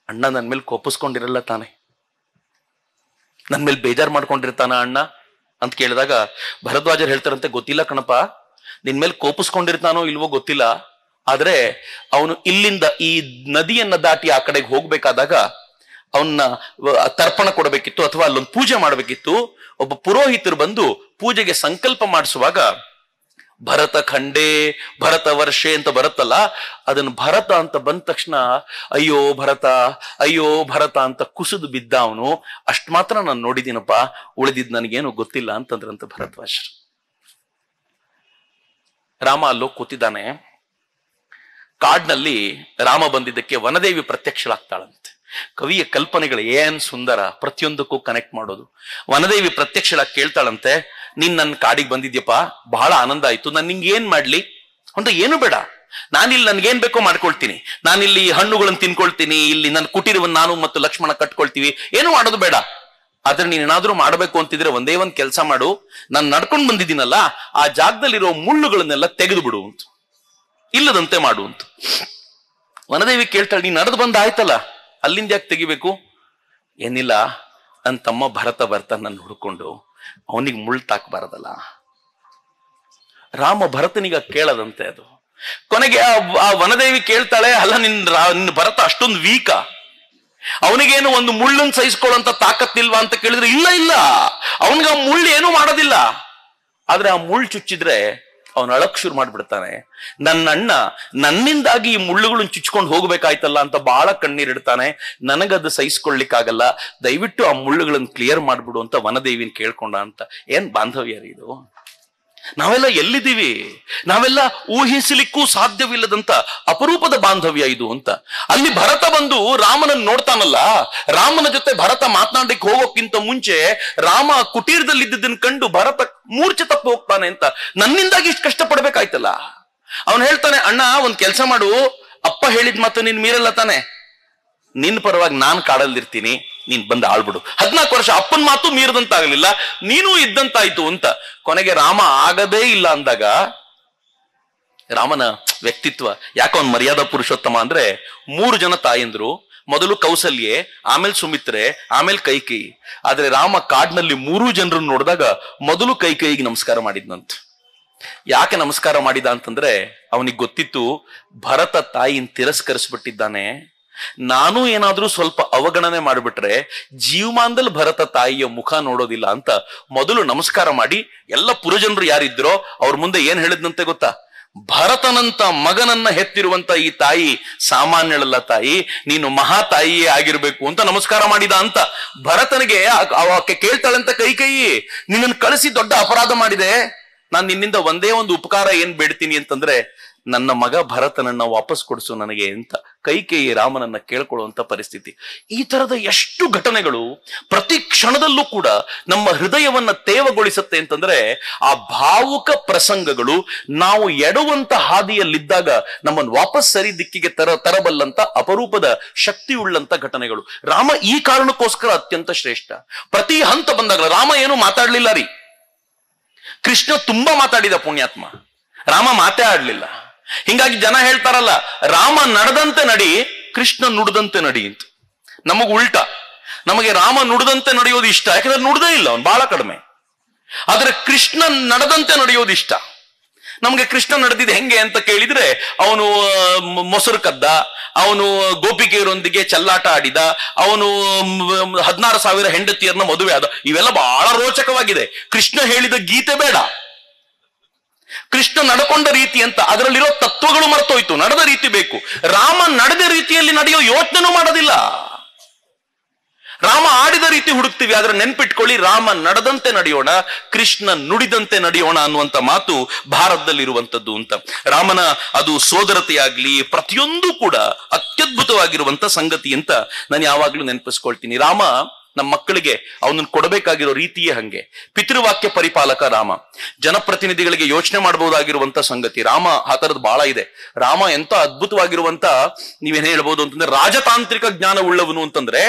ಅಣ್ಣ ನನ್ ಮೇಲೆ ಕೋಪಿಸ್ಕೊಂಡಿರಲ್ಲ ತಾನೆ ನನ್ ಮೇಲೆ ಬೇಜಾರ್ ಮಾಡ್ಕೊಂಡಿರ್ತಾನ ಅಣ್ಣ ಅಂತ ಕೇಳಿದಾಗ ಭರದ್ವಾಜರ್ ಹೇಳ್ತಾರಂತೆ ಗೊತ್ತಿಲ್ಲ ಕಣಪ್ಪ ನಿನ್ ಮೇಲೆ ಕೋಪಿಸ್ಕೊಂಡಿರ್ತಾನೋ ಇಲ್ವೋ ಗೊತ್ತಿಲ್ಲ ಆದ್ರೆ ಅವನು ಇಲ್ಲಿಂದ ಈ ನದಿಯನ್ನ ದಾಟಿ ಆ ಕಡೆಗೆ ಹೋಗ್ಬೇಕಾದಾಗ ಅವನ್ನ ತರ್ಪಣ ಕೊಡಬೇಕಿತ್ತು ಅಥವಾ ಅಲ್ಲೊಂದು ಪೂಜೆ ಮಾಡಬೇಕಿತ್ತು ಒಬ್ಬ ಪುರೋಹಿತರು ಬಂದು ಪೂಜೆಗೆ ಸಂಕಲ್ಪ ಮಾಡಿಸುವಾಗ ಭರತ ಖಂಡೇ ಭರತ ವರ್ಷೆ ಅಂತ ಬರುತ್ತಲ್ಲ ಅದನ್ನ ಭರತ ಅಂತ ಬಂದ ತಕ್ಷಣ ಅಯ್ಯೋ ಭರತ ಅಯ್ಯೋ ಭರತ ಅಂತ ಕುಸಿದು ಬಿದ್ದ ಅವನು ಅಷ್ಟ್ ಮಾತ್ರ ನಾನು ನೋಡಿದ್ದೀನಪ್ಪ ಉಳಿದಿದ್ ನನಗೇನು ಗೊತ್ತಿಲ್ಲ ಅಂತಂದ್ರಂತ ಭರದ್ವಾಜರು ರಾಮ ಅಲ್ಲೋ ಕೂತಿದ್ದಾನೆ ಕಾಡ್ನಲ್ಲಿ ರಾಮ ಬಂದಿದ್ದಕ್ಕೆ ವನದೇವಿ ಪ್ರತ್ಯಕ್ಷಳಾಗ್ತಾಳಂತೆ ಕವಿಯ ಕಲ್ಪನೆಗಳು ಏನ್ ಸುಂದರ ಪ್ರತಿಯೊಂದಕ್ಕೂ ಕನೆಕ್ಟ್ ಮಾಡೋದು ವನದೇವಿ ಪ್ರತ್ಯಕ್ಷಳಾಗಿ ಕೇಳ್ತಾಳಂತೆ ನೀನ್ ನನ್ನ ಕಾಡಿಗೆ ಬಂದಿದ್ಯಪ್ಪ ಬಹಳ ಆನಂದ ಆಯ್ತು ನಾನು ನಿಂಗೆ ಏನ್ ಮಾಡ್ಲಿ ಅಂತ ಏನು ಬೇಡ ನಾನಿಲ್ಲಿ ನನ್ಗೇನ್ ಬೇಕೋ ಮಾಡ್ಕೊಳ್ತೀನಿ ನಾನಿಲ್ಲಿ ಹಣ್ಣುಗಳನ್ನು ತಿನ್ಕೊಳ್ತೀನಿ ಇಲ್ಲಿ ನನ್ನ ಕುಟೀರವನ್ನು ನಾನು ಮತ್ತು ಲಕ್ಷ್ಮಣ ಕಟ್ಕೊಳ್ತೀವಿ ಏನು ಮಾಡೋದು ಬೇಡ ಆದ್ರೆ ನೀನ್ ಏನಾದ್ರೂ ಮಾಡ್ಬೇಕು ಅಂತಿದ್ರೆ ಒಂದೇ ಒಂದ್ ಕೆಲಸ ಮಾಡು ನಾನು ನಡ್ಕೊಂಡ್ ಬಂದಿದ್ದೀನಲ್ಲ ಆ ಜಾಗದಲ್ಲಿರೋ ಮುಳ್ಳುಗಳನ್ನೆಲ್ಲ ತೆಗೆದು ಬಿಡು ಅಂತ ಇಲ್ಲದಂತೆ ಮಾಡು ಅಂತ ವನದೇವಿ ಕೇಳ್ತಾಳೆ ನೀನ್ ನಡೆದು ಬಂದ ಆಯ್ತಲ್ಲ ಅಲ್ಲಿಂದ ಯಾಕೆ ತೆಗಿಬೇಕು ಏನಿಲ್ಲ ನನ್ನ ತಮ್ಮ ಭರತ ಬರ್ತಾನೆ ನನ್ನ ಹುಡ್ಕೊಂಡು ಅವನಿಗೆ ಮುಳ್ಳು ತಾಕ್ಬಾರದಲ್ಲ ರಾಮ ಭರತನಿಗ ಕೇಳದಂತೆ ಅದು ಕೊನೆಗೆ ಆ ಆ ವನದೇವಿ ಕೇಳ್ತಾಳೆ ಅಲ್ಲ ನಿನ್ ರಾ- ನಿನ್ ಭರತ ಅಷ್ಟೊಂದು ವೀಕ ಅವನಿಗೇನು ಒಂದು ಮುಳ್ಳನ್ ಸಹಿಸ್ಕೊಳ್ಳೋಂತ ತಾಕತ್ತಿಲ್ವಾ ಅಂತ ಕೇಳಿದ್ರೆ ಇಲ್ಲ ಇಲ್ಲ ಅವನಿಗೆ ಆ ಮುಳ್ಳು ಏನು ಮಾಡೋದಿಲ್ಲ ಆದ್ರೆ ಆ ಮುಳ್ಳು ಚುಚ್ಚಿದ್ರೆ ಅವನು ಅಳಕ್ ಶುರು ಮಾಡ್ಬಿಡ್ತಾನೆ ನನ್ನ ಅಣ್ಣ ನನ್ನಿಂದಾಗಿ ಈ ಮುಳ್ಳುಗಳನ್ನ ಚುಚ್ಕೊಂಡು ಹೋಗ್ಬೇಕಾಯ್ತಲ್ಲ ಅಂತ ಬಹಳ ಕಣ್ಣೀರಿಡ್ತಾನೆ ನನಗದು ಸಹಿಸ್ಕೊಳ್ಲಿಕ್ಕಾಗಲ್ಲ ದಯವಿಟ್ಟು ಆ ಮುಳ್ಳುಗಳನ್ನ ಕ್ಲಿಯರ್ ಮಾಡ್ಬಿಡು ಅಂತ ವನದೇವಿನ ಕೇಳ್ಕೊಂಡ ಅಂತ ಏನ್ ಬಾಂಧವ್ಯ ರೀ ಇದು ನಾವೆಲ್ಲ ಎಲ್ಲಿದ್ದೀವಿ ನಾವೆಲ್ಲ ಊಹಿಸಲಿಕ್ಕೂ ಸಾಧ್ಯವಿಲ್ಲದಂತ ಅಪರೂಪದ ಬಾಂಧವ್ಯ ಇದು ಅಂತ ಅಲ್ಲಿ ಭರತ ಬಂದು ರಾಮನನ್ನ ನೋಡ್ತಾನಲ್ಲ ರಾಮನ ಜೊತೆ ಭರತ ಮಾತನಾಡಲಿಕ್ಕೆ ಹೋಗೋಕ್ಕಿಂತ ಮುಂಚೆ ರಾಮ ಕುಟೀರದಲ್ಲಿ ಇದ್ದದನ್ನ ಕಂಡು ಭರತ ಮೂರ್ಛೆ ತಪ್ಪು ಹೋಗ್ತಾನೆ ಅಂತ ನನ್ನಿಂದಾಗಿ ಇಷ್ಟು ಕಷ್ಟ ಪಡ್ಬೇಕಾಯ್ತಲ್ಲ ಅವನು ಹೇಳ್ತಾನೆ ಅಣ್ಣ ಒಂದ್ ಕೆಲಸ ಮಾಡು ಅಪ್ಪ ಹೇಳಿದ ಮಾತು ನೀನ್ ಮೀರಲ್ಲ ತಾನೆ ನಿನ್ ಪರವಾಗಿ ನಾನ್ ಕಾಡಲ್ದಿರ್ತೀನಿ ನೀನ್ ಬಂದು ಆಳ್ಬಿಡು ಹದ್ನಾಲ್ಕು ವರ್ಷ ಅಪ್ಪನ ಮಾತು ಮೀರದಂತಾಗ್ಲಿಲ್ಲ ನೀನು ಇದ್ದಂತಾಯ್ತು ಅಂತ ಕೊನೆಗೆ ರಾಮ ಆಗದೇ ಇಲ್ಲ ಅಂದಾಗ ರಾಮನ ವ್ಯಕ್ತಿತ್ವ ಯಾಕೆ ಅವ್ನ್ ಮರ್ಯಾದಾ ಪುರುಷೋತ್ತಮ ಅಂದ್ರೆ ಮೂರು ಜನ ತಾಯಂದ್ರು ಮೊದಲು ಕೌಸಲ್ಯೆ ಆಮೇಲೆ ಸುಮಿತ್ರೆ ಆಮೇಲೆ ಕೈಕೇಯಿ ಆದ್ರೆ ರಾಮ ಕಾಡ್ನಲ್ಲಿ ಮೂರು ಜನರನ್ನು ನೋಡಿದಾಗ ಮೊದಲು ಕೈಕೇಯಿಗೆ ನಮಸ್ಕಾರ ಮಾಡಿದ್ನಂತ ಯಾಕೆ ನಮಸ್ಕಾರ ಮಾಡಿದ ಅಂತಂದ್ರೆ ಅವನಿಗೆ ಗೊತ್ತಿತ್ತು ಭರತ ತಾಯಿನ ತಿರಸ್ಕರಿಸ್ಬಿಟ್ಟಿದ್ದಾನೆ ನಾನು ಏನಾದ್ರೂ ಸ್ವಲ್ಪ ಅವಗಣನೆ ಮಾಡಿಬಿಟ್ರೆ ಜೀವಮಾನದಲ್ಲಿ ಭರತ ತಾಯಿಯ ಮುಖ ನೋಡೋದಿಲ್ಲ ಅಂತ ಮೊದಲು ನಮಸ್ಕಾರ ಮಾಡಿ ಎಲ್ಲ ಪುರಜನರು ಯಾರಿದ್ರೋ ಅವ್ರ ಮುಂದೆ ಏನ್ ಹೇಳಿದ್ನಂತೆ ಗೊತ್ತಾ ಭರತನಂತ ಮಗನನ್ನ ಹೆತ್ತಿರುವಂತ ಈ ತಾಯಿ ಸಾಮಾನ್ಯಳಲ್ಲ ತಾಯಿ ನೀನು ಮಹಾ ತಾಯಿಯೇ ಆಗಿರ್ಬೇಕು ಅಂತ ನಮಸ್ಕಾರ ಮಾಡಿದ ಅಂತ ಭರತನಿಗೆ ಆ- ಆಕೆ ಕೇಳ್ತಾಳಂತ ಕೈ ಕೈ ನಿನ್ನನ್ನು ಕಳಿಸಿ ದೊಡ್ಡ ಅಪರಾಧ ಮಾಡಿದೆ ನಾನು ನಿನ್ನಿಂದ ಒಂದೇ ಒಂದು ಉಪಕಾರ ಏನ್ ಬೇಡ್ತೀನಿ ಅಂತಂದ್ರೆ ನನ್ನ ಮಗ ಭರತನನ್ನ ವಾಪಸ್ ಕೊಡಿಸು ನನಗೆ ಅಂತ ಕೈಕೇಯಿ ರಾಮನನ್ನ ಕೇಳ್ಕೊಳ್ಳುವಂತ ಪರಿಸ್ಥಿತಿ ಈ ತರದ ಎಷ್ಟು ಘಟನೆಗಳು ಪ್ರತಿ ಕ್ಷಣದಲ್ಲೂ ಕೂಡ ನಮ್ಮ ಹೃದಯವನ್ನ ತೇವಗೊಳಿಸುತ್ತೆ ಅಂತಂದ್ರೆ ಆ ಭಾವುಕ ಪ್ರಸಂಗಗಳು ನಾವು ಎಡುವಂತ ಹಾದಿಯಲ್ಲಿದ್ದಾಗ ನಮ್ಮನ್ನು ವಾಪಸ್ ಸರಿ ದಿಕ್ಕಿಗೆ ತರ ತರಬಲ್ಲಂತ ಅಪರೂಪದ ಶಕ್ತಿ ಉಳ್ಳಂತ ಘಟನೆಗಳು ರಾಮ ಈ ಕಾರಣಕ್ಕೋಸ್ಕರ ಅತ್ಯಂತ ಶ್ರೇಷ್ಠ ಪ್ರತಿ ಹಂತ ಬಂದಾಗ ರಾಮ ಏನು ಮಾತಾಡ್ಲಿಲ್ಲ ರೀ ಕೃಷ್ಣ ತುಂಬಾ ಮಾತಾಡಿದ ಪುಣ್ಯಾತ್ಮ ರಾಮ ಮಾತೇ ಆಡ್ಲಿಲ್ಲ ಹಿಂಗಾಗಿ ಜನ ಹೇಳ್ತಾರಲ್ಲ ರಾಮ ನಡೆದಂತೆ ನಡಿ ಕೃಷ್ಣ ನುಡಿದಂತೆ ನಡಿ ಅಂತ ನಮಗ್ ಉಲ್ಟ ನಮಗೆ ರಾಮ ನುಡಿದಂತೆ ನಡೆಯೋದು ಇಷ್ಟ ಯಾಕಂದ್ರೆ ನುಡ್ದೇ ಇಲ್ಲ ಅವನು ಬಹಳ ಕಡಿಮೆ ಆದ್ರೆ ಕೃಷ್ಣ ನಡೆದಂತೆ ನಡೆಯೋದು ಇಷ್ಟ ನಮಗೆ ಕೃಷ್ಣ ನಡೆದಿದ್ದು ಹೆಂಗೆ ಅಂತ ಕೇಳಿದ್ರೆ ಅವನು ಮೊಸರು ಕದ್ದ ಅವನು ಗೋಪಿಕೆಯರೊಂದಿಗೆ ಚೆಲ್ಲಾಟ ಆಡಿದ ಅವನು ಹದಿನಾರು ಸಾವಿರ ಹೆಂಡತಿಯರನ್ನ ಮದುವೆ ಆದ ಇವೆಲ್ಲ ಬಹಳ ರೋಚಕವಾಗಿದೆ ಕೃಷ್ಣ ಹೇಳಿದ ಗೀತೆ ಬೇಡ ಕೃಷ್ಣ ನಡ್ಕೊಂಡ ರೀತಿ ಅಂತ ಅದರಲ್ಲಿರೋ ತತ್ವಗಳು ಮರ್ತೋಯ್ತು ನಡೆದ ರೀತಿ ಬೇಕು ರಾಮ ನಡೆದ ರೀತಿಯಲ್ಲಿ ನಡೆಯೋ ಯೋಚನೆನೂ ಮಾಡೋದಿಲ್ಲ ರಾಮ ಆಡಿದ ರೀತಿ ಹುಡುಕ್ತಿವಿ ಆದ್ರೆ ನೆನ್ಪಿಟ್ಕೊಳ್ಳಿ ರಾಮ ನಡೆದಂತೆ ನಡೆಯೋಣ ಕೃಷ್ಣ ನುಡಿದಂತೆ ನಡೆಯೋಣ ಅನ್ನುವಂತ ಮಾತು ಭಾರತದಲ್ಲಿರುವಂತದ್ದು ಅಂತ ರಾಮನ ಅದು ಸೋದರತೆಯಾಗ್ಲಿ ಪ್ರತಿಯೊಂದು ಕೂಡ ಅತ್ಯದ್ಭುತವಾಗಿರುವಂತ ಸಂಗತಿ ಅಂತ ನಾನು ಯಾವಾಗ್ಲೂ ನೆನಪಿಸ್ಕೊಳ್ತೀನಿ ರಾಮ ನಮ್ಮ ಮಕ್ಕಳಿಗೆ ಅವನನ್ನು ಕೊಡಬೇಕಾಗಿರೋ ರೀತಿಯೇ ಹಂಗೆ ಪಿತೃವಾಕ್ಯ ಪರಿಪಾಲಕ ರಾಮ ಜನಪ್ರತಿನಿಧಿಗಳಿಗೆ ಯೋಚನೆ ಮಾಡಬಹುದಾಗಿರುವಂತ ಸಂಗತಿ ರಾಮ ಆ ತರದ್ ಬಹಳ ಇದೆ ರಾಮ ಎಂತ ಅದ್ಭುತವಾಗಿರುವಂತ ನೀವೇನ್ ಹೇಳ್ಬೋದು ಅಂತಂದ್ರೆ ರಾಜತಾಂತ್ರಿಕ ಜ್ಞಾನ ಉಳ್ಳವನು ಅಂತಂದ್ರೆ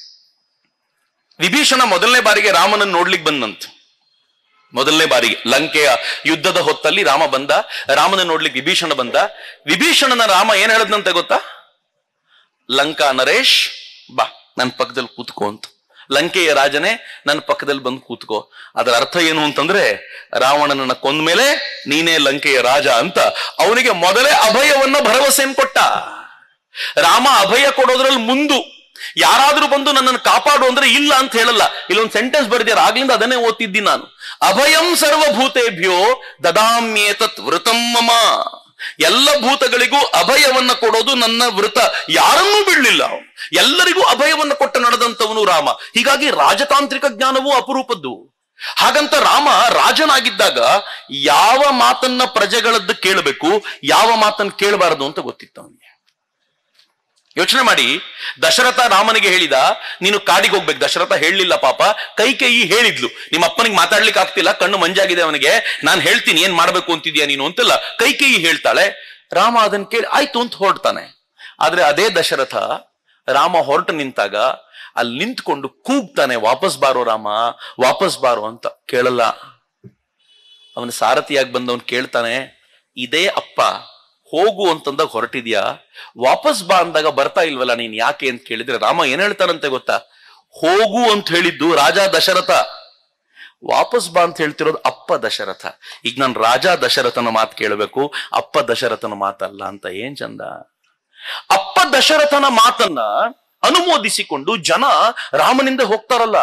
ವಿಭೀಷಣ ಮೊದಲನೇ ಬಾರಿಗೆ ರಾಮನನ್ನು ನೋಡ್ಲಿಕ್ಕೆ ಬಂದಂತ ಮೊದಲನೇ ಬಾರಿಗೆ ಲಂಕೆಯ ಯುದ್ಧದ ಹೊತ್ತಲ್ಲಿ ರಾಮ ಬಂದ ರಾಮನ ನೋಡ್ಲಿಕ್ಕೆ ವಿಭೀಷಣ ಬಂದ ವಿಭೀಷಣನ ರಾಮ ಏನ್ ಹೇಳದ್ನಂತೆ ಗೊತ್ತಾ ಲಂಕಾ ನರೇಶ್ ಬಾ ನನ್ನ ಪಕ್ಕದಲ್ಲಿ ಕೂತ್ಕೋ ಅಂತ ಲಂಕೆಯ ರಾಜನೇ ನನ್ನ ಪಕ್ಕದಲ್ಲಿ ಬಂದು ಕೂತ್ಕೋ ಅದರ ಅರ್ಥ ಏನು ಅಂತಂದ್ರೆ ರಾವಣನನ್ನ ಕೊಂದ್ಮೇಲೆ ನೀನೇ ಲಂಕೆಯ ರಾಜ ಅಂತ ಅವನಿಗೆ ಮೊದಲೇ ಅಭಯವನ್ನ ಭರವಸೆಯನ್ನು ಕೊಟ್ಟ ರಾಮ ಅಭಯ ಕೊಡೋದ್ರಲ್ಲಿ ಮುಂದು ಯಾರಾದ್ರೂ ಬಂದು ನನ್ನನ್ನು ಕಾಪಾಡು ಅಂದ್ರೆ ಇಲ್ಲ ಅಂತ ಹೇಳಲ್ಲ ಇಲ್ಲೊಂದು ಸೆಂಟೆನ್ಸ್ ಬರೆದಿರ ಆಗ್ಲಿಂದ ಅದನ್ನೇ ಓದ್ತಿದ್ದೀನಿ ನಾನು ಅಭಯಂ ಸರ್ವಭೂತೇಭ್ಯೋ ದದಾಮ್ಯೇತತ್ ವೃತಂ ಮಮ ಎಲ್ಲ ಭೂತಗಳಿಗೂ ಅಭಯವನ್ನ ಕೊಡೋದು ನನ್ನ ವೃತ ಯಾರನ್ನೂ ಬಿಡ್ಲಿಲ್ಲ ಅವನು ಎಲ್ಲರಿಗೂ ಅಭಯವನ್ನ ಕೊಟ್ಟು ನಡೆದಂತವನು ರಾಮ ಹೀಗಾಗಿ ರಾಜತಾಂತ್ರಿಕ ಜ್ಞಾನವೂ ಅಪರೂಪದ್ದು ಹಾಗಂತ ರಾಮ ರಾಜನಾಗಿದ್ದಾಗ ಯಾವ ಮಾತನ್ನ ಪ್ರಜೆಗಳದ್ದು ಕೇಳಬೇಕು ಯಾವ ಮಾತನ್ನ ಕೇಳಬಾರದು ಅಂತ ಗೊತ್ತಿತ್ತು ಅವನಿಗೆ ಯೋಚನೆ ಮಾಡಿ ದಶರಥ ರಾಮನಿಗೆ ಹೇಳಿದ ನೀನು ಕಾಡಿಗೆ ಹೋಗ್ಬೇಕು ದಶರಥ ಹೇಳಲಿಲ್ಲ ಪಾಪ ಕೈ ಕೈ ಹೇಳಿದ್ಲು ನಿಮ್ಮ ಅಪ್ಪನಿಗೆ ಮಾತಾಡ್ಲಿಕ್ಕೆ ಆಗ್ತಿಲ್ಲ ಕಣ್ಣು ಮಂಜಾಗಿದೆ ಅವನಿಗೆ ನಾನು ಹೇಳ್ತೀನಿ ಏನ್ ಮಾಡ್ಬೇಕು ಅಂತಿದ್ಯಾ ನೀನು ಅಂತೆಲ್ಲ ಕೈ ಕೈ ಹೇಳ್ತಾಳೆ ರಾಮ ಅದನ್ನ ಕೇಳಿ ಆಯ್ತು ಅಂತ ಹೊರಡ್ತಾನೆ ಆದ್ರೆ ಅದೇ ದಶರಥ ರಾಮ ಹೊರಟು ನಿಂತಾಗ ಅಲ್ಲಿ ನಿಂತ್ಕೊಂಡು ಕೂಗ್ತಾನೆ ವಾಪಸ್ ಬಾರೋ ರಾಮ ವಾಪಸ್ ಬಾರೋ ಅಂತ ಕೇಳಲ್ಲ ಅವನ ಸಾರಥಿಯಾಗಿ ಬಂದವನ್ ಕೇಳ್ತಾನೆ ಇದೇ ಅಪ್ಪ ಹೋಗು ಅಂತಂದಾಗ ಹೊರಟಿದ್ಯಾ ವಾಪಸ್ ಬಾ ಅಂದಾಗ ಬರ್ತಾ ಇಲ್ವಲ್ಲ ನೀನ್ ಯಾಕೆ ಅಂತ ಕೇಳಿದ್ರೆ ರಾಮ ಏನ್ ಹೇಳ್ತಾನಂತೆ ಗೊತ್ತಾ ಹೋಗು ಅಂತ ಹೇಳಿದ್ದು ರಾಜ ದಶರಥ ವಾಪಸ್ ಬಾ ಅಂತ ಹೇಳ್ತಿರೋದು ಅಪ್ಪ ದಶರಥ ಈಗ ನಾನು ರಾಜ ದಶರಥನ ಮಾತು ಕೇಳಬೇಕು ಅಪ್ಪ ದಶರಥನ ಮಾತಲ್ಲ ಅಂತ ಏನ್ ಚಂದ ಅಪ್ಪ ದಶರಥನ ಮಾತನ್ನ ಅನುಮೋದಿಸಿಕೊಂಡು ಜನ ರಾಮನಿಂದ ಹೋಗ್ತಾರಲ್ಲ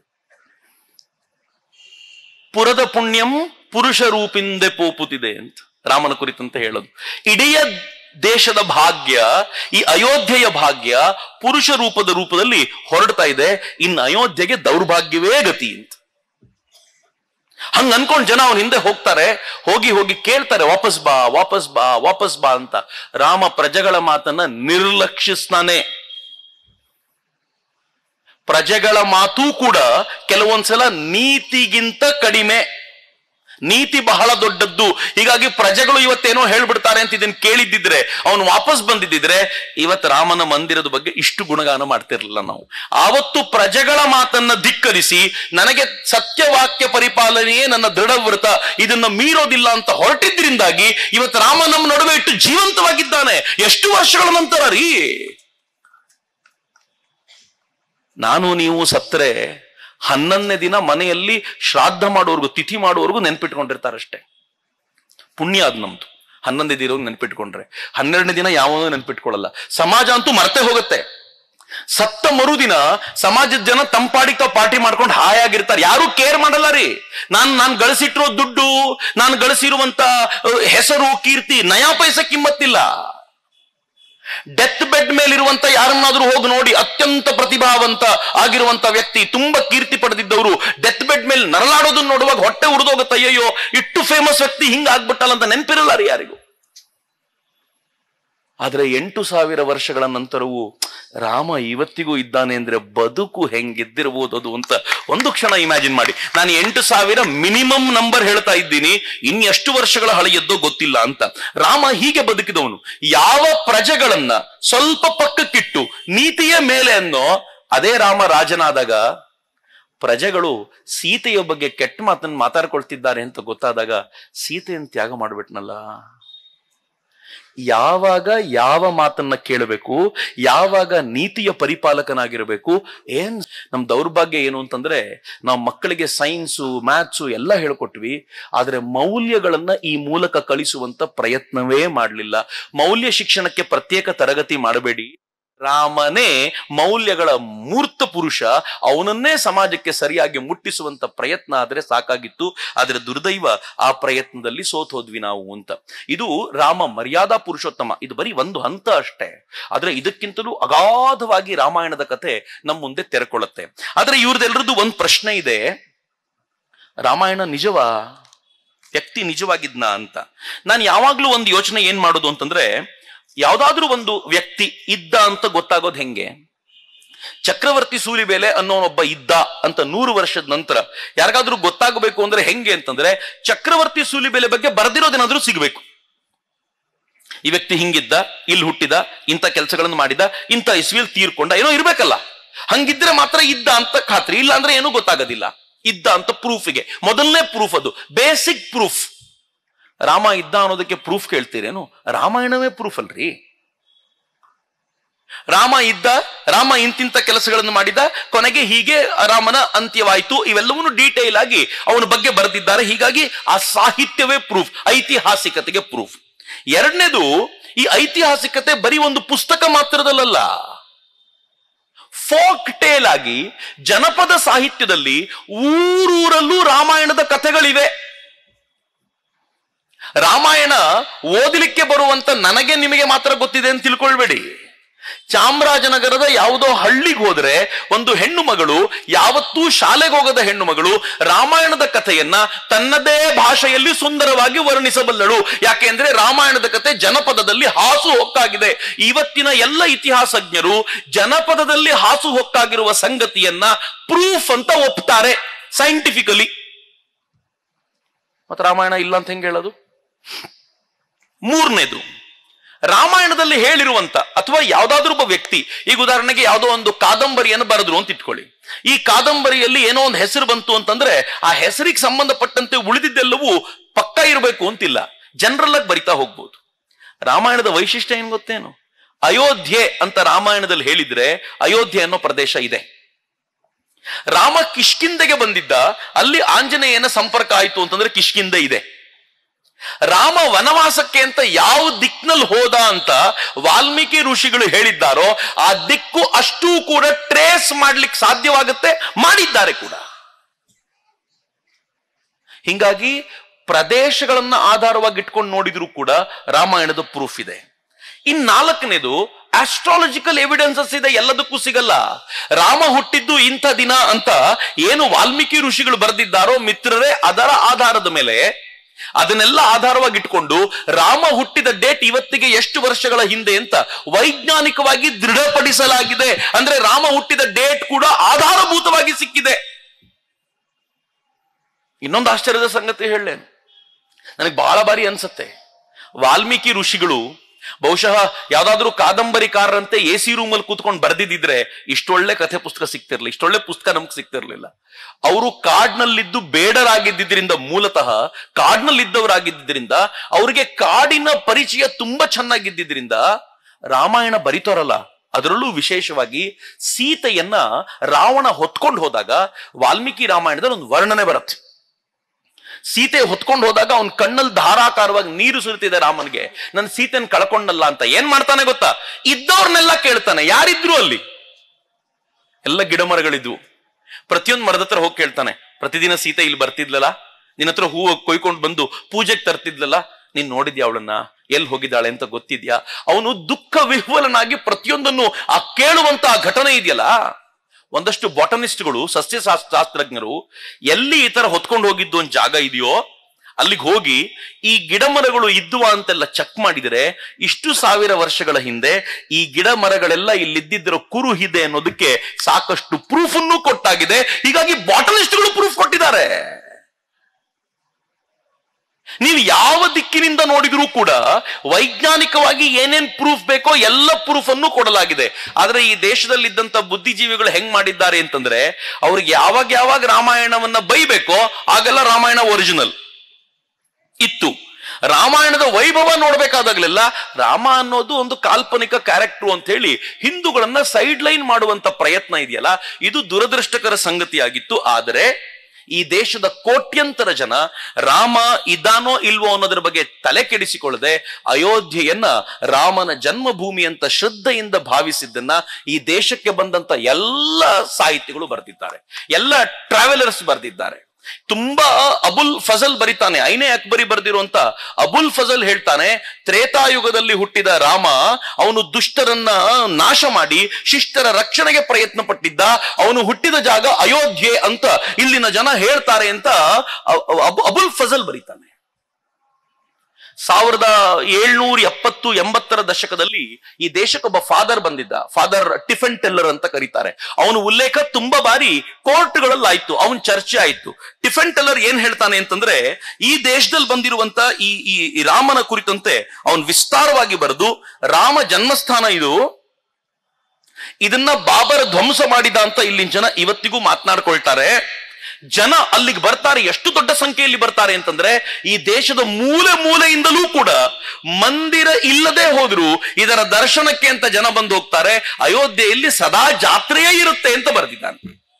ಪುರದ ಪುಣ್ಯಂ ಪುರುಷ ರೂಪಿಂದೆ ಪೋಪುತಿದೆ ಅಂತ ರಾಮನ ಕುರಿತಂತೆ ಹೇಳೋದು ಇಡೀ ದೇಶದ ಭಾಗ್ಯ ಈ ಅಯೋಧ್ಯೆಯ ಭಾಗ್ಯ ಪುರುಷ ರೂಪದ ರೂಪದಲ್ಲಿ ಹೊರಡ್ತಾ ಇದೆ ಇನ್ನು ಅಯೋಧ್ಯೆಗೆ ದೌರ್ಭಾಗ್ಯವೇ ಗತಿ ಅಂತ ಹಂಗ ಅನ್ಕೊಂಡ್ ಜನ ಅವನ ಹಿಂದೆ ಹೋಗ್ತಾರೆ ಹೋಗಿ ಹೋಗಿ ಕೇಳ್ತಾರೆ ವಾಪಸ್ ಬಾ ವಾಪಸ್ ಬಾ ವಾಪಸ್ ಬಾ ಅಂತ ರಾಮ ಪ್ರಜೆಗಳ ಮಾತನ್ನ ನಿರ್ಲಕ್ಷಿಸ್ತಾನೆ ಪ್ರಜೆಗಳ ಮಾತೂ ಕೂಡ ಕೆಲವೊಂದ್ಸಲ ನೀತಿಗಿಂತ ಕಡಿಮೆ ನೀತಿ ಬಹಳ ದೊಡ್ಡದ್ದು ಹೀಗಾಗಿ ಪ್ರಜೆಗಳು ಇವತ್ತೇನೋ ಹೇಳ್ಬಿಡ್ತಾರೆ ಅಂತ ಇದನ್ನ ಕೇಳಿದ್ದಿದ್ರೆ ಅವನು ವಾಪಸ್ ಬಂದಿದ್ದಿದ್ರೆ ಇವತ್ತು ರಾಮನ ಮಂದಿರದ ಬಗ್ಗೆ ಇಷ್ಟು ಗುಣಗಾನ ಮಾಡ್ತಿರ್ಲಿಲ್ಲ ನಾವು ಆವತ್ತು ಪ್ರಜೆಗಳ ಮಾತನ್ನ ಧಿಕ್ಕರಿಸಿ ನನಗೆ ಸತ್ಯವಾಕ್ಯ ಪರಿಪಾಲನೆಯೇ ನನ್ನ ದೃಢವ್ರತ ಇದನ್ನ ಮೀರೋದಿಲ್ಲ ಅಂತ ಹೊರಟಿದ್ರಿಂದಾಗಿ ಇವತ್ತು ರಾಮ ನಮ್ಮ ನಡುವೆ ಇಟ್ಟು ಜೀವಂತವಾಗಿದ್ದಾನೆ ಎಷ್ಟು ವರ್ಷಗಳ ನಂತರ ರೀ ನಾನು ನೀವು ಸತ್ತರೆ ಹನ್ನೊಂದನೇ ದಿನ ಮನೆಯಲ್ಲಿ ಶ್ರಾದ್ದ ಮಾಡೋರ್ಗು ತಿಥಿ ಮಾಡೋರ್ಗು ನೆನ್ಪಿಟ್ಕೊಂಡಿರ್ತಾರಷ್ಟೇ ಪುಣ್ಯ ಅದ್ ನಮ್ದು ಹನ್ನೊಂದನೇ ದಿನ ನೆನ್ಪಿಟ್ಕೊಂಡ್ರೆ ಹನ್ನೆರಡನೇ ದಿನ ಯಾವನೂ ನೆನ್ಪಿಟ್ಕೊಳ್ಳಲ್ಲ ಸಮಾಜ ಅಂತೂ ಮರ್ತೆ ಹೋಗುತ್ತೆ ಸತ್ತ ಮರುದಿನ ಸಮಾಜದ ಜನ ತಂಪಾಡಿ ತಾವ್ ಪಾರ್ಟಿ ಮಾಡ್ಕೊಂಡು ಹಾಯಾಗಿರ್ತಾರೆ ಯಾರು ಕೇರ್ ಮಾಡಲ್ಲ ರೀ ನಾನ್ ನಾನ್ ಗಳಿಸಿಟ್ಟಿರೋ ದುಡ್ಡು ನಾನು ಗಳಿಸಿರುವಂತ ಅಹ್, ಹೆಸರು ಕೀರ್ತಿ ನಯಾ ಪೈಸ ಕಿಮ್ಮತ್ತಿಲ್ಲ ಡೆತ್ ಬೆಡ್ ಮೇಲಿರುವಂತ ಯಾರನ್ನಾದ್ರೂ ಹೋಗಿ ನೋಡಿ ಅತ್ಯಂತ ಪ್ರತಿಭಾವಂತ ಆಗಿರುವಂತ ವ್ಯಕ್ತಿ ತುಂಬಾ ಕೀರ್ತಿ ಪಡೆದಿದ್ದವರು ಡೆತ್ ಬೆಡ್ ಮೇಲೆ ನರಳಾಡೋದನ್ನ ನೋಡುವಾಗ ಹೊಟ್ಟೆ ಉರಿದೋಗುತ್ತೆ ಅಯ್ಯಯ್ಯೋ ಇಟ್ಟು ಫೇಮಸ್ ವ್ಯಕ್ತಿ ಹಿಂಗ ಆಗ್ಬಿಟ್ಟಲ್ಲ ಅಂತ ನೆನಪಿರಲ್ಲ ರೀ ಯಾರಿಗೂ ಆದ್ರೆ ಎಂಟು ಸಾವಿರ ವರ್ಷಗಳ ನಂತರವೂ ರಾಮ ಇವತ್ತಿಗೂ ಇದ್ದಾನೆ ಅಂದ್ರೆ ಬದುಕು ಹೆಂಗಿದ್ದಿರ್ಬೋದು ಅದು ಅಂತ ಒಂದು ಕ್ಷಣ ಇಮ್ಯಾಜಿನ್ ಮಾಡಿ ನಾನು ಎಂಟು ಸಾವಿರ ಮಿನಿಮಮ್ ನಂಬರ್ ಹೇಳ್ತಾ ಇದ್ದೀನಿ ಇನ್ ಎಷ್ಟು ವರ್ಷಗಳ ಹಳೆಯದ್ದೋ ಗೊತ್ತಿಲ್ಲ ಅಂತ ರಾಮ ಹೀಗೆ ಬದುಕಿದವನು ಯಾವ ಪ್ರಜೆಗಳನ್ನ ಸ್ವಲ್ಪ ಪಕ್ಕಕ್ಕಿಟ್ಟು ನೀತಿಯ ಮೇಲೆ ಅನ್ನೋ ಅದೇ ರಾಮ ರಾಜನಾದಾಗ ಪ್ರಜೆಗಳು ಸೀತೆಯ ಬಗ್ಗೆ ಕೆಟ್ಟ ಮಾತನ್ನು ಮಾತಾಡ್ಕೊಳ್ತಿದ್ದಾರೆ ಅಂತ ಗೊತ್ತಾದಾಗ ಸೀತೆಯನ್ನು ತ್ಯಾಗ ಮಾಡ್ಬಿಟ್ನಲ್ಲ ಯಾವಾಗ ಯಾವ ಮಾತನ್ನ ಕೇಳಬೇಕು ಯಾವಾಗ ನೀತಿಯ ಪರಿಪಾಲಕನಾಗಿರಬೇಕು ಏನ್ ನಮ್ ದೌರ್ಭಾಗ್ಯ ಏನು ಅಂತಂದ್ರೆ ನಾವು ಮಕ್ಕಳಿಗೆ ಸೈನ್ಸು ಮ್ಯಾಥ್ಸು ಎಲ್ಲ ಹೇಳ್ಕೊಟ್ವಿ ಆದ್ರೆ ಮೌಲ್ಯಗಳನ್ನ ಈ ಮೂಲಕ ಕಳಿಸುವಂತ ಪ್ರಯತ್ನವೇ ಮಾಡಲಿಲ್ಲ ಮೌಲ್ಯ ಶಿಕ್ಷಣಕ್ಕೆ ಪ್ರತ್ಯೇಕ ತರಗತಿ ಮಾಡಬೇಡಿ ರಾಮನೇ ಮೌಲ್ಯಗಳ ಮೂರ್ತ ಪುರುಷ ಅವನನ್ನೇ ಸಮಾಜಕ್ಕೆ ಸರಿಯಾಗಿ ಮುಟ್ಟಿಸುವಂತ ಪ್ರಯತ್ನ ಆದ್ರೆ ಸಾಕಾಗಿತ್ತು ಆದ್ರೆ ದುರ್ದೈವ ಆ ಪ್ರಯತ್ನದಲ್ಲಿ ಸೋತ್ ಹೋದ್ವಿ ನಾವು ಅಂತ ಇದು ರಾಮ ಮರ್ಯಾದಾ ಪುರುಷೋತ್ತಮ ಇದು ಬರೀ ಒಂದು ಹಂತ ಅಷ್ಟೇ ಆದ್ರೆ ಇದಕ್ಕಿಂತಲೂ ಅಗಾಧವಾಗಿ ರಾಮಾಯಣದ ಕಥೆ ನಮ್ಮ ಮುಂದೆ ತೆರೆಕೊಳ್ಳುತ್ತೆ ಆದ್ರೆ ಇವ್ರದೆಲ್ಲರದ್ದು ಒಂದು ಪ್ರಶ್ನೆ ಇದೆ ರಾಮಾಯಣ ನಿಜವಾ ವ್ಯಕ್ತಿ ನಿಜವಾಗಿದ್ನ ಅಂತ ನಾನು ಯಾವಾಗ್ಲೂ ಒಂದು ಯೋಚನೆ ಏನ್ ಮಾಡೋದು ಅಂತಂದ್ರೆ ಯಾವ್ದಾದ್ರೂ ಒಂದು ವ್ಯಕ್ತಿ ಇದ್ದ ಅಂತ ಗೊತ್ತಾಗೋದು ಹೆಂಗೆ ಚಕ್ರವರ್ತಿ ಸೂಲಿಬೇಲೆ ಅನ್ನೋನೊಬ್ಬ ಇದ್ದ ಅಂತ ನೂರು ವರ್ಷದ ನಂತರ ಯಾರಿಗಾದ್ರೂ ಗೊತ್ತಾಗಬೇಕು ಅಂದ್ರೆ ಹೆಂಗೆ ಅಂತಂದ್ರೆ ಚಕ್ರವರ್ತಿ ಸೂಲಿಬೇಲೆ ಬಗ್ಗೆ ಬರೆದಿರೋದೇನಾದ್ರೂ ಸಿಗಬೇಕು ಈ ವ್ಯಕ್ತಿ ಹಿಂಗಿದ್ದ ಇಲ್ಲಿ ಹುಟ್ಟಿದ ಇಂಥ ಕೆಲಸಗಳನ್ನು ಮಾಡಿದ ಇಂಥ ಇಸ್ವಿಲ್ ತೀರ್ಕೊಂಡ ಏನೋ ಇರ್ಬೇಕಲ್ಲ ಹಂಗಿದ್ರೆ ಮಾತ್ರ ಇದ್ದ ಅಂತ ಖಾತ್ರಿ ಇಲ್ಲ ಅಂದ್ರೆ ಏನೂ ಗೊತ್ತಾಗೋದಿಲ್ಲ ಇದ್ದ ಅಂತ ಪ್ರೂಫಿಗೆ ಮೊದಲನೇ ಪ್ರೂಫ್ ಅದು ಬೇಸಿಕ್ ಪ್ರೂಫ್ ರಾಮ ಇದ್ದ ಅನ್ನೋದಕ್ಕೆ ಪ್ರೂಫ್ ಕೇಳ್ತೀರೇನು ರಾಮಾಯಣವೇ ಪ್ರೂಫ್ ಅಲ್ರಿ ರಾಮ ಇದ್ದ ರಾಮ ಇಂತಿಂತ ಕೆಲಸಗಳನ್ನು ಮಾಡಿದ ಕೊನೆಗೆ ಹೀಗೆ ರಾಮನ ಅಂತ್ಯವಾಯಿತು ಇವೆಲ್ಲವನ್ನು ಡೀಟೇಲ್ ಆಗಿ ಅವನ ಬಗ್ಗೆ ಬರೆದಿದ್ದಾರೆ ಹೀಗಾಗಿ ಆ ಸಾಹಿತ್ಯವೇ ಪ್ರೂಫ್ ಐತಿಹಾಸಿಕತೆಗೆ ಪ್ರೂಫ್ ಎರಡನೇದು ಈ ಐತಿಹಾಸಿಕತೆ ಬರೀ ಒಂದು ಪುಸ್ತಕ ಮಾತ್ರದಲ್ಲ ಫೋಕ್ ಟೇಲ್ ಆಗಿ ಜನಪದ ಸಾಹಿತ್ಯದಲ್ಲಿ ಊರೂರಲ್ಲೂ ರಾಮಾಯಣದ ಕಥೆಗಳಿವೆ ರಾಮಾಯಣ ಓದಲಿಕ್ಕೆ ಬರುವಂತ ನನಗೆ ನಿಮಗೆ ಮಾತ್ರ ಗೊತ್ತಿದೆ ಅಂತ ತಿಳ್ಕೊಳ್ಬೇಡಿ ಚಾಮರಾಜನಗರದ ಯಾವುದೋ ಹಳ್ಳಿಗೆ ಹೋದ್ರೆ ಒಂದು ಹೆಣ್ಣು ಮಗಳು ಯಾವತ್ತೂ ಶಾಲೆಗೆ ಹೋಗದ ಹೆಣ್ಣು ಮಗಳು ರಾಮಾಯಣದ ಕಥೆಯನ್ನ ತನ್ನದೇ ಭಾಷೆಯಲ್ಲಿ ಸುಂದರವಾಗಿ ವರ್ಣಿಸಬಲ್ಲಳು ಯಾಕೆಂದ್ರೆ ರಾಮಾಯಣದ ಕಥೆ ಜನಪದದಲ್ಲಿ ಹಾಸು ಹೊಕ್ಕಾಗಿದೆ ಇವತ್ತಿನ ಎಲ್ಲ ಇತಿಹಾಸಜ್ಞರು ಜನಪದದಲ್ಲಿ ಹಾಸು ಹೊಕ್ಕಾಗಿರುವ ಸಂಗತಿಯನ್ನ ಪ್ರೂಫ್ ಅಂತ ಒಪ್ತಾರೆ ಸೈಂಟಿಫಿಕಲಿ ಮತ್ತೆ ರಾಮಾಯಣ ಇಲ್ಲ ಅಂತ ಹೆಂಗೆ ಹೇಳೋದು ಮೂರನೇದು ರಾಮಾಯಣದಲ್ಲಿ ಹೇಳಿರುವಂತ ಅಥವಾ ಯಾವ್ದಾದ್ರೂ ಒಬ್ಬ ವ್ಯಕ್ತಿ ಈಗ ಉದಾಹರಣೆಗೆ ಯಾವುದೋ ಒಂದು ಕಾದಂಬರಿಯನ್ನು ಬರೆದ್ರು ಅಂತ ಇಟ್ಕೊಳ್ಳಿ ಈ ಕಾದಂಬರಿಯಲ್ಲಿ ಏನೋ ಒಂದು ಹೆಸರು ಬಂತು ಅಂತಂದ್ರೆ ಆ ಹೆಸರಿಗೆ ಸಂಬಂಧಪಟ್ಟಂತೆ ಉಳಿದಿದ್ದೆಲ್ಲವೂ ಪಕ್ಕ ಇರಬೇಕು ಅಂತಿಲ್ಲ ಜನರಲ್ ಆಗಿ ಬರಿತಾ ಹೋಗ್ಬೋದು ರಾಮಾಯಣದ ವೈಶಿಷ್ಟ್ಯ ಏನ್ ಗೊತ್ತೇನು ಅಯೋಧ್ಯೆ ಅಂತ ರಾಮಾಯಣದಲ್ಲಿ ಹೇಳಿದ್ರೆ ಅಯೋಧ್ಯೆ ಅನ್ನೋ ಪ್ರದೇಶ ಇದೆ ರಾಮ ಕಿಷ್ಕಿಂದೆಗೆ ಬಂದಿದ್ದ ಅಲ್ಲಿ ಆಂಜನೇಯನ ಸಂಪರ್ಕ ಆಯ್ತು ಅಂತಂದ್ರೆ ಕಿಷ್ಕಿಂದೆ ಇದೆ ರಾಮ ವನವಾಸಕ್ಕೆ ಅಂತ ಯಾವ ದಿಕ್ನಲ್ಲಿ ಹೋದ ಅಂತ ವಾಲ್ಮೀಕಿ ಋಷಿಗಳು ಹೇಳಿದ್ದಾರೋ ಆ ದಿಕ್ಕು ಅಷ್ಟೂ ಕೂಡ ಟ್ರೇಸ್ ಮಾಡ್ಲಿಕ್ಕೆ ಸಾಧ್ಯವಾಗುತ್ತೆ ಮಾಡಿದ್ದಾರೆ ಕೂಡ ಹಿಂಗಾಗಿ ಪ್ರದೇಶಗಳನ್ನ ಆಧಾರವಾಗಿ ಇಟ್ಕೊಂಡು ನೋಡಿದ್ರು ಕೂಡ ರಾಮಾಯಣದ ಪ್ರೂಫ್ ಇದೆ ಇನ್ ನಾಲ್ಕನೇದು ಆಸ್ಟ್ರಾಲಜಿಕಲ್ ಎವಿಡೆನ್ಸಸ್ ಇದೆ ಎಲ್ಲದಕ್ಕೂ ಸಿಗಲ್ಲ ರಾಮ ಹುಟ್ಟಿದ್ದು ಇಂಥ ದಿನ ಅಂತ ಏನು ವಾಲ್ಮೀಕಿ ಋಷಿಗಳು ಬರೆದಿದ್ದಾರೋ ಮಿತ್ರರೇ ಅದರ ಆಧಾರದ ಮೇಲೆ ಅದನ್ನೆಲ್ಲ ಆಧಾರವಾಗಿ ಇಟ್ಕೊಂಡು ರಾಮ ಹುಟ್ಟಿದ ಡೇಟ್ ಇವತ್ತಿಗೆ ಎಷ್ಟು ವರ್ಷಗಳ ಹಿಂದೆ ಅಂತ ವೈಜ್ಞಾನಿಕವಾಗಿ ದೃಢಪಡಿಸಲಾಗಿದೆ ಅಂದ್ರೆ ರಾಮ ಹುಟ್ಟಿದ ಡೇಟ್ ಕೂಡ ಆಧಾರಭೂತವಾಗಿ ಸಿಕ್ಕಿದೆ ಇನ್ನೊಂದು ಆಶ್ಚರ್ಯದ ಸಂಗತಿ ಹೇಳೇನು ನನಗೆ ಬಹಳ ಬಾರಿ ಅನ್ಸತ್ತೆ ವಾಲ್ಮೀಕಿ ಋಷಿಗಳು ಬಹುಶಃ ಯಾವ್ದಾದ್ರು ಕಾದಂಬರಿಕಾರರಂತೆ ಎ ಸಿ ರೂಮಲ್ಲಿ ಕೂತ್ಕೊಂಡು ಬರ್ದಿದ್ರೆ ಇಷ್ಟೊಳ್ಳೆ ಕಥೆ ಪುಸ್ತಕ ಸಿಗ್ತಿರ್ಲಿಲ್ಲ ಇಷ್ಟೊಳ್ಳೆ ಪುಸ್ತಕ ನಮ್ಗೆ ಸಿಗ್ತಿರ್ಲಿಲ್ಲ ಅವರು ಕಾಡ್ನಲ್ಲಿದ್ದು ಬೇಡರಾಗಿದ್ದರಿಂದ ಮೂಲತಃ ಕಾಡ್ನಲ್ಲಿದ್ದವರಾಗಿದ್ದರಿಂದ ಅವರಿಗೆ ಕಾಡಿನ ಪರಿಚಯ ತುಂಬಾ ಚೆನ್ನಾಗಿದ್ದರಿಂದ ರಾಮಾಯಣ ಬರಿತಾರಲ್ಲ ಅದರಲ್ಲೂ ವಿಶೇಷವಾಗಿ ಸೀತೆಯನ್ನ ರಾವಣ ಹೊತ್ಕೊಂಡು ಹೋದಾಗ ವಾಲ್ಮೀಕಿ ರಾಮಾಯಣದಲ್ಲಿ ಒಂದು ವರ್ಣನೆ ಬರುತ್ತೆ ಸೀತೆ ಹೊತ್ಕೊಂಡು ಹೋದಾಗ ಅವನ ಕಣ್ಣಲ್ಲಿ ಧಾರಾಕಾರವಾಗಿ ನೀರು ಸುರಿತಿದೆ ರಾಮನ್ಗೆ ನನ್ನ ಸೀತೆನ ಕಳ್ಕೊಂಡಲ್ಲ ಅಂತ ಏನ್ ಮಾಡ್ತಾನೆ ಗೊತ್ತಾ ಇದ್ದವ್ರನ್ನೆಲ್ಲ ಕೇಳ್ತಾನೆ ಯಾರಿದ್ರು ಅಲ್ಲಿ ಎಲ್ಲ ಗಿಡ ಮರಗಳಿದ್ವು ಪ್ರತಿಯೊಂದು ಮರದ ಹತ್ರ ಹೋಗಿ ಕೇಳ್ತಾನೆ ಪ್ರತಿದಿನ ಸೀತೆ ಇಲ್ಲಿ ಬರ್ತಿದ್ಲಲ್ಲ ನಿನ್ನ ಹತ್ರ ಹೂವು ಕೊಯ್ಕೊಂಡು ಬಂದು ಪೂಜೆಗೆ ತರ್ತಿದ್ಲಲ್ಲ ನೀನ್ ನೋಡಿದ್ಯಾ ಅವಳನ್ನ ಎಲ್ಲಿ ಹೋಗಿದ್ದಾಳೆ ಅಂತ ಗೊತ್ತಿದ್ಯಾ ಅವನು ದುಃಖ ವಿಹ್ವಲನಾಗಿ ಪ್ರತಿಯೊಂದನ್ನು ಆ ಕೇಳುವಂತ ಆ ಘಟನೆ ಇದೆಯಲ್ಲ ಒಂದಷ್ಟು ಬಾಟನಿಸ್ಟ್ಗಳು ಸಸ್ಯಶಾಸ್ತ್ರಜ್ಞರು ಎಲ್ಲಿ ಈ ತರ ಹೊತ್ಕೊಂಡು ಹೋಗಿದ್ದು ಒಂದು ಜಾಗ ಇದೆಯೋ ಅಲ್ಲಿಗೆ ಹೋಗಿ ಈ ಗಿಡ ಮರಗಳು ಇದ್ದುವ ಅಂತೆಲ್ಲ ಚೆಕ್ ಮಾಡಿದರೆ ಇಷ್ಟು ಸಾವಿರ ವರ್ಷಗಳ ಹಿಂದೆ ಈ ಗಿಡ ಮರಗಳೆಲ್ಲ ಇಲ್ಲಿದ್ದಿದ್ದರ ಕುರು ಇದೆ ಅನ್ನೋದಕ್ಕೆ ಸಾಕಷ್ಟು ಪ್ರೂಫ್ ಅನ್ನು ಕೊಟ್ಟಾಗಿದೆ ಹೀಗಾಗಿ ಬಾಟನಿಸ್ಟ್ಗಳು ಪ್ರೂಫ್ ಕೊಟ್ಟಿದ್ದಾರೆ ನೀವು ಯಾವ ದಿಕ್ಕಿನಿಂದ ನೋಡಿದ್ರೂ ಕೂಡ ವೈಜ್ಞಾನಿಕವಾಗಿ ಏನೇನ್ ಪ್ರೂಫ್ ಬೇಕೋ ಎಲ್ಲ ಪ್ರೂಫ್ ಅನ್ನು ಕೊಡಲಾಗಿದೆ ಆದ್ರೆ ಈ ದೇಶದಲ್ಲಿದ್ದಂತ ಬುದ್ಧಿಜೀವಿಗಳು ಹೆಂಗ್ ಮಾಡಿದ್ದಾರೆ ಅಂತಂದ್ರೆ ಅವ್ರಿಗೆ ಯಾವಾಗ ಯಾವಾಗ ರಾಮಾಯಣವನ್ನ ಬೈಬೇಕೋ ಆಗೆಲ್ಲ ರಾಮಾಯಣ ಒರಿಜಿನಲ್ ಇತ್ತು ರಾಮಾಯಣದ ವೈಭವ ನೋಡ್ಬೇಕಾದಾಗ್ಲೆಲ್ಲ ರಾಮ ಅನ್ನೋದು ಒಂದು ಕಾಲ್ಪನಿಕ ಕ್ಯಾರೆಕ್ಟರ್ ಅಂತ ಹೇಳಿ ಹಿಂದೂಗಳನ್ನ ಸೈಡ್ ಲೈನ್ ಮಾಡುವಂತ ಪ್ರಯತ್ನ ಇದೆಯಲ್ಲ ಇದು ದುರದೃಷ್ಟಕರ ಸಂಗತಿಯಾಗಿತ್ತು ಆದರೆ ಈ ದೇಶದ ಕೋಟ್ಯಂತರ ಜನ ರಾಮ ಇದ್ದಾನೋ ಇಲ್ವೋ ಅನ್ನೋದ್ರ ಬಗ್ಗೆ ತಲೆ ಕೆಡಿಸಿಕೊಳ್ಳದೆ ಅಯೋಧ್ಯೆಯನ್ನ ರಾಮನ ಜನ್ಮಭೂಮಿ ಅಂತ ಶ್ರದ್ಧೆಯಿಂದ ಭಾವಿಸಿದ್ದನ್ನ ಈ ದೇಶಕ್ಕೆ ಬಂದಂತ ಎಲ್ಲ ಸಾಹಿತಿಗಳು ಬರೆದಿದ್ದಾರೆ ಎಲ್ಲ ಟ್ರಾವೆಲರ್ಸ್ ಬರೆದಿದ್ದಾರೆ ತುಂಬಾ ಅಬುಲ್ ಫಜಲ್ ಬರಿತಾನೆ ಐನೇ ಅಕ್ಬರಿ ಬರೆದಿರುವಂತ ಅಬುಲ್ ಫಜಲ್ ಹೇಳ್ತಾನೆ ತ್ರೇತಾಯುಗದಲ್ಲಿ ಹುಟ್ಟಿದ ರಾಮ ಅವನು ದುಷ್ಟರನ್ನ ನಾಶ ಮಾಡಿ ಶಿಷ್ಟರ ರಕ್ಷಣೆಗೆ ಪ್ರಯತ್ನ ಪಟ್ಟಿದ್ದ ಅವನು ಹುಟ್ಟಿದ ಜಾಗ ಅಯೋಧ್ಯೆ ಅಂತ ಇಲ್ಲಿನ ಜನ ಹೇಳ್ತಾರೆ ಅಂತ ಅಬುಲ್ ಫಜಲ್ ಬರೀತಾನೆ ಸಾವಿರದ ಏಳ್ನೂರ ಎಪ್ಪತ್ತು ಎಂಬತ್ತರ ದಶಕದಲ್ಲಿ ಈ ದೇಶಕ್ಕೊಬ್ಬ ಫಾದರ್ ಬಂದಿದ್ದ ಫಾದರ್ ಟಿಫನ್ ಟೆಲ್ಲರ್ ಅಂತ ಕರೀತಾರೆ ಅವನ ಉಲ್ಲೇಖ ತುಂಬಾ ಬಾರಿ ಕೋರ್ಟ್ಗಳಲ್ಲಿ ಆಯ್ತು ಅವನ್ ಚರ್ಚೆ ಆಯ್ತು ಟಿಫನ್ ಟೆಲ್ಲರ್ ಏನ್ ಹೇಳ್ತಾನೆ ಅಂತಂದ್ರೆ ಈ ದೇಶದಲ್ಲಿ ಬಂದಿರುವಂತ ಈ ಈ ರಾಮನ ಕುರಿತಂತೆ ಅವನ್ ವಿಸ್ತಾರವಾಗಿ ಬರೆದು ರಾಮ ಜನ್ಮಸ್ಥಾನ ಇದು ಇದನ್ನ ಬಾಬರ ಧ್ವಂಸ ಮಾಡಿದ ಅಂತ ಇಲ್ಲಿನ ಜನ ಇವತ್ತಿಗೂ ಮಾತನಾಡ್ಕೊಳ್ತಾರೆ ಜನ ಅಲ್ಲಿಗೆ ಬರ್ತಾರೆ ಎಷ್ಟು ದೊಡ್ಡ ಸಂಖ್ಯೆಯಲ್ಲಿ ಬರ್ತಾರೆ ಅಂತಂದ್ರೆ ಈ ದೇಶದ ಮೂಲೆ ಮೂಲೆಯಿಂದಲೂ ಕೂಡ ಮಂದಿರ ಇಲ್ಲದೆ ಹೋದ್ರು ಇದರ ದರ್ಶನಕ್ಕೆ ಅಂತ ಜನ ಬಂದು ಹೋಗ್ತಾರೆ ಅಯೋಧ್ಯೆಯಲ್ಲಿ ಸದಾ ಜಾತ್ರೆಯೇ ಇರುತ್ತೆ ಅಂತ ಬರೆದಿದ್ದಾನೆ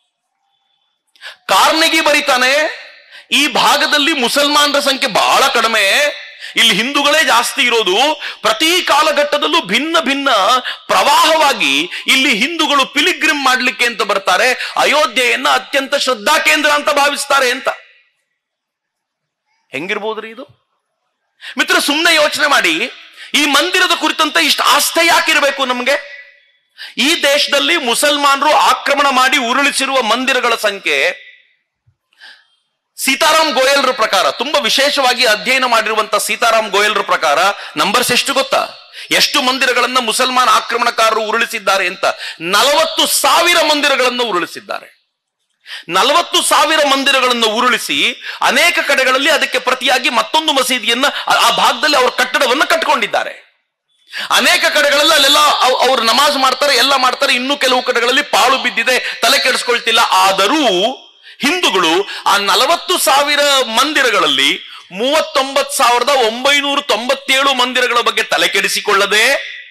ಕಾರ್ನೆಗಿ ಬರೀತಾನೆ ಈ ಭಾಗದಲ್ಲಿ ಮುಸಲ್ಮಾನರ ಸಂಖ್ಯೆ ಬಹಳ ಕಡಿಮೆ ಇಲ್ಲಿ ಹಿಂದೂಗಳೇ ಜಾಸ್ತಿ ಇರೋದು ಪ್ರತಿ ಕಾಲಘಟ್ಟದಲ್ಲೂ ಭಿನ್ನ ಭಿನ್ನ ಪ್ರವಾಹವಾಗಿ ಇಲ್ಲಿ ಹಿಂದೂಗಳು ಪಿಲಿಗ್ರಿಮ್ ಮಾಡ್ಲಿಕ್ಕೆ ಅಂತ ಬರ್ತಾರೆ ಅಯೋಧ್ಯೆಯನ್ನ ಅತ್ಯಂತ ಶ್ರದ್ಧಾ ಕೇಂದ್ರ ಅಂತ ಭಾವಿಸ್ತಾರೆ ಅಂತ ಹೆಂಗಿರ್ಬೋದ್ರಿ ಇದು ಮಿತ್ರ ಸುಮ್ಮನೆ ಯೋಚನೆ ಮಾಡಿ ಈ ಮಂದಿರದ ಕುರಿತಂತೆ ಇಷ್ಟು ಆಸ್ಥೆ ಯಾಕಿರಬೇಕು ನಮಗೆ ಈ ದೇಶದಲ್ಲಿ ಮುಸಲ್ಮಾನರು ಆಕ್ರಮಣ ಮಾಡಿ ಉರುಳಿಸಿರುವ ಮಂದಿರಗಳ ಸಂಖ್ಯೆ ಸೀತಾರಾಮ್ ಗೋಯಲ್ರ ಪ್ರಕಾರ ತುಂಬಾ ವಿಶೇಷವಾಗಿ ಅಧ್ಯಯನ ಮಾಡಿರುವಂತ ಸೀತಾರಾಮ್ ಗೋಯಲ್ರ ಪ್ರಕಾರ ನಂಬರ್ಸ್ ಎಷ್ಟು ಗೊತ್ತಾ ಎಷ್ಟು ಮಂದಿರಗಳನ್ನ ಮುಸಲ್ಮಾನ್ ಆಕ್ರಮಣಕಾರರು ಉರುಳಿಸಿದ್ದಾರೆ ಅಂತ ನಲವತ್ತು ಸಾವಿರ ಮಂದಿರಗಳನ್ನು ಉರುಳಿಸಿದ್ದಾರೆ ನಲವತ್ತು ಸಾವಿರ ಮಂದಿರಗಳನ್ನು ಉರುಳಿಸಿ ಅನೇಕ ಕಡೆಗಳಲ್ಲಿ ಅದಕ್ಕೆ ಪ್ರತಿಯಾಗಿ ಮತ್ತೊಂದು ಮಸೀದಿಯನ್ನ ಆ- ಆ ಭಾಗದಲ್ಲಿ ಅವರ ಕಟ್ಟಡವನ್ನ ಕಟ್ಕೊಂಡಿದ್ದಾರೆ ಅನೇಕ ಕಡೆಗಳಲ್ಲಿ ಅಲ್ಲೆಲ್ಲ ಅವ್- ಅವ್ರು ನಮಾಜ್ ಮಾಡ್ತಾರೆ ಎಲ್ಲ ಮಾಡ್ತಾರೆ ಇನ್ನು ಕೆಲವು ಕಡೆಗಳಲ್ಲಿ ಪಾಳು ಬಿದ್ದಿದೆ ತಲೆ ಕೆಡಿಸ್ಕೊಳ್ತಿಲ್ಲ ಆದರೂ ಹಿಂದೂಗಳು ಆ ನಲವತ್ತು ಸಾವಿರ ಮಂದಿರಗಳಲ್ಲಿ ಮೂವತ್ತೊಂಬತ್ ಸಾವಿರದ ಒಂಬೈನೂರ ತೊಂಬತ್ತೇಳು ಮಂದಿರಗಳ ಬಗ್ಗೆ ತಲೆ ಕೆಡಿಸಿಕೊಳ್ಳದೆ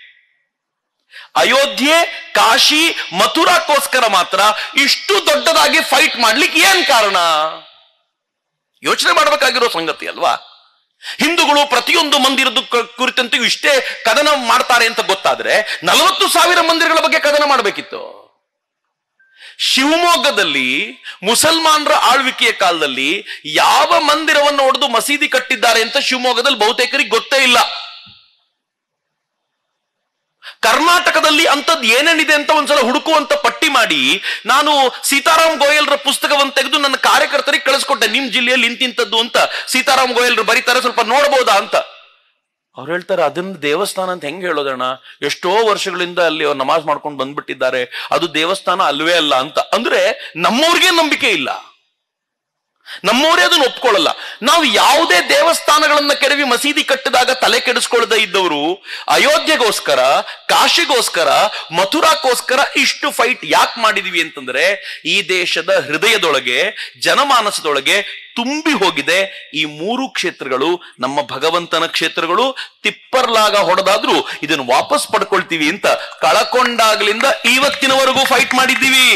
ಅಯೋಧ್ಯೆ ಕಾಶಿ ಮಥುರಾಕ್ಕೋಸ್ಕರ ಮಾತ್ರ ಇಷ್ಟು ದೊಡ್ಡದಾಗಿ ಫೈಟ್ ಮಾಡ್ಲಿಕ್ಕೆ ಏನ್ ಕಾರಣ ಯೋಚನೆ ಮಾಡಬೇಕಾಗಿರೋ ಸಂಗತಿ ಅಲ್ವಾ ಹಿಂದೂಗಳು ಪ್ರತಿಯೊಂದು ಮಂದಿರದ ಕ- ಕುರಿತಂತೆಯೂ ಇಷ್ಟೇ ಕದನ ಮಾಡ್ತಾರೆ ಅಂತ ಗೊತ್ತಾದ್ರೆ ನಲವತ್ತು ಸಾವಿರ ಮಂದಿರಗಳ ಬಗ್ಗೆ ಕದನ ಮಾಡಬೇಕಿತ್ತು ಶಿವಮೊಗ್ಗದಲ್ಲಿ ಮುಸಲ್ಮಾನರ ಆಳ್ವಿಕೆಯ ಕಾಲದಲ್ಲಿ ಯಾವ ಮಂದಿರವನ್ನು ಹೊಡೆದು ಮಸೀದಿ ಕಟ್ಟಿದ್ದಾರೆ ಅಂತ ಶಿವಮೊಗ್ಗದಲ್ಲಿ ಬಹುತೇಕರಿಗೆ ಗೊತ್ತೇ ಇಲ್ಲ ಕರ್ನಾಟಕದಲ್ಲಿ ಅಂತದ್ ಏನೇನಿದೆ ಅಂತ ಒಂದ್ಸಲ ಹುಡುಕುವಂತ ಪಟ್ಟಿ ಮಾಡಿ ನಾನು ಸೀತಾರಾಮ್ ಗೋಯಲ್ರ ಪುಸ್ತಕವನ್ನು ತೆಗೆದು ನನ್ನ ಕಾರ್ಯಕರ್ತರಿಗೆ ಕಳಿಸ್ಕೊಟ್ಟೆ ನಿಮ್ ಜಿಲ್ಲೆಯಲ್ಲಿ ಇಂತಿಂತದ್ದು ಅಂತ ಸೀತಾರಾಮ್ ಗೋಯಲ್ರು ಬರೀತಾರೆ ಸ್ವಲ್ಪ ನೋಡ್ಬೋದಾ ಅಂತ ಅವ್ರು ಹೇಳ್ತಾರೆ ಅದನ್ನ ದೇವಸ್ಥಾನ ಅಂತ ಹೆಂಗ್ ಹೇಳೋದಣ್ಣ ಎಷ್ಟೋ ವರ್ಷಗಳಿಂದ ಅಲ್ಲಿ ಅವ್ರು ನಮಾಜ್ ಮಾಡ್ಕೊಂಡು ಬಂದ್ಬಿಟ್ಟಿದ್ದಾರೆ ಅದು ದೇವಸ್ಥಾನ ಅಲ್ವೇ ಅಲ್ಲ ಅಂತ ಅಂದ್ರೆ ನಮ್ಮವ್ರಿಗೆ ನಂಬಿಕೆ ಇಲ್ಲ ನಮ್ಮವರೇ ಅದನ್ನು ಒಪ್ಕೊಳ್ಳಲ್ಲ ನಾವು ಯಾವುದೇ ದೇವಸ್ಥಾನಗಳನ್ನ ಕೆಡವಿ ಮಸೀದಿ ಕಟ್ಟಿದಾಗ ತಲೆ ಕೆಡಿಸ್ಕೊಳ್ಳದೆ ಇದ್ದವರು ಅಯೋಧ್ಯೆಗೋಸ್ಕರ ಕಾಶಿಗೋಸ್ಕರ ಮಥುರಾಕ್ಕೋಸ್ಕರ ಇಷ್ಟು ಫೈಟ್ ಯಾಕೆ ಮಾಡಿದೀವಿ ಅಂತಂದ್ರೆ ಈ ದೇಶದ ಹೃದಯದೊಳಗೆ ಜನಮಾನಸದೊಳಗೆ ತುಂಬಿ ಹೋಗಿದೆ ಈ ಮೂರು ಕ್ಷೇತ್ರಗಳು ನಮ್ಮ ಭಗವಂತನ ಕ್ಷೇತ್ರಗಳು ತಿಪ್ಪರ್ಲಾಗ ಹೊಡೆದಾದ್ರೂ ಇದನ್ನು ವಾಪಸ್ ಪಡ್ಕೊಳ್ತೀವಿ ಅಂತ ಕಳಕೊಂಡಾಗ್ಲಿಂದ ಇವತ್ತಿನವರೆಗೂ ಫೈಟ್ ಮಾಡಿದ್ದೀವಿ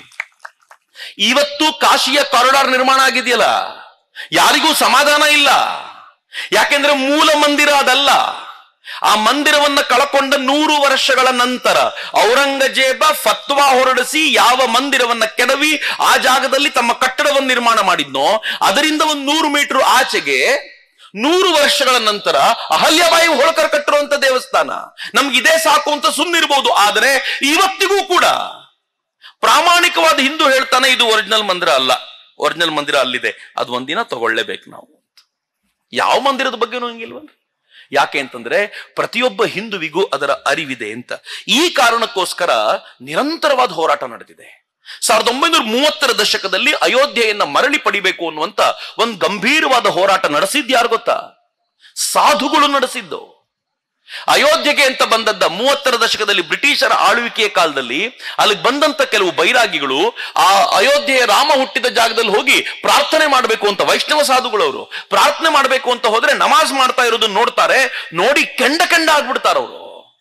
ಇವತ್ತು ಕಾಶಿಯ ಕಾರಿಡಾರ್ ನಿರ್ಮಾಣ ಆಗಿದೆಯಲ್ಲ ಯಾರಿಗೂ ಸಮಾಧಾನ ಇಲ್ಲ ಯಾಕೆಂದ್ರೆ ಮೂಲ ಮಂದಿರ ಅದಲ್ಲ ಆ ಮಂದಿರವನ್ನ ಕಳಕೊಂಡ ನೂರು ವರ್ಷಗಳ ನಂತರ ಔರಂಗಜೇಬ ಫತ್ವಾ ಹೊರಡಿಸಿ ಯಾವ ಮಂದಿರವನ್ನ ಕೆಡವಿ ಆ ಜಾಗದಲ್ಲಿ ತಮ್ಮ ಕಟ್ಟಡವನ್ನು ನಿರ್ಮಾಣ ಮಾಡಿದ್ನೋ ಅದರಿಂದ ಒಂದು ನೂರು ಮೀಟರ್ ಆಚೆಗೆ ನೂರು ವರ್ಷಗಳ ನಂತರ ಅಹಲ್ಯಬಾಯಿ ಹೋಳ್ಕರ್ ಕಟ್ಟಿರುವಂತ ದೇವಸ್ಥಾನ ನಮ್ಗೆ ಇದೇ ಸಾಕು ಅಂತ ಸುಮ್ಮನಿರ್ಬೋದು ಆದರೆ ಇವತ್ತಿಗೂ ಕೂಡ ಪ್ರಾಮಾಣಿಕವಾದ ಹಿಂದೂ ಹೇಳ್ತಾನೆ ಇದು ಒರಿಜಿನಲ್ ಮಂದಿರ ಅಲ್ಲ ಒರಿಜಿನಲ್ ಮಂದಿರ ಅಲ್ಲಿದೆ ಅದು ಒಂದಿನ ತಗೊಳ್ಳೇಬೇಕು ನಾವು ಯಾವ ಮಂದಿರದ ಬಗ್ಗೆನೂ ಹಂಗಿಲ್ವಲ್ರಿ ಯಾಕೆ ಅಂತಂದ್ರೆ ಪ್ರತಿಯೊಬ್ಬ ಹಿಂದುವಿಗೂ ಅದರ ಅರಿವಿದೆ ಅಂತ ಈ ಕಾರಣಕ್ಕೋಸ್ಕರ ನಿರಂತರವಾದ ಹೋರಾಟ ನಡೆದಿದೆ ಸಾವಿರದ ಒಂಬೈನೂರ ಮೂವತ್ತರ ದಶಕದಲ್ಲಿ ಅಯೋಧ್ಯೆಯನ್ನ ಮರಳಿ ಪಡಿಬೇಕು ಅನ್ನುವಂತ ಒಂದು ಗಂಭೀರವಾದ ಹೋರಾಟ ನಡೆಸಿದ್ ಯಾರು ಗೊತ್ತಾ ಸಾಧುಗಳು ನಡೆಸಿದ್ದು ಅಯೋಧ್ಯೆಗೆ ಅಂತ ಬಂದದ್ದ ಮೂವತ್ತರ ದಶಕದಲ್ಲಿ ಬ್ರಿಟಿಷರ ಆಳ್ವಿಕೆಯ ಕಾಲದಲ್ಲಿ ಅಲ್ಲಿಗೆ ಬಂದಂತ ಕೆಲವು ಬೈರಾಗಿಗಳು ಆ ಅಯೋಧ್ಯೆಯ ರಾಮ ಹುಟ್ಟಿದ ಜಾಗದಲ್ಲಿ ಹೋಗಿ ಪ್ರಾರ್ಥನೆ ಮಾಡಬೇಕು ಅಂತ ವೈಷ್ಣವ ಸಾಧುಗಳವರು ಪ್ರಾರ್ಥನೆ ಮಾಡಬೇಕು ಅಂತ ಹೋದ್ರೆ ನಮಾಜ್ ಮಾಡ್ತಾ ಇರೋದನ್ನ ನೋಡ್ತಾರೆ ನೋಡಿ ಕೆಂಡ ಕೆಂಡ ಆಗ್ಬಿಡ್ತಾರ ಅವರು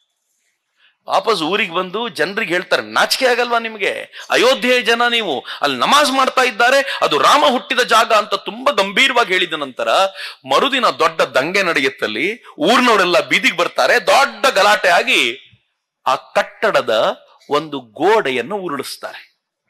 ವಾಪಸ್ ಊರಿಗೆ ಬಂದು ಜನರಿಗೆ ಹೇಳ್ತಾರೆ ನಾಚಿಕೆ ಆಗಲ್ವಾ ನಿಮಗೆ ಅಯೋಧ್ಯೆಯ ಜನ ನೀವು ಅಲ್ಲಿ ನಮಾಜ್ ಮಾಡ್ತಾ ಇದ್ದಾರೆ ಅದು ರಾಮ ಹುಟ್ಟಿದ ಜಾಗ ಅಂತ ತುಂಬಾ ಗಂಭೀರವಾಗಿ ಹೇಳಿದ ನಂತರ ಮರುದಿನ ದೊಡ್ಡ ದಂಗೆ ನಡೆಯುತ್ತಲ್ಲಿ ಊರಿನವರೆಲ್ಲ ಬೀದಿಗೆ ಬರ್ತಾರೆ ದೊಡ್ಡ ಗಲಾಟೆ ಆಗಿ ಆ ಕಟ್ಟಡದ ಒಂದು ಗೋಡೆಯನ್ನು ಉರುಳಿಸ್ತಾರೆ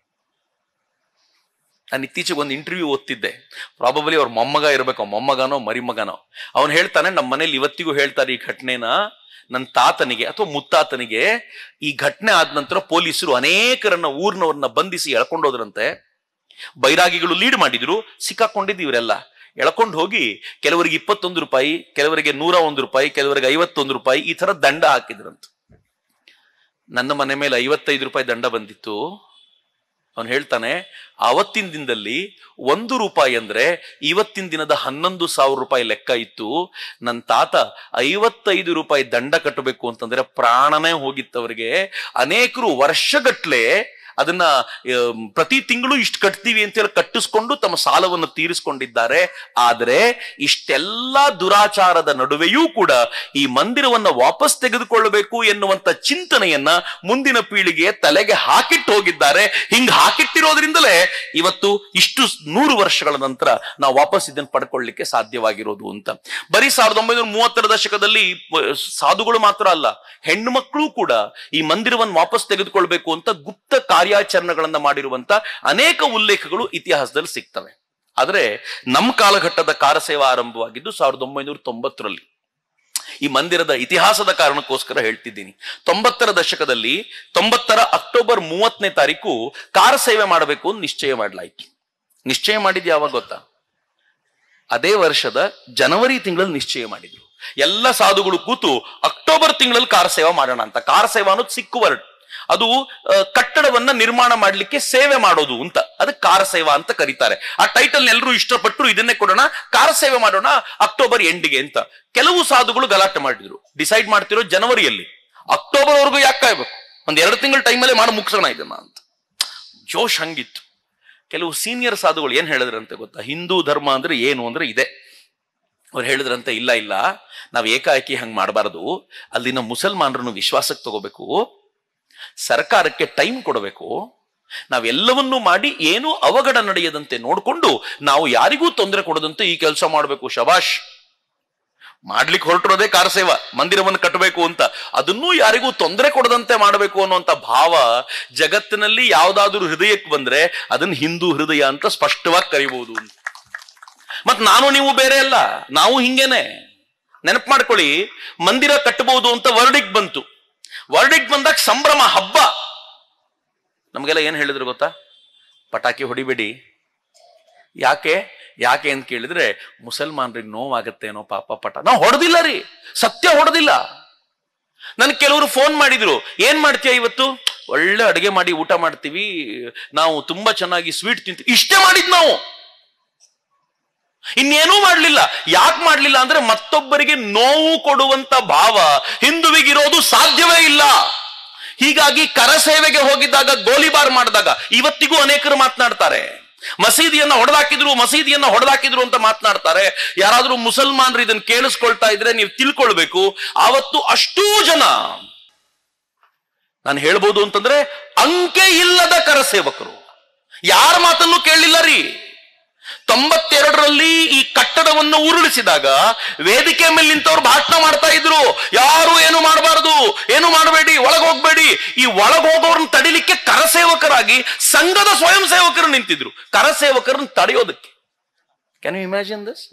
ನಾನು ಇತ್ತೀಚೆಗೆ ಒಂದು ಇಂಟರ್ವ್ಯೂ ಓದ್ತಿದ್ದೆ ಪ್ರಾಬಬಲಿ ಅವ್ರ ಮೊಮ್ಮಗ ಇರಬೇಕು ಮೊಮ್ಮಗನೋ ಮರಿಮಗನೋ ಅವನು ಹೇಳ್ತಾನೆ ನಮ್ಮ ಮನೇಲಿ ಇವತ್ತಿಗೂ ಹೇಳ್ತಾರೆ ಈ ಘಟನೆನ ನನ್ನ ತಾತನಿಗೆ ಅಥವಾ ಮುತ್ತಾತನಿಗೆ ಈ ಘಟನೆ ಆದ ನಂತರ ಪೊಲೀಸರು ಅನೇಕರನ್ನ ಊರಿನವ್ರನ್ನ ಬಂಧಿಸಿ ಎಳ್ಕೊಂಡೋದ್ರಂತೆ ಬೈರಾಗಿಗಳು ಲೀಡ್ ಮಾಡಿದ್ರು ಸಿಕ್ಕಾಕೊಂಡಿದ್ದು ಇವರೆಲ್ಲ ಎಳ್ಕೊಂಡು ಹೋಗಿ ಕೆಲವರಿಗೆ ಇಪ್ಪತ್ತೊಂದು ರೂಪಾಯಿ ಕೆಲವರಿಗೆ ನೂರ ಒಂದು ರೂಪಾಯಿ ಕೆಲವರಿಗೆ ಐವತ್ತೊಂದು ರೂಪಾಯಿ ಈ ತರ ದಂಡ ಹಾಕಿದ್ರಂತ ನನ್ನ ಮನೆ ಮೇಲೆ ಐವತ್ತೈದು ರೂಪಾಯಿ ದಂಡ ಬಂದಿತ್ತು ಅವನು ಹೇಳ್ತಾನೆ ಅವತ್ತಿನ ದಿನದಲ್ಲಿ ಒಂದು ರೂಪಾಯಿ ಅಂದ್ರೆ ಇವತ್ತಿನ ದಿನದ ಹನ್ನೊಂದು ಸಾವಿರ ರೂಪಾಯಿ ಲೆಕ್ಕ ಇತ್ತು ನನ್ನ ತಾತ ಐವತ್ತೈದು ರೂಪಾಯಿ ದಂಡ ಕಟ್ಟಬೇಕು ಅಂತಂದ್ರೆ ಪ್ರಾಣನೇ ಹೋಗಿತ್ತು ಅವರಿಗೆ ಅನೇಕರು ವರ್ಷಗಟ್ಲೆ ಅದನ್ನ ಆಮ್, ಪ್ರತಿ ತಿಂಗಳು ಇಷ್ಟು ಕಟ್ತೀವಿ ಅಂತೇಳಿ ಕಟ್ಟಿಸ್ಕೊಂಡು ತಮ್ಮ ಸಾಲವನ್ನು ತೀರಿಸ್ಕೊಂಡಿದ್ದಾರೆ ಆದರೆ ಇಷ್ಟೆಲ್ಲ ದುರಾಚಾರದ ನಡುವೆಯೂ ಕೂಡ ಈ ಮಂದಿರವನ್ನ ವಾಪಸ್ ತೆಗೆದುಕೊಳ್ಳಬೇಕು ಎನ್ನುವಂತ ಚಿಂತನೆಯನ್ನ ಮುಂದಿನ ಪೀಳಿಗೆಯ ತಲೆಗೆ ಹಾಕಿಟ್ಟು ಹೋಗಿದ್ದಾರೆ ಹಿಂಗ್ ಹಾಕಿಟ್ಟಿರೋದ್ರಿಂದಲೇ ಇವತ್ತು ಇಷ್ಟು ನೂರು ವರ್ಷಗಳ ನಂತರ ನಾವು ವಾಪಸ್ ಇದನ್ನು ಪಡ್ಕೊಳ್ಳಿಕ್ಕೆ ಸಾಧ್ಯವಾಗಿರೋದು ಅಂತ ಬರೀ ಸಾವಿರದ ಒಂಬೈನೂರ ಮೂವತ್ತರ ದಶಕದಲ್ಲಿ ಪ- ಸಾಧುಗಳು ಮಾತ್ರ ಅಲ್ಲ ಹೆಣ್ಣು ಮಕ್ಕಳು ಕೂಡ ಈ ಮಂದಿರವನ್ನು ವಾಪಸ್ ತೆಗೆದುಕೊಳ್ಬೇಕು ಅಂತ ಗುಪ್ತ ಕಾರ್ಯಾಚರಣೆಗಳನ್ನ ಮಾಡಿರುವಂತ ಅನೇಕ ಉಲ್ಲೇಖಗಳು ಇತಿಹಾಸದಲ್ಲಿ ಸಿಗ್ತವೆ ಆದ್ರೆ ನಮ್ಮ ಕಾಲಘಟ್ಟದ ಕಾರಸೇವಾ ಆರಂಭವಾಗಿದ್ದು ಸಾವಿರದ ಒಂಬೈನೂರ ತೊಂಬತ್ತರಲ್ಲಿ ಈ ಮಂದಿರದ ಇತಿಹಾಸದ ಕಾರಣಕ್ಕೋಸ್ಕರ ಹೇಳ್ತಿದ್ದೀನಿ ತೊಂಬತ್ತರ ದಶಕದಲ್ಲಿ ತೊಂಬತ್ತರ ಅಕ್ಟೋಬರ್ ಮೂವತ್ತನೇ ತಾರೀಕು ಕಾರ ಸೇವೆ ಮಾಡಬೇಕು ಅಂತ ನಿಶ್ಚಯ ಮಾಡಲಾಯಿತು ನಿಶ್ಚಯ ಮಾಡಿದ್ ಯಾವಾಗ ಗೊತ್ತಾ ಅದೇ ವರ್ಷದ ಜನವರಿ ತಿಂಗಳಲ್ಲಿ ನಿಶ್ಚಯ ಮಾಡಿದ್ರು ಎಲ್ಲ ಸಾಧುಗಳು ಕೂತು ಅಕ್ಟೋಬರ್ ತಿಂಗಳಲ್ಲಿ ಕಾರ ಸೇವಾ ಮಾಡೋಣ ಅಂತ ಕಾರ ಸೇವಾ ಅನ್ನೋದು ಸಿಕ್ಕು ವರ್ಡ್ ಅದು ಆ, ಕಟ್ಟಡವನ್ನ ನಿರ್ಮಾಣ ಮಾಡ್ಲಿಕ್ಕೆ ಸೇವೆ ಮಾಡೋದು ಅಂತ ಅದಕ್ಕೆ ಕಾರ ಸೇವಾ ಅಂತ ಕರೀತಾರೆ ಆ ಟೈಟಲ್ ಎಲ್ಲರೂ ಇಷ್ಟಪಟ್ಟರು ಇದನ್ನೇ ಕೊಡೋಣ ಕಾರ ಸೇವೆ ಮಾಡೋಣ ಅಕ್ಟೋಬರ್ ಎಂಡಿಗೆ ಅಂತ ಕೆಲವು ಸಾಧುಗಳು ಗಲಾಟೆ ಮಾಡಿದ್ರು ಡಿಸೈಡ್ ಮಾಡ್ತಿರೋ ಜನವರಿಯಲ್ಲಿ ಅಕ್ಟೋಬರ್ ವರೆಗೂ ಯಾಕೆ ಕಾಯ್ಬೇಕು ಒಂದ್ ಎರಡು ತಿಂಗಳ ಟೈಮಲ್ಲೇ ಮಾಡಿ ಮುಗಿಸೋಣ ಇದನ್ನ ಅಂತ ಜೋಶ್ ಹಂಗಿತ್ತು ಕೆಲವು ಸೀನಿಯರ್ ಸಾಧುಗಳು ಏನ್ ಹೇಳಿದ್ರಂತೆ ಗೊತ್ತಾ ಹಿಂದೂ ಧರ್ಮ ಅಂದ್ರೆ ಏನು ಅಂದ್ರೆ ಇದೆ ಅವ್ರು ಹೇಳಿದ್ರಂತೆ ಇಲ್ಲ ಇಲ್ಲ ನಾವ್ ಏಕಾಏಕಿ ಹಂಗ್ ಮಾಡಬಾರದು ಅಲ್ಲಿನ ಮುಸಲ್ಮಾನರನ್ನು ವಿಶ್ವಾಸಕ್ಕೆ ತಗೋಬೇಕು ಸರ್ಕಾರಕ್ಕೆ ಟೈಮ್ ಕೊಡಬೇಕು ನಾವೆಲ್ಲವನ್ನೂ ಮಾಡಿ ಏನು ಅವಘಡ ನಡೆಯದಂತೆ ನೋಡ್ಕೊಂಡು ನಾವು ಯಾರಿಗೂ ತೊಂದರೆ ಕೊಡದಂತೆ ಈ ಕೆಲಸ ಮಾಡಬೇಕು ಶಬಾಷ್ ಮಾಡ್ಲಿಕ್ಕೆ ಹೊರಟಿರೋದೇ ಕಾರಸೇವ ಮಂದಿರವನ್ನು ಕಟ್ಟಬೇಕು ಅಂತ ಅದನ್ನೂ ಯಾರಿಗೂ ತೊಂದರೆ ಕೊಡದಂತೆ ಮಾಡಬೇಕು ಅನ್ನುವಂತ ಭಾವ ಜಗತ್ತಿನಲ್ಲಿ ಯಾವ್ದಾದ್ರೂ ಹೃದಯಕ್ಕೆ ಬಂದ್ರೆ ಅದನ್ನ ಹಿಂದೂ ಹೃದಯ ಅಂತ ಸ್ಪಷ್ಟವಾಗಿ ಕರಿಬಹುದು ಅಂತ ಮತ್ ನಾನು ನೀವು ಬೇರೆ ಅಲ್ಲ ನಾವು ಹಿಂಗೇನೆ ನೆನಪು ಮಾಡ್ಕೊಳ್ಳಿ ಮಂದಿರ ಕಟ್ಟಬಹುದು ಅಂತ ವರ್ಡಿಗ್ ಬಂತು ವರ್ಡಿಗ್ ಬಂದಾಗ ಸಂಭ್ರಮ ಹಬ್ಬ ನಮಗೆಲ್ಲ ಏನ್ ಹೇಳಿದ್ರು ಗೊತ್ತಾ ಪಟಾಕಿ ಹೊಡಿಬೇಡಿ ಯಾಕೆ ಯಾಕೆ ಅಂತ ಕೇಳಿದ್ರೆ ಮುಸಲ್ಮಾನ್ರಿಗೆ ನೋವಾಗತ್ತೇನೋ ಪಾಪ ಪಟ ನಾವು ಹೊಡೆದಿಲ್ಲ ರೀ ಸತ್ಯ ಹೊಡೆದಿಲ್ಲ ನನ್ ಕೆಲವರು ಫೋನ್ ಮಾಡಿದ್ರು ಏನ್ ಮಾಡ್ತೀಯ ಇವತ್ತು ಒಳ್ಳೆ ಅಡುಗೆ ಮಾಡಿ ಊಟ ಮಾಡ್ತೀವಿ ನಾವು ತುಂಬಾ ಚೆನ್ನಾಗಿ ಸ್ವೀಟ್ ತಿಂತೀವಿ ಇಷ್ಟೇ ಮಾಡಿದ್ ನಾವು ಇನ್ನೇನೂ ಮಾಡ್ಲಿಲ್ಲ ಯಾಕೆ ಮಾಡ್ಲಿಲ್ಲ ಅಂದ್ರೆ ಮತ್ತೊಬ್ಬರಿಗೆ ನೋವು ಕೊಡುವಂತ ಭಾವ ಹಿಂದುವಿಗಿರೋದು ಸಾಧ್ಯವೇ ಇಲ್ಲ ಹೀಗಾಗಿ ಕರಸೇವೆಗೆ ಹೋಗಿದ್ದಾಗ ಗೋಲಿಬಾರ್ ಮಾಡಿದಾಗ ಇವತ್ತಿಗೂ ಅನೇಕರು ಮಾತನಾಡ್ತಾರೆ ಮಸೀದಿಯನ್ನ ಹೊಡೆದಾಕಿದ್ರು ಮಸೀದಿಯನ್ನ ಹೊಡೆದಾಕಿದ್ರು ಅಂತ ಮಾತನಾಡ್ತಾರೆ ಯಾರಾದ್ರೂ ಮುಸಲ್ಮಾನರು ಇದನ್ನ ಕೇಳಿಸ್ಕೊಳ್ತಾ ಇದ್ರೆ ನೀವು ತಿಳ್ಕೊಳ್ಬೇಕು ಆವತ್ತು ಅಷ್ಟೂ ಜನ ನಾನು ಹೇಳ್ಬೋದು ಅಂತಂದ್ರೆ ಅಂಕೆ ಇಲ್ಲದ ಕರಸೇವಕರು ಯಾರ ಮಾತನ್ನು ಕೇಳಲಿಲ್ಲ ರೀ ತೊಂಬತ್ತೆರಡರಲ್ಲಿ ಈ ಕಟ್ಟಡವನ್ನು ಉರುಳಿಸಿದಾಗ ವೇದಿಕೆ ಮೇಲೆ ನಿಂತವ್ರು ಭಾಷಣ ಮಾಡ್ತಾ ಇದ್ರು ಯಾರು ಏನು ಮಾಡಬಾರದು ಏನು ಮಾಡಬೇಡಿ ಒಳಗ್ ಹೋಗ್ಬೇಡಿ ಈ ಒಳಗ್ ಹೋಗೋರನ್ನ ತಡಿಲಿಕ್ಕೆ ಕರಸೇವಕರಾಗಿ ಸಂಘದ ಸ್ವಯಂ ಸೇವಕರು ನಿಂತಿದ್ರು ಕರಸೇವಕರನ್ನ ತಡೆಯೋದಕ್ಕೆ ಕ್ಯಾನ್ ಯು ಇಮ್ಯಾಜಿನ್ ದಿಸ್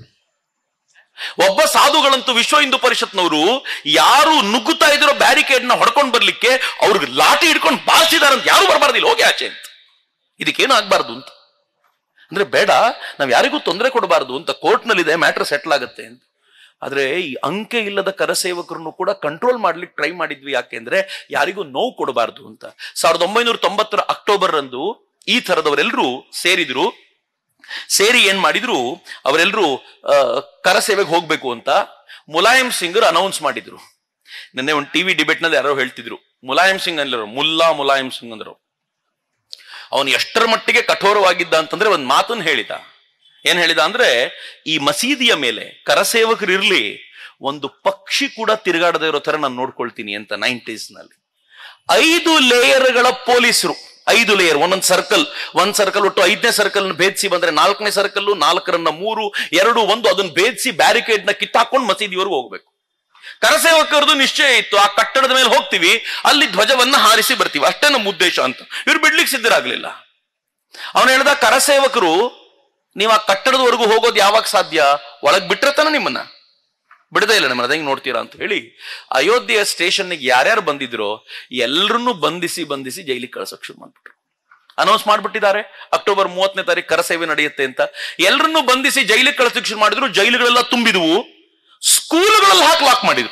ಒಬ್ಬ ಸಾಧುಗಳಂತೂ ವಿಶ್ವ ಹಿಂದೂ ಪರಿಷತ್ನವರು ಯಾರು ನುಗ್ಗುತ್ತಾ ಇದ್ರೋ ಬ್ಯಾರಿಕೇಡ್ ನ ಹೊಡ್ಕೊಂಡು ಬರ್ಲಿಕ್ಕೆ ಅವ್ರಿಗೆ ಲಾಠಿ ಹಿಡ್ಕೊಂಡು ಬಾರಿಸಿದಾರಂತ ಯಾರು ಬರಬಾರ್ದಿಲ್ಲ ಹೋಗಿ ಆಚೆ ಅಂತ ಇದಕ್ಕೇನು ಆಗ್ಬಾರ್ದು ಅಂತ ಅಂದ್ರೆ ಬೇಡ ನಾವ್ ಯಾರಿಗೂ ತೊಂದರೆ ಕೊಡಬಾರ್ದು ಅಂತ ಕೋರ್ಟ್ನಲ್ಲಿದೆ ಮ್ಯಾಟರ್ ಸೆಟ್ಲ್ ಆಗುತ್ತೆ ಅಂತ ಆದ್ರೆ ಈ ಅಂಕೆ ಇಲ್ಲದ ಕರಸೇವಕರನ್ನು ಕೂಡ ಕಂಟ್ರೋಲ್ ಮಾಡ್ಲಿಕ್ಕೆ ಟ್ರೈ ಮಾಡಿದ್ವಿ ಯಾಕೆಂದ್ರೆ ಯಾರಿಗೂ ನೋವು ಕೊಡಬಾರ್ದು ಅಂತ ಸಾವಿರದ ಒಂಬೈನೂರ ತೊಂಬತ್ತರ ಅಕ್ಟೋಬರ್ ರಂದು ಈ ತರದವರೆಲ್ಲರೂ ಸೇರಿದ್ರು ಸೇರಿ ಏನ್ ಮಾಡಿದ್ರು ಅವರೆಲ್ಲರೂ ಕರಸೇವೆಗೆ ಹೋಗ್ಬೇಕು ಅಂತ ಮುಲಾಯಂ ಸಿಂಗ್ ಅನೌನ್ಸ್ ಮಾಡಿದ್ರು ನಿನ್ನೆ ಒಂದು ಟಿವಿ ಡಿಬೇಟ್ ನಲ್ಲಿ ಯಾರೋ ಹೇಳ್ತಿದ್ರು ಮುಲಾಯಂ ಸಿಂಗ್ ಅಲ್ಲರು ಮುಲ್ಲಾ ಮುಲಾಯಂ ಸಿಂಗ್ ಅಂದ್ರು ಅವನು ಎಷ್ಟರ ಮಟ್ಟಿಗೆ ಕಠೋರವಾಗಿದ್ದ ಅಂತಂದ್ರೆ ಒಂದು ಮಾತನ್ನು ಹೇಳಿದ ಏನ್ ಹೇಳಿದ ಅಂದ್ರೆ ಈ ಮಸೀದಿಯ ಮೇಲೆ ಕರಸೇವಕರು ಇರ್ಲಿ ಒಂದು ಪಕ್ಷಿ ಕೂಡ ತಿರುಗಾಡದೇ ಇರೋ ತರ ನಾನು ನೋಡ್ಕೊಳ್ತೀನಿ ಅಂತ ನೈಂಟೀಸ್ ನಲ್ಲಿ ಐದು ಲೇಯರ್ಗಳ ಪೊಲೀಸರು ಐದು ಲೇಯರ್ ಒಂದೊಂದು ಸರ್ಕಲ್ ಒಂದ್ ಸರ್ಕಲ್ ಒಟ್ಟು ಐದನೇ ಸರ್ಕಲ್ ಭೇದಿಸಿ ಬಂದ್ರೆ ನಾಲ್ಕನೇ ಸರ್ಕಲ್ ನಾಲ್ಕರನ್ನ ಮೂರು ಎರಡು ಒಂದು ಅದನ್ನ ಭೇದಿಸಿ ಬ್ಯಾರಿಕೇಡ್ ನ ಕಿತ್ತಾಕೊಂಡು ಮಸೀದಿವರೆಗೂ ಹೋಗ್ಬೇಕು ಕರಸೇವಕರದು ನಿಶ್ಚಯ ಇತ್ತು ಆ ಕಟ್ಟಡದ ಮೇಲೆ ಹೋಗ್ತೀವಿ ಅಲ್ಲಿ ಧ್ವಜವನ್ನ ಹಾರಿಸಿ ಬರ್ತೀವಿ ಅಷ್ಟೇ ನಮ್ಮ ಉದ್ದೇಶ ಅಂತ ಇವ್ರು ಬಿಡ್ಲಿಕ್ಕೆ ಸಿದ್ಧರಾಗ್ಲಿಲ್ಲ ಅವನು ಹೇಳ್ದ ಕರಸೇವಕರು ನೀವು ಆ ಕಟ್ಟಡದವರೆಗೂ ಹೋಗೋದು ಯಾವಾಗ ಸಾಧ್ಯ ಒಳಗ್ ಬಿಟ್ರೆ ತಾನೆ ನಿಮ್ಮನ್ನ ಬಿಡದೇ ಇಲ್ಲ ನಿಮ್ಮನ್ನ ಹೆಂಗ್ ನೋಡ್ತೀರಾ ಅಂತ ಹೇಳಿ ಅಯೋಧ್ಯೆಯ ಸ್ಟೇಷನ್ಗೆ ಯಾರ್ಯಾರು ಬಂದಿದ್ರೋ ಎಲ್ಲರನ್ನೂ ಬಂಧಿಸಿ ಬಂಧಿಸಿ ಜೈಲಿಗೆ ಕಳ್ಸಕ್ ಶುರು ಮಾಡ್ಬಿಟ್ರು ಅನೌನ್ಸ್ ಮಾಡ್ಬಿಟ್ಟಿದ್ದಾರೆ ಅಕ್ಟೋಬರ್ ಮೂವತ್ತನೇ ತಾರೀಕು ಕರಸೇವೆ ನಡೆಯುತ್ತೆ ಅಂತ ಎಲ್ಲರನ್ನೂ ಬಂಧಿಸಿ ಜೈಲಿಗೆ ಕಳ್ಸಕ್ ಶುರು ಮಾಡಿದ್ರು ಜೈಲುಗಳೆಲ್ಲ ತುಂಬಿದ್ವು ಸ್ಕೂಲ್ಗಳಲ್ಲಿ ಹಾಕಿ ಲಾಕ್ ಮಾಡಿದ್ರು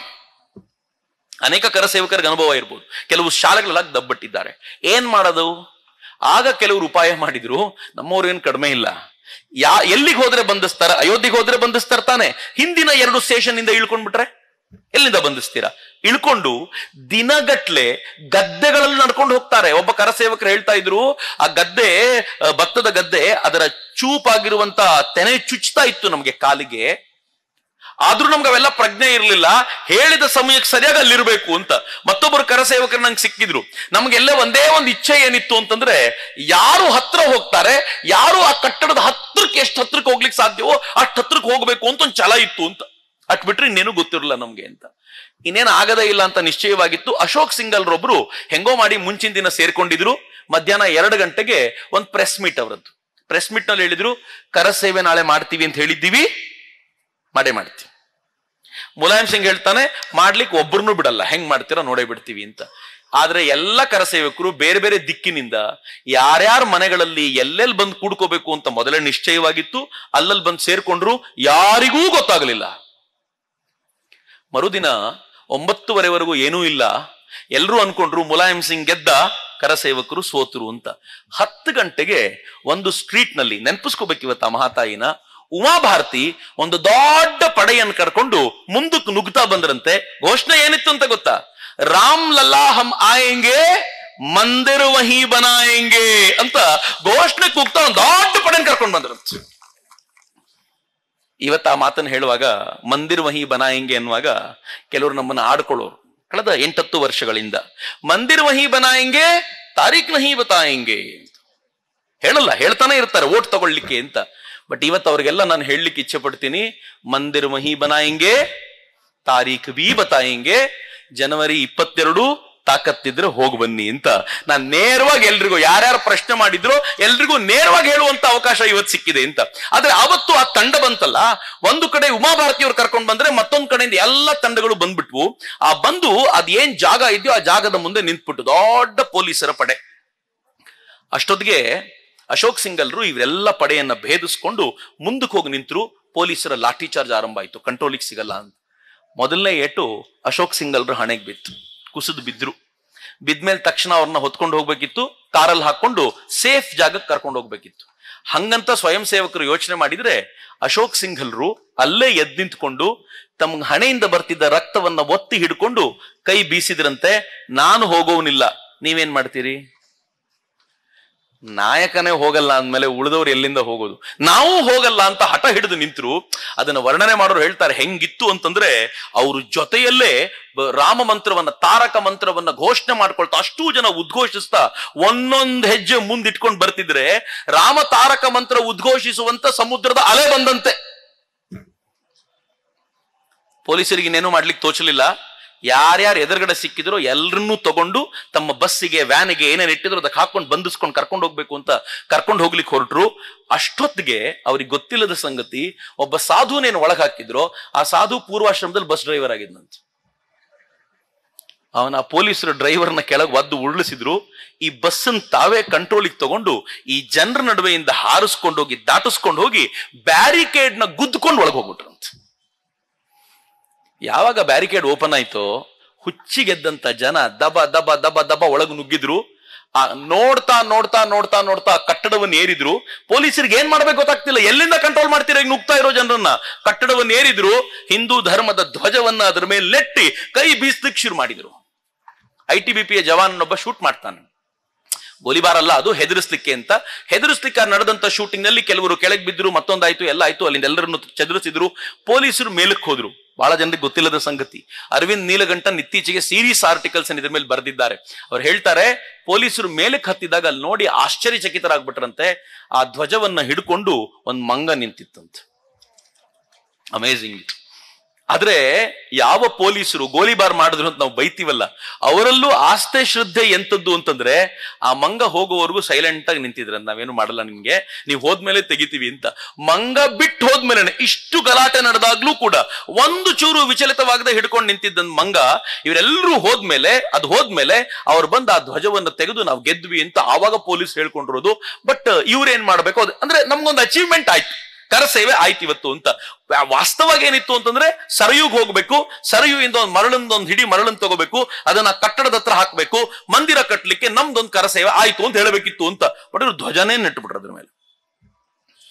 ಅನೇಕ ಕರಸೇವಕರಿಗೆ ಅನುಭವ ಇರ್ಬೋದು ಕೆಲವು ಶಾಲೆಗಳೆಲ್ಲ ದಬ್ಬಟ್ಟಿದ್ದಾರೆ ಏನ್ ಮಾಡೋದು ಆಗ ಕೆಲವರು ಉಪಾಯ ಮಾಡಿದ್ರು ನಮ್ಮವ್ರು ಏನ್ ಕಡಿಮೆ ಇಲ್ಲ ಯಾ ಎಲ್ಲಿಗೆ ಹೋದ್ರೆ ಬಂಧಿಸ್ತಾರ ಅಯೋಧ್ಯೆಗೆ ಹೋದ್ರೆ ಬಂಧಿಸ್ತಾರ ತಾನೆ ಹಿಂದಿನ ಎರಡು ಸ್ಟೇಷನ್ ಇಂದ ಇಳ್ಕೊಂಡ್ಬಿಟ್ರೆ ಎಲ್ಲಿಂದ ಬಂಧಿಸ್ತೀರಾ ಇಳ್ಕೊಂಡು ದಿನಗಟ್ಲೆ ಗದ್ದೆಗಳಲ್ಲಿ ನಡ್ಕೊಂಡು ಹೋಗ್ತಾರೆ ಒಬ್ಬ ಕರಸೇವಕರು ಹೇಳ್ತಾ ಇದ್ರು ಆ ಗದ್ದೆ ಆ, ಭತ್ತದ ಗದ್ದೆ ಅದರ ಚೂಪಾಗಿರುವಂತ ತೆನೆ ಚುಚ್ತಾ ಇತ್ತು ನಮ್ಗೆ ಕಾಲಿಗೆ ಆದ್ರೂ ನಮ್ಗೆ ಅವೆಲ್ಲ ಪ್ರಜ್ಞೆ ಇರಲಿಲ್ಲ ಹೇಳಿದ ಸಮಯಕ್ಕೆ ಸರಿಯಾಗಿ ಅಲ್ಲಿರ್ಬೇಕು ಅಂತ ಮತ್ತೊಬ್ಬರು ಕರಸೇವಕರು ನಂಗೆ ಸಿಕ್ಕಿದ್ರು ನಮ್ಗೆಲ್ಲ ಒಂದೇ ಒಂದು ಇಚ್ಛೆ ಏನಿತ್ತು ಅಂತಂದ್ರೆ ಯಾರು ಹತ್ರ ಹೋಗ್ತಾರೆ ಯಾರು ಆ ಕಟ್ಟಡದ ಹತ್ರಕ್ಕೆ ಎಷ್ಟು ಹತ್ರಕ್ಕೆ ಹೋಗ್ಲಿಕ್ಕೆ ಸಾಧ್ಯವೋ ಅಷ್ಟು ಹತ್ರಕ್ಕೆ ಹೋಗ್ಬೇಕು ಅಂತ ಒಂದು ಛಲ ಇತ್ತು ಅಂತ ಅಟ್ ಬಿಟ್ರೆ ಇನ್ನೇನು ಗೊತ್ತಿರಲಿಲ್ಲ ನಮ್ಗೆ ಅಂತ ಇನ್ನೇನು ಆಗದೇ ಇಲ್ಲ ಅಂತ ನಿಶ್ಚಯವಾಗಿತ್ತು ಅಶೋಕ್ ಸಿಂಗಲ್ರೊಬ್ರು ಹೆಂಗೋ ಮಾಡಿ ಮುಂಚಿನ ದಿನ ಸೇರ್ಕೊಂಡಿದ್ರು ಮಧ್ಯಾಹ್ನ ಎರಡು ಗಂಟೆಗೆ ಒಂದು ಪ್ರೆಸ್ ಮೀಟ್ ಅವರದ್ದು ಪ್ರೆಸ್ ಮೀಟ್ ನಲ್ಲಿ ಹೇಳಿದ್ರು ಕರಸೇವೆ ನಾಳೆ ಮಾಡ್ತೀವಿ ಅಂತ ಹೇಳಿದ್ದೀವಿ ಮಾಡೇ ಮಾಡ್ತೀವಿ ಮುಲಾಯಂ ಸಿಂಗ್ ಹೇಳ್ತಾನೆ ಮಾಡ್ಲಿಕ್ಕೆ ಒಬ್ಬರನ್ನು ಬಿಡಲ್ಲ ಹೆಂಗ್ ಮಾಡ್ತೀರಾ ನೋಡೇ ಬಿಡ್ತೀವಿ ಅಂತ ಆದ್ರೆ ಎಲ್ಲ ಕರಸೇವಕರು ಬೇರೆ ಬೇರೆ ದಿಕ್ಕಿನಿಂದ ಯಾರ್ಯಾರ ಮನೆಗಳಲ್ಲಿ ಎಲ್ಲೆಲ್ಲಿ ಬಂದು ಕೂಡ್ಕೋಬೇಕು ಅಂತ ಮೊದಲೇ ನಿಶ್ಚಯವಾಗಿತ್ತು ಅಲ್ಲಲ್ಲಿ ಬಂದು ಸೇರ್ಕೊಂಡ್ರು ಯಾರಿಗೂ ಗೊತ್ತಾಗಲಿಲ್ಲ ಮರುದಿನ ಒಂಬತ್ತುವರೆವರೆಗೂ ಏನೂ ಇಲ್ಲ ಎಲ್ಲರೂ ಅನ್ಕೊಂಡ್ರು ಮುಲಾಯಂ ಸಿಂಗ್ ಗೆದ್ದ ಕರಸೇವಕರು ಸೋತರು ಅಂತ ಹತ್ತು ಗಂಟೆಗೆ ಒಂದು ಸ್ಟ್ರೀಟ್ ನಲ್ಲಿ ನೆನಪಿಸ್ಕೋಬೇಕು ಇವತ್ತು ಆ ಮಹಾತಾಯಿನ ಉಮಾಭಾರತಿ ಒಂದು ದೊಡ್ಡ ಪಡೆಯನ್ನು ಕರ್ಕೊಂಡು ಮುಂದಕ್ಕೆ ನುಗ್ತಾ ಬಂದ್ರಂತೆ ಘೋಷಣೆ ಏನಿತ್ತು ಅಂತ ಗೊತ್ತಾ ರಾಮ್ ಲಲ್ಲಾ ಹಮ್ ಆಯಂಗೆ ಮಂದಿರ ವಹಿ ಬನಾಯಂಗೆ ಅಂತ ಘೋಷಣೆ ಕೂಗ್ತಾ ಒಂದು ದೊಡ್ಡ ಪಡೆಯನ್ನು ಕರ್ಕೊಂಡು ಬಂದ್ರಂತೆ ಇವತ್ತು ಆ ಮಾತನ್ನು ಹೇಳುವಾಗ ಮಂದಿರ್ ವಹಿ ಬನಾಯಂಗೆ ಅನ್ನುವಾಗ ಕೆಲವರು ನಮ್ಮನ್ನ ಆಡ್ಕೊಳ್ಳೋರು ಕಳೆದ ಎಂಟತ್ತು ವರ್ಷಗಳಿಂದ ಮಂದಿರ್ ವಹಿ ಬನಾಯಂಗೆ ತಾರೀಖ್ ನಹಿ ಬತಾಯಂಗೆ ಹೇಳಲ್ಲ ಹೇಳ್ತಾನೆ ಇರ್ತಾರೆ ಓಟ್ ತಗೊಳ್ಲಿಕ್ಕೆ ಅಂತ ಬಟ್ ಇವತ್ತು ಅವ್ರಿಗೆಲ್ಲ ನಾನು ಹೇಳಲಿಕ್ಕೆ ಇಚ್ಛೆ ಪಡ್ತೀನಿ ಮಂದಿರ್ ವಹಿ ಬನಾಯಂಗೆ ತಾರೀಖ್ ಬಿ ಬತಾಯಂಗೆ ಜನವರಿ ಇಪ್ಪತ್ತೆರಡು ತಾಕತ್ತಿದ್ರೆ ಹೋಗಿ ಬನ್ನಿ ಅಂತ ನಾನ್ ನೇರವಾಗಿ ಎಲ್ರಿಗೂ ಯಾರ್ಯಾರು ಪ್ರಶ್ನೆ ಮಾಡಿದ್ರು ಎಲ್ರಿಗೂ ನೇರವಾಗಿ ಹೇಳುವಂತ ಅವಕಾಶ ಇವತ್ತು ಸಿಕ್ಕಿದೆ ಅಂತ ಆದ್ರೆ ಅವತ್ತು ಆ ತಂಡ ಬಂತಲ್ಲ ಒಂದು ಕಡೆ ಉಮಾಭಾರತಿಯವ್ರು ಕರ್ಕೊಂಡು ಬಂದ್ರೆ ಮತ್ತೊಂದ್ ಕಡೆಯಿಂದ ಎಲ್ಲ ತಂಡಗಳು ಬಂದ್ಬಿಟ್ವು ಆ ಬಂದು ಅದ್ ಏನ್ ಜಾಗ ಇದೆಯೋ ಆ ಜಾಗದ ಮುಂದೆ ನಿಂತ್ಬಿಟ್ಟು ದೊಡ್ಡ ಪೊಲೀಸರ ಪಡೆ ಅಷ್ಟೊತ್ತಿಗೆ ಅಶೋಕ್ ಸಿಂಗಲ್ರು ಇವರೆಲ್ಲ ಪಡೆಯನ್ನ ಭೇದಿಸ್ಕೊಂಡು ಮುಂದಕ್ಕೆ ಹೋಗಿ ನಿಂತರು ಪೊಲೀಸರ ಲಾಠಿ ಚಾರ್ಜ್ ಆರಂಭ ಆಯ್ತು ಕಂಟ್ರೋಲಿಗೆ ಸಿಗಲ್ಲ ಅಂತ ಮೊದಲನೇ ಏಟು ಅಶೋಕ್ ಸಿಂಗಲ್ರ ಹಣೆಗೆ ಬಿತ್ತು ಕುಸಿದು ಬಿದ್ರು ಬಿದ್ಮೇಲೆ ತಕ್ಷಣ ಅವ್ರನ್ನ ಹೊತ್ಕೊಂಡು ಹೋಗ್ಬೇಕಿತ್ತು ಕಾರಲ್ಲಿ ಹಾಕೊಂಡು ಸೇಫ್ ಜಾಗಕ್ಕೆ ಕರ್ಕೊಂಡು ಹೋಗ್ಬೇಕಿತ್ತು ಹಂಗಂತ ಸ್ವಯಂ ಸೇವಕರು ಯೋಚನೆ ಮಾಡಿದ್ರೆ ಅಶೋಕ್ ಸಿಂಘಲ್ರು ಅಲ್ಲೇ ಎದ್ ನಿಂತ್ಕೊಂಡು ತಮ್ಮ ಹಣೆಯಿಂದ ಬರ್ತಿದ್ದ ರಕ್ತವನ್ನ ಒತ್ತಿ ಹಿಡ್ಕೊಂಡು ಕೈ ಬೀಸಿದ್ರಂತೆ ನಾನು ಹೋಗೋವನಿಲ್ಲ ನೀವೇನ್ ಮಾಡ್ತೀರಿ ನಾಯಕನೇ ಹೋಗಲ್ಲ ಅಂದ್ಮೇಲೆ ಉಳಿದವ್ರು ಎಲ್ಲಿಂದ ಹೋಗೋದು ನಾವು ಹೋಗಲ್ಲ ಅಂತ ಹಠ ಹಿಡಿದು ನಿಂತರು ಅದನ್ನ ವರ್ಣನೆ ಮಾಡೋರು ಹೇಳ್ತಾರೆ ಹೆಂಗಿತ್ತು ಅಂತಂದ್ರೆ ಅವ್ರ ಜೊತೆಯಲ್ಲೇ ಬ- ರಾಮ ಮಂತ್ರವನ್ನ ತಾರಕ ಮಂತ್ರವನ್ನ ಘೋಷಣೆ ಮಾಡ್ಕೊಳ್ತಾ ಅಷ್ಟೂ ಜನ ಉದ್ಘೋಷಿಸ್ತಾ ಒಂದೊಂದ್ ಹೆಜ್ಜೆ ಮುಂದಿಟ್ಕೊಂಡು ಬರ್ತಿದ್ರೆ ರಾಮ ತಾರಕ ಮಂತ್ರ ಉದ್ಘೋಷಿಸುವಂತ ಸಮುದ್ರದ ಅಲೆ ಬಂದಂತೆ ಪೊಲೀಸರಿಗೆ ಇನ್ನೇನು ಮಾಡ್ಲಿಕ್ಕೆ ತೋಚಲಿಲ್ಲ ಯಾರ್ಯಾರು ಎದುರುಗಡೆ ಸಿಕ್ಕಿದ್ರು ಎಲ್ಲರನ್ನೂ ತಗೊಂಡು ತಮ್ಮ ಬಸ್ಸಿಗೆ ವ್ಯಾನಿಗೆ ಏನೇನು ಇಟ್ಟಿದ್ರು ಅದಕ್ಕೆ ಹಾಕೊಂಡು ಬಂಧಿಸ್ಕೊಂಡು ಕರ್ಕೊಂಡು ಹೋಗ್ಬೇಕು ಅಂತ ಕರ್ಕೊಂಡು ಹೋಗ್ಲಿಕ್ಕೆ ಹೊರಟ್ರು ಅಷ್ಟೊತ್ತಿಗೆ ಅವ್ರಿಗೆ ಗೊತ್ತಿಲ್ಲದ ಸಂಗತಿ ಒಬ್ಬ ಸಾಧುನೇನು ಒಳಗೆ ಹಾಕಿದ್ರು ಆ ಸಾಧು ಪೂರ್ವಾಶ್ರಮದಲ್ಲಿ ಬಸ್ ಡ್ರೈವರ್ ಆಗಿದ್ನಂತೆ ಅವನ ಪೊಲೀಸರು ಡ್ರೈವರ್ನ ಕೆಳಗೆ ಒದ್ದು ಉರುಳಿಸಿದ್ರು ಈ ಬಸ್ಸನ್ನು ತಾವೇ ಕಂಟ್ರೋಲಿಗೆ ತಗೊಂಡು ಈ ಜನರ ನಡುವೆಯಿಂದ ಹಾರಿಸ್ಕೊಂಡು ಹೋಗಿ ದಾಟಿಸ್ಕೊಂಡು ಹೋಗಿ ಬ್ಯಾರಿಕೇಡ್ ನ ಗುದ್ದುಕೊಂಡು ಒಳಗೆ ಹೋಗ್ಬಿಟ್ರಂತೆ ಯಾವಾಗ ಬ್ಯಾರಿಕೇಡ್ ಓಪನ್ ಆಯ್ತೋ ಹುಚ್ಚಿಗೆದ್ದಂತ ಜನ ದಬ ದಬ ದಬ ದಬ ಒಳಗೆ ನುಗ್ಗಿದ್ರು ಆ ನೋಡ್ತಾ ನೋಡ್ತಾ ನೋಡ್ತಾ ನೋಡ್ತಾ ಆ ಕಟ್ಟಡವನ್ನು ಏರಿದ್ರು ಪೊಲೀಸರಿಗೆ ಏನ್ ಮಾಡ್ಬೇಕು ಗೊತ್ತಾಗ್ತಿಲ್ಲ ಎಲ್ಲಿಂದ ಕಂಟ್ರೋಲ್ ಮಾಡ್ತೀರಾ ಈಗ ನುಗ್ತಾ ಇರೋ ಜನರನ್ನ ಕಟ್ಟಡವನ್ನು ಏರಿದ್ರು ಹಿಂದೂ ಧರ್ಮದ ಧ್ವಜವನ್ನ ಅದರ ಮೇಲೆ ನೆಟ್ಟಿ ಕೈ ಬೀಸ್ಲಿಕ್ಕೆ ಶುರು ಮಾಡಿದ್ರು ಐ ಟಿ ಬಿ ಪಿಯ ಜವಾನನೊಬ್ಬ ಶೂಟ್ ಮಾಡ್ತಾನೆ ಗೋಲಿಬಾರ್ ಅಲ್ಲ ಅದು ಹೆದರಿಸ್ಲಿಕ್ಕೆ ಅಂತ ಹೆದರಿಸ್ಲಿಕ್ಕೆ ನಡೆದಂತ ಶೂಟಿಂಗ್ ನಲ್ಲಿ ಕೆಲವರು ಕೆಳಗೆ ಬಿದ್ರು ಮತ್ತೊಂದಾಯ್ತು ಎಲ್ಲ ಆಯ್ತು ಅಲ್ಲಿಂದ ಎಲ್ಲರನ್ನು ಚದುರಿಸಿದ್ರು ಪೊಲೀಸರು ಮೇಲಕ್ಕೆ ಹೋದ್ರು ಬಹಳ ಜನರಿಗೆ ಗೊತ್ತಿಲ್ಲದ ಸಂಗತಿ ಅರವಿಂದ್ ನೀಲಗಂಠನ್ ಇತ್ತೀಚೆಗೆ ಸೀರೀಸ್ ಆರ್ಟಿಕಲ್ಸ್ ಇದ್ರ ಮೇಲೆ ಬರೆದಿದ್ದಾರೆ ಅವ್ರು ಹೇಳ್ತಾರೆ ಪೊಲೀಸರು ಮೇಲಕ್ಕೆ ಹತ್ತಿದಾಗ ಅಲ್ಲಿ ನೋಡಿ ಆಶ್ಚರ್ಯಚಕಿತರಾಗ್ಬಿಟ್ರಂತೆ ಆ ಧ್ವಜವನ್ನ ಹಿಡ್ಕೊಂಡು ಒಂದ್ ಮಂಗ ನಿಂತಿತ್ತಂತೆ ಅಮೇಝಿಂಗ್ ಆದ್ರೆ ಯಾವ ಪೊಲೀಸರು ಗೋಲಿಬಾರ್ ಮಾಡಿದ್ರು ಅಂತ ನಾವು ಬೈತೀವಲ್ಲ ಅವರಲ್ಲೂ ಆಸ್ತೆ ಶ್ರದ್ಧೆ ಎಂತದ್ದು ಅಂತಂದ್ರೆ ಆ ಮಂಗ ಹೋಗುವವರೆಗೂ ಸೈಲೆಂಟ್ ಆಗಿ ನಿಂತಿದ್ರ ನಾವೇನು ಮಾಡಲ್ಲ ನಿಮ್ಗೆ ನೀವು ಹೋದ್ಮೇಲೆ ತೆಗಿತೀವಿ ಅಂತ ಮಂಗ ಬಿಟ್ಟು ಹೋದ್ಮೇಲೆ ಇಷ್ಟು ಗಲಾಟೆ ನಡೆದಾಗ್ಲೂ ಕೂಡ ಒಂದು ಚೂರು ವಿಚಲಿತವಾಗದೆ ಹಿಡ್ಕೊಂಡು ನಿಂತಿದ್ದ ಮಂಗ ಇವರೆಲ್ಲರೂ ಹೋದ್ಮೇಲೆ ಅದು ಹೋದ್ಮೇಲೆ ಅವ್ರು ಬಂದು ಆ ಧ್ವಜವನ್ನು ತೆಗೆದು ನಾವು ಗೆದ್ವಿ ಅಂತ ಆವಾಗ ಪೊಲೀಸ್ ಹೇಳ್ಕೊಂಡಿರೋದು ಬಟ್ ಇವ್ರೇನ್ ಮಾಡ್ಬೇಕು ಅದು ಅಂದ್ರೆ ನಮ್ಗೊಂದು ಅಚೀವ್ಮೆಂಟ್ ಆಯ್ತು ಕರಸೇವೆ ಆಯ್ತು ಇವತ್ತು ಅಂತ ವಾ- ವಾಸ್ತವಾಗಿ ಏನಿತ್ತು ಅಂತಂದ್ರೆ ಸರಯುಗ್ ಹೋಗ್ಬೇಕು ಸರಯು ಇಂದ ಒಂದು ಮರಳಿಂದ ಒಂದು ಹಿಡಿ ಮರಳನ್ ತಗೋಬೇಕು ಅದನ್ನ ಕಟ್ಟಡದ ಹತ್ರ ಹಾಕ್ಬೇಕು ಮಂದಿರ ಕಟ್ಟಲಿಕ್ಕೆ ನಮ್ದೊಂದು ಕರಸೇವೆ ಆಯ್ತು ಅಂತ ಹೇಳಬೇಕಿತ್ತು ಅಂತ ಬಟ್ ಇವ್ರು ಧ್ವಜನೇ ನೆಟ್ಬಿಟ್ರು ಅದ್ರ ಮೇಲೆ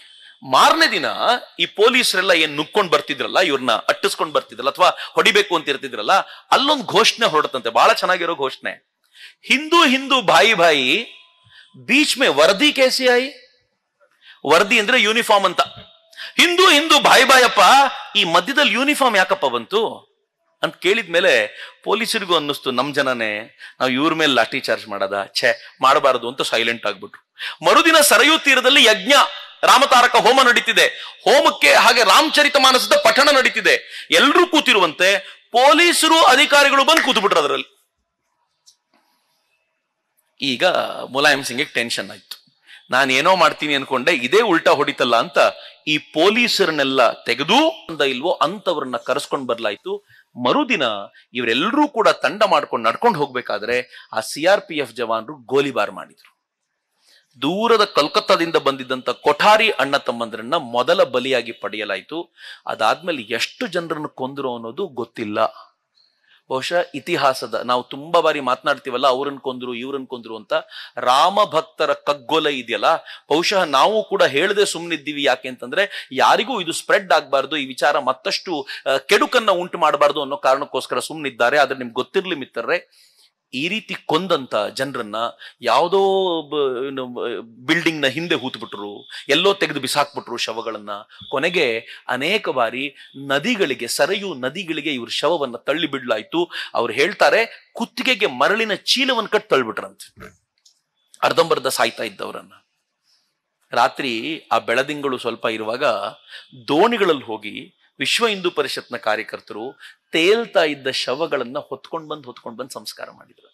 ಮಾರನೇ ದಿನ ಈ ಪೊಲೀಸರೆಲ್ಲ ಏನ್ ನುಗ್ಕೊಂಡ್ ಬರ್ತಿದ್ರಲ್ಲ ಇವ್ರನ್ನ ಅಟ್ಟಿಸ್ಕೊಂಡ್ ಬರ್ತಿದ್ರಲ್ಲ ಅಥವಾ ಹೊಡಿಬೇಕು ಅಂತ ಇರ್ತಿದ್ರಲ್ಲ ಅಲ್ಲೊಂದು ಘೋಷಣೆ ಹೊರಡತಂತೆ ಬಹಳ ಚೆನ್ನಾಗಿರೋ ಘೋಷಣೆ ಹಿಂದೂ ಹಿಂದೂ ಭಾಯಿ ಭಾಯಿ ಬೀಚ್ ಮೇ ವರದಿ ಕೇಸಿ ಆಯಿ ವರದಿ ಅಂದ್ರೆ ಯೂನಿಫಾರ್ಮ್ ಅಂತ ಹಿಂದೂ ಹಿಂದೂ ಬಾಯ್ ಬಾಯಪ್ಪ ಈ ಮಧ್ಯದಲ್ಲಿ ಯೂನಿಫಾರ್ಮ್ ಯಾಕಪ್ಪ ಬಂತು ಅಂತ ಕೇಳಿದ್ಮೇಲೆ ಪೊಲೀಸರಿಗೂ ಅನ್ನಿಸ್ತು ನಮ್ ಜನನೇ ನಾವು ಇವ್ರ ಮೇಲೆ ಲಾಠಿ ಚಾರ್ಜ್ ಮಾಡದ ಛೇ ಮಾಡಬಾರದು ಅಂತ ಸೈಲೆಂಟ್ ಆಗ್ಬಿಟ್ರು ಮರುದಿನ ಸರಯೂ ತೀರದಲ್ಲಿ ಯಜ್ಞ ರಾಮತಾರಕ ಹೋಮ ನಡೀತಿದೆ ಹೋಮಕ್ಕೆ ಹಾಗೆ ರಾಮಚರಿತ ಮಾನಸದ ಪಠಣ ನಡೀತಿದೆ ಎಲ್ರೂ ಕೂತಿರುವಂತೆ ಪೊಲೀಸರು ಅಧಿಕಾರಿಗಳು ಬಂದು ಕೂತ್ಬಿಟ್ರು ಅದರಲ್ಲಿ ಈಗ ಮುಲಾಯಂ ಸಿಂಗ್ಗೆ ಟೆನ್ಷನ್ ಆಯ್ತು ನಾನು ಏನೋ ಮಾಡ್ತೀನಿ ಅನ್ಕೊಂಡೆ ಇದೇ ಉಲ್ಟಾ ಹೊಡಿತಲ್ಲ ಅಂತ ಈ ಪೊಲೀಸರನ್ನೆಲ್ಲ ತೆಗೆದು ಅಂದ ಇಲ್ವೋ ಅಂತವ್ರನ್ನ ಕರೆಸ್ಕೊಂಡ್ ಬರ್ಲಾಯ್ತು ಮರುದಿನ ಇವರೆಲ್ಲರೂ ಕೂಡ ತಂಡ ಮಾಡ್ಕೊಂಡು ನಡ್ಕೊಂಡು ಹೋಗ್ಬೇಕಾದ್ರೆ ಆ ಸಿ ಆರ್ ಪಿ ಎಫ್ ಜವಾನರು ಗೋಲಿಬಾರ್ ಮಾಡಿದ್ರು ದೂರದ ಕಲ್ಕತ್ತಾದಿಂದ ಬಂದಿದ್ದಂತ ಕೊಠಾರಿ ಅಣ್ಣ ತಮ್ಮಂದ್ರನ್ನ ಮೊದಲ ಬಲಿಯಾಗಿ ಪಡೆಯಲಾಯಿತು ಅದಾದ್ಮೇಲೆ ಎಷ್ಟು ಜನರನ್ನು ಕೊಂದ್ರು ಅನ್ನೋದು ಗೊತ್ತಿಲ್ಲ ಬಹುಶಃ ಇತಿಹಾಸದ ನಾವು ತುಂಬಾ ಬಾರಿ ಮಾತನಾಡ್ತೀವಲ್ಲ ಅವ್ರನ್ನ ಕೊಂದ್ರು ಇವ್ರನ್ನ ಕೊಂದ್ರು ಅಂತ ರಾಮ ಭಕ್ತರ ಕಗ್ಗೊಲ ಇದೆಯಲ್ಲ ಬಹುಶಃ ನಾವು ಕೂಡ ಹೇಳದೆ ಸುಮ್ಮನಿದ್ದೀವಿ ಯಾಕೆ ಅಂತಂದ್ರೆ ಯಾರಿಗೂ ಇದು ಸ್ಪ್ರೆಡ್ ಆಗ್ಬಾರ್ದು ಈ ವಿಚಾರ ಮತ್ತಷ್ಟು ಆ, ಕೆಡುಕನ್ನ ಉಂಟು ಮಾಡಬಾರ್ದು ಅನ್ನೋ ಕಾರಣಕ್ಕೋಸ್ಕರ ಸುಮ್ಮನಿದ್ದಾರೆ ಆದ್ರೆ ನಿಮ್ಗೆ ಗೊತ್ತಿರ್ಲಿ ಮಿತ್ರರೇ ಈ ರೀತಿ ಕೊಂದಂತ ಜನರನ್ನ ಯಾವುದೋ ಬಿಲ್ಡಿಂಗ್ ನ ಹಿಂದೆ ಹೂತ್ಬಿಟ್ರು ಎಲ್ಲೋ ತೆಗೆದು ಬಿಸಾಕ್ಬಿಟ್ರು ಶವಗಳನ್ನ ಕೊನೆಗೆ ಅನೇಕ ಬಾರಿ ನದಿಗಳಿಗೆ ಸರಯು ನದಿಗಳಿಗೆ ಇವ್ರ ಶವವನ್ನ ತಳ್ಳಿ ಬಿಡ್ಲಾಯ್ತು ಅವ್ರು ಹೇಳ್ತಾರೆ ಕುತ್ತಿಗೆಗೆ ಮರಳಿನ ಚೀಲವನ್ನು ಕಟ್ ತಳ್ಳಿಬಿಟ್ರಂತೆ ಅರ್ಧಂಬರ್ಧ ಸಾಯ್ತಾ ಇದ್ದವರನ್ನ ರಾತ್ರಿ ಆ ಬೆಳದಿಂಗಳು ಸ್ವಲ್ಪ ಇರುವಾಗ ದೋಣಿಗಳಲ್ಲಿ ಹೋಗಿ ವಿಶ್ವ ಹಿಂದೂ ಪರಿಷತ್ನ ಕಾರ್ಯಕರ್ತರು ತೇಲ್ತಾ ಇದ್ದ ಶವಗಳನ್ನ ಹೊತ್ಕೊಂಡ್ ಬಂದು ಹೊತ್ಕೊಂಡ್ ಬಂದು ಸಂಸ್ಕಾರ ಮಾಡಿದ್ರು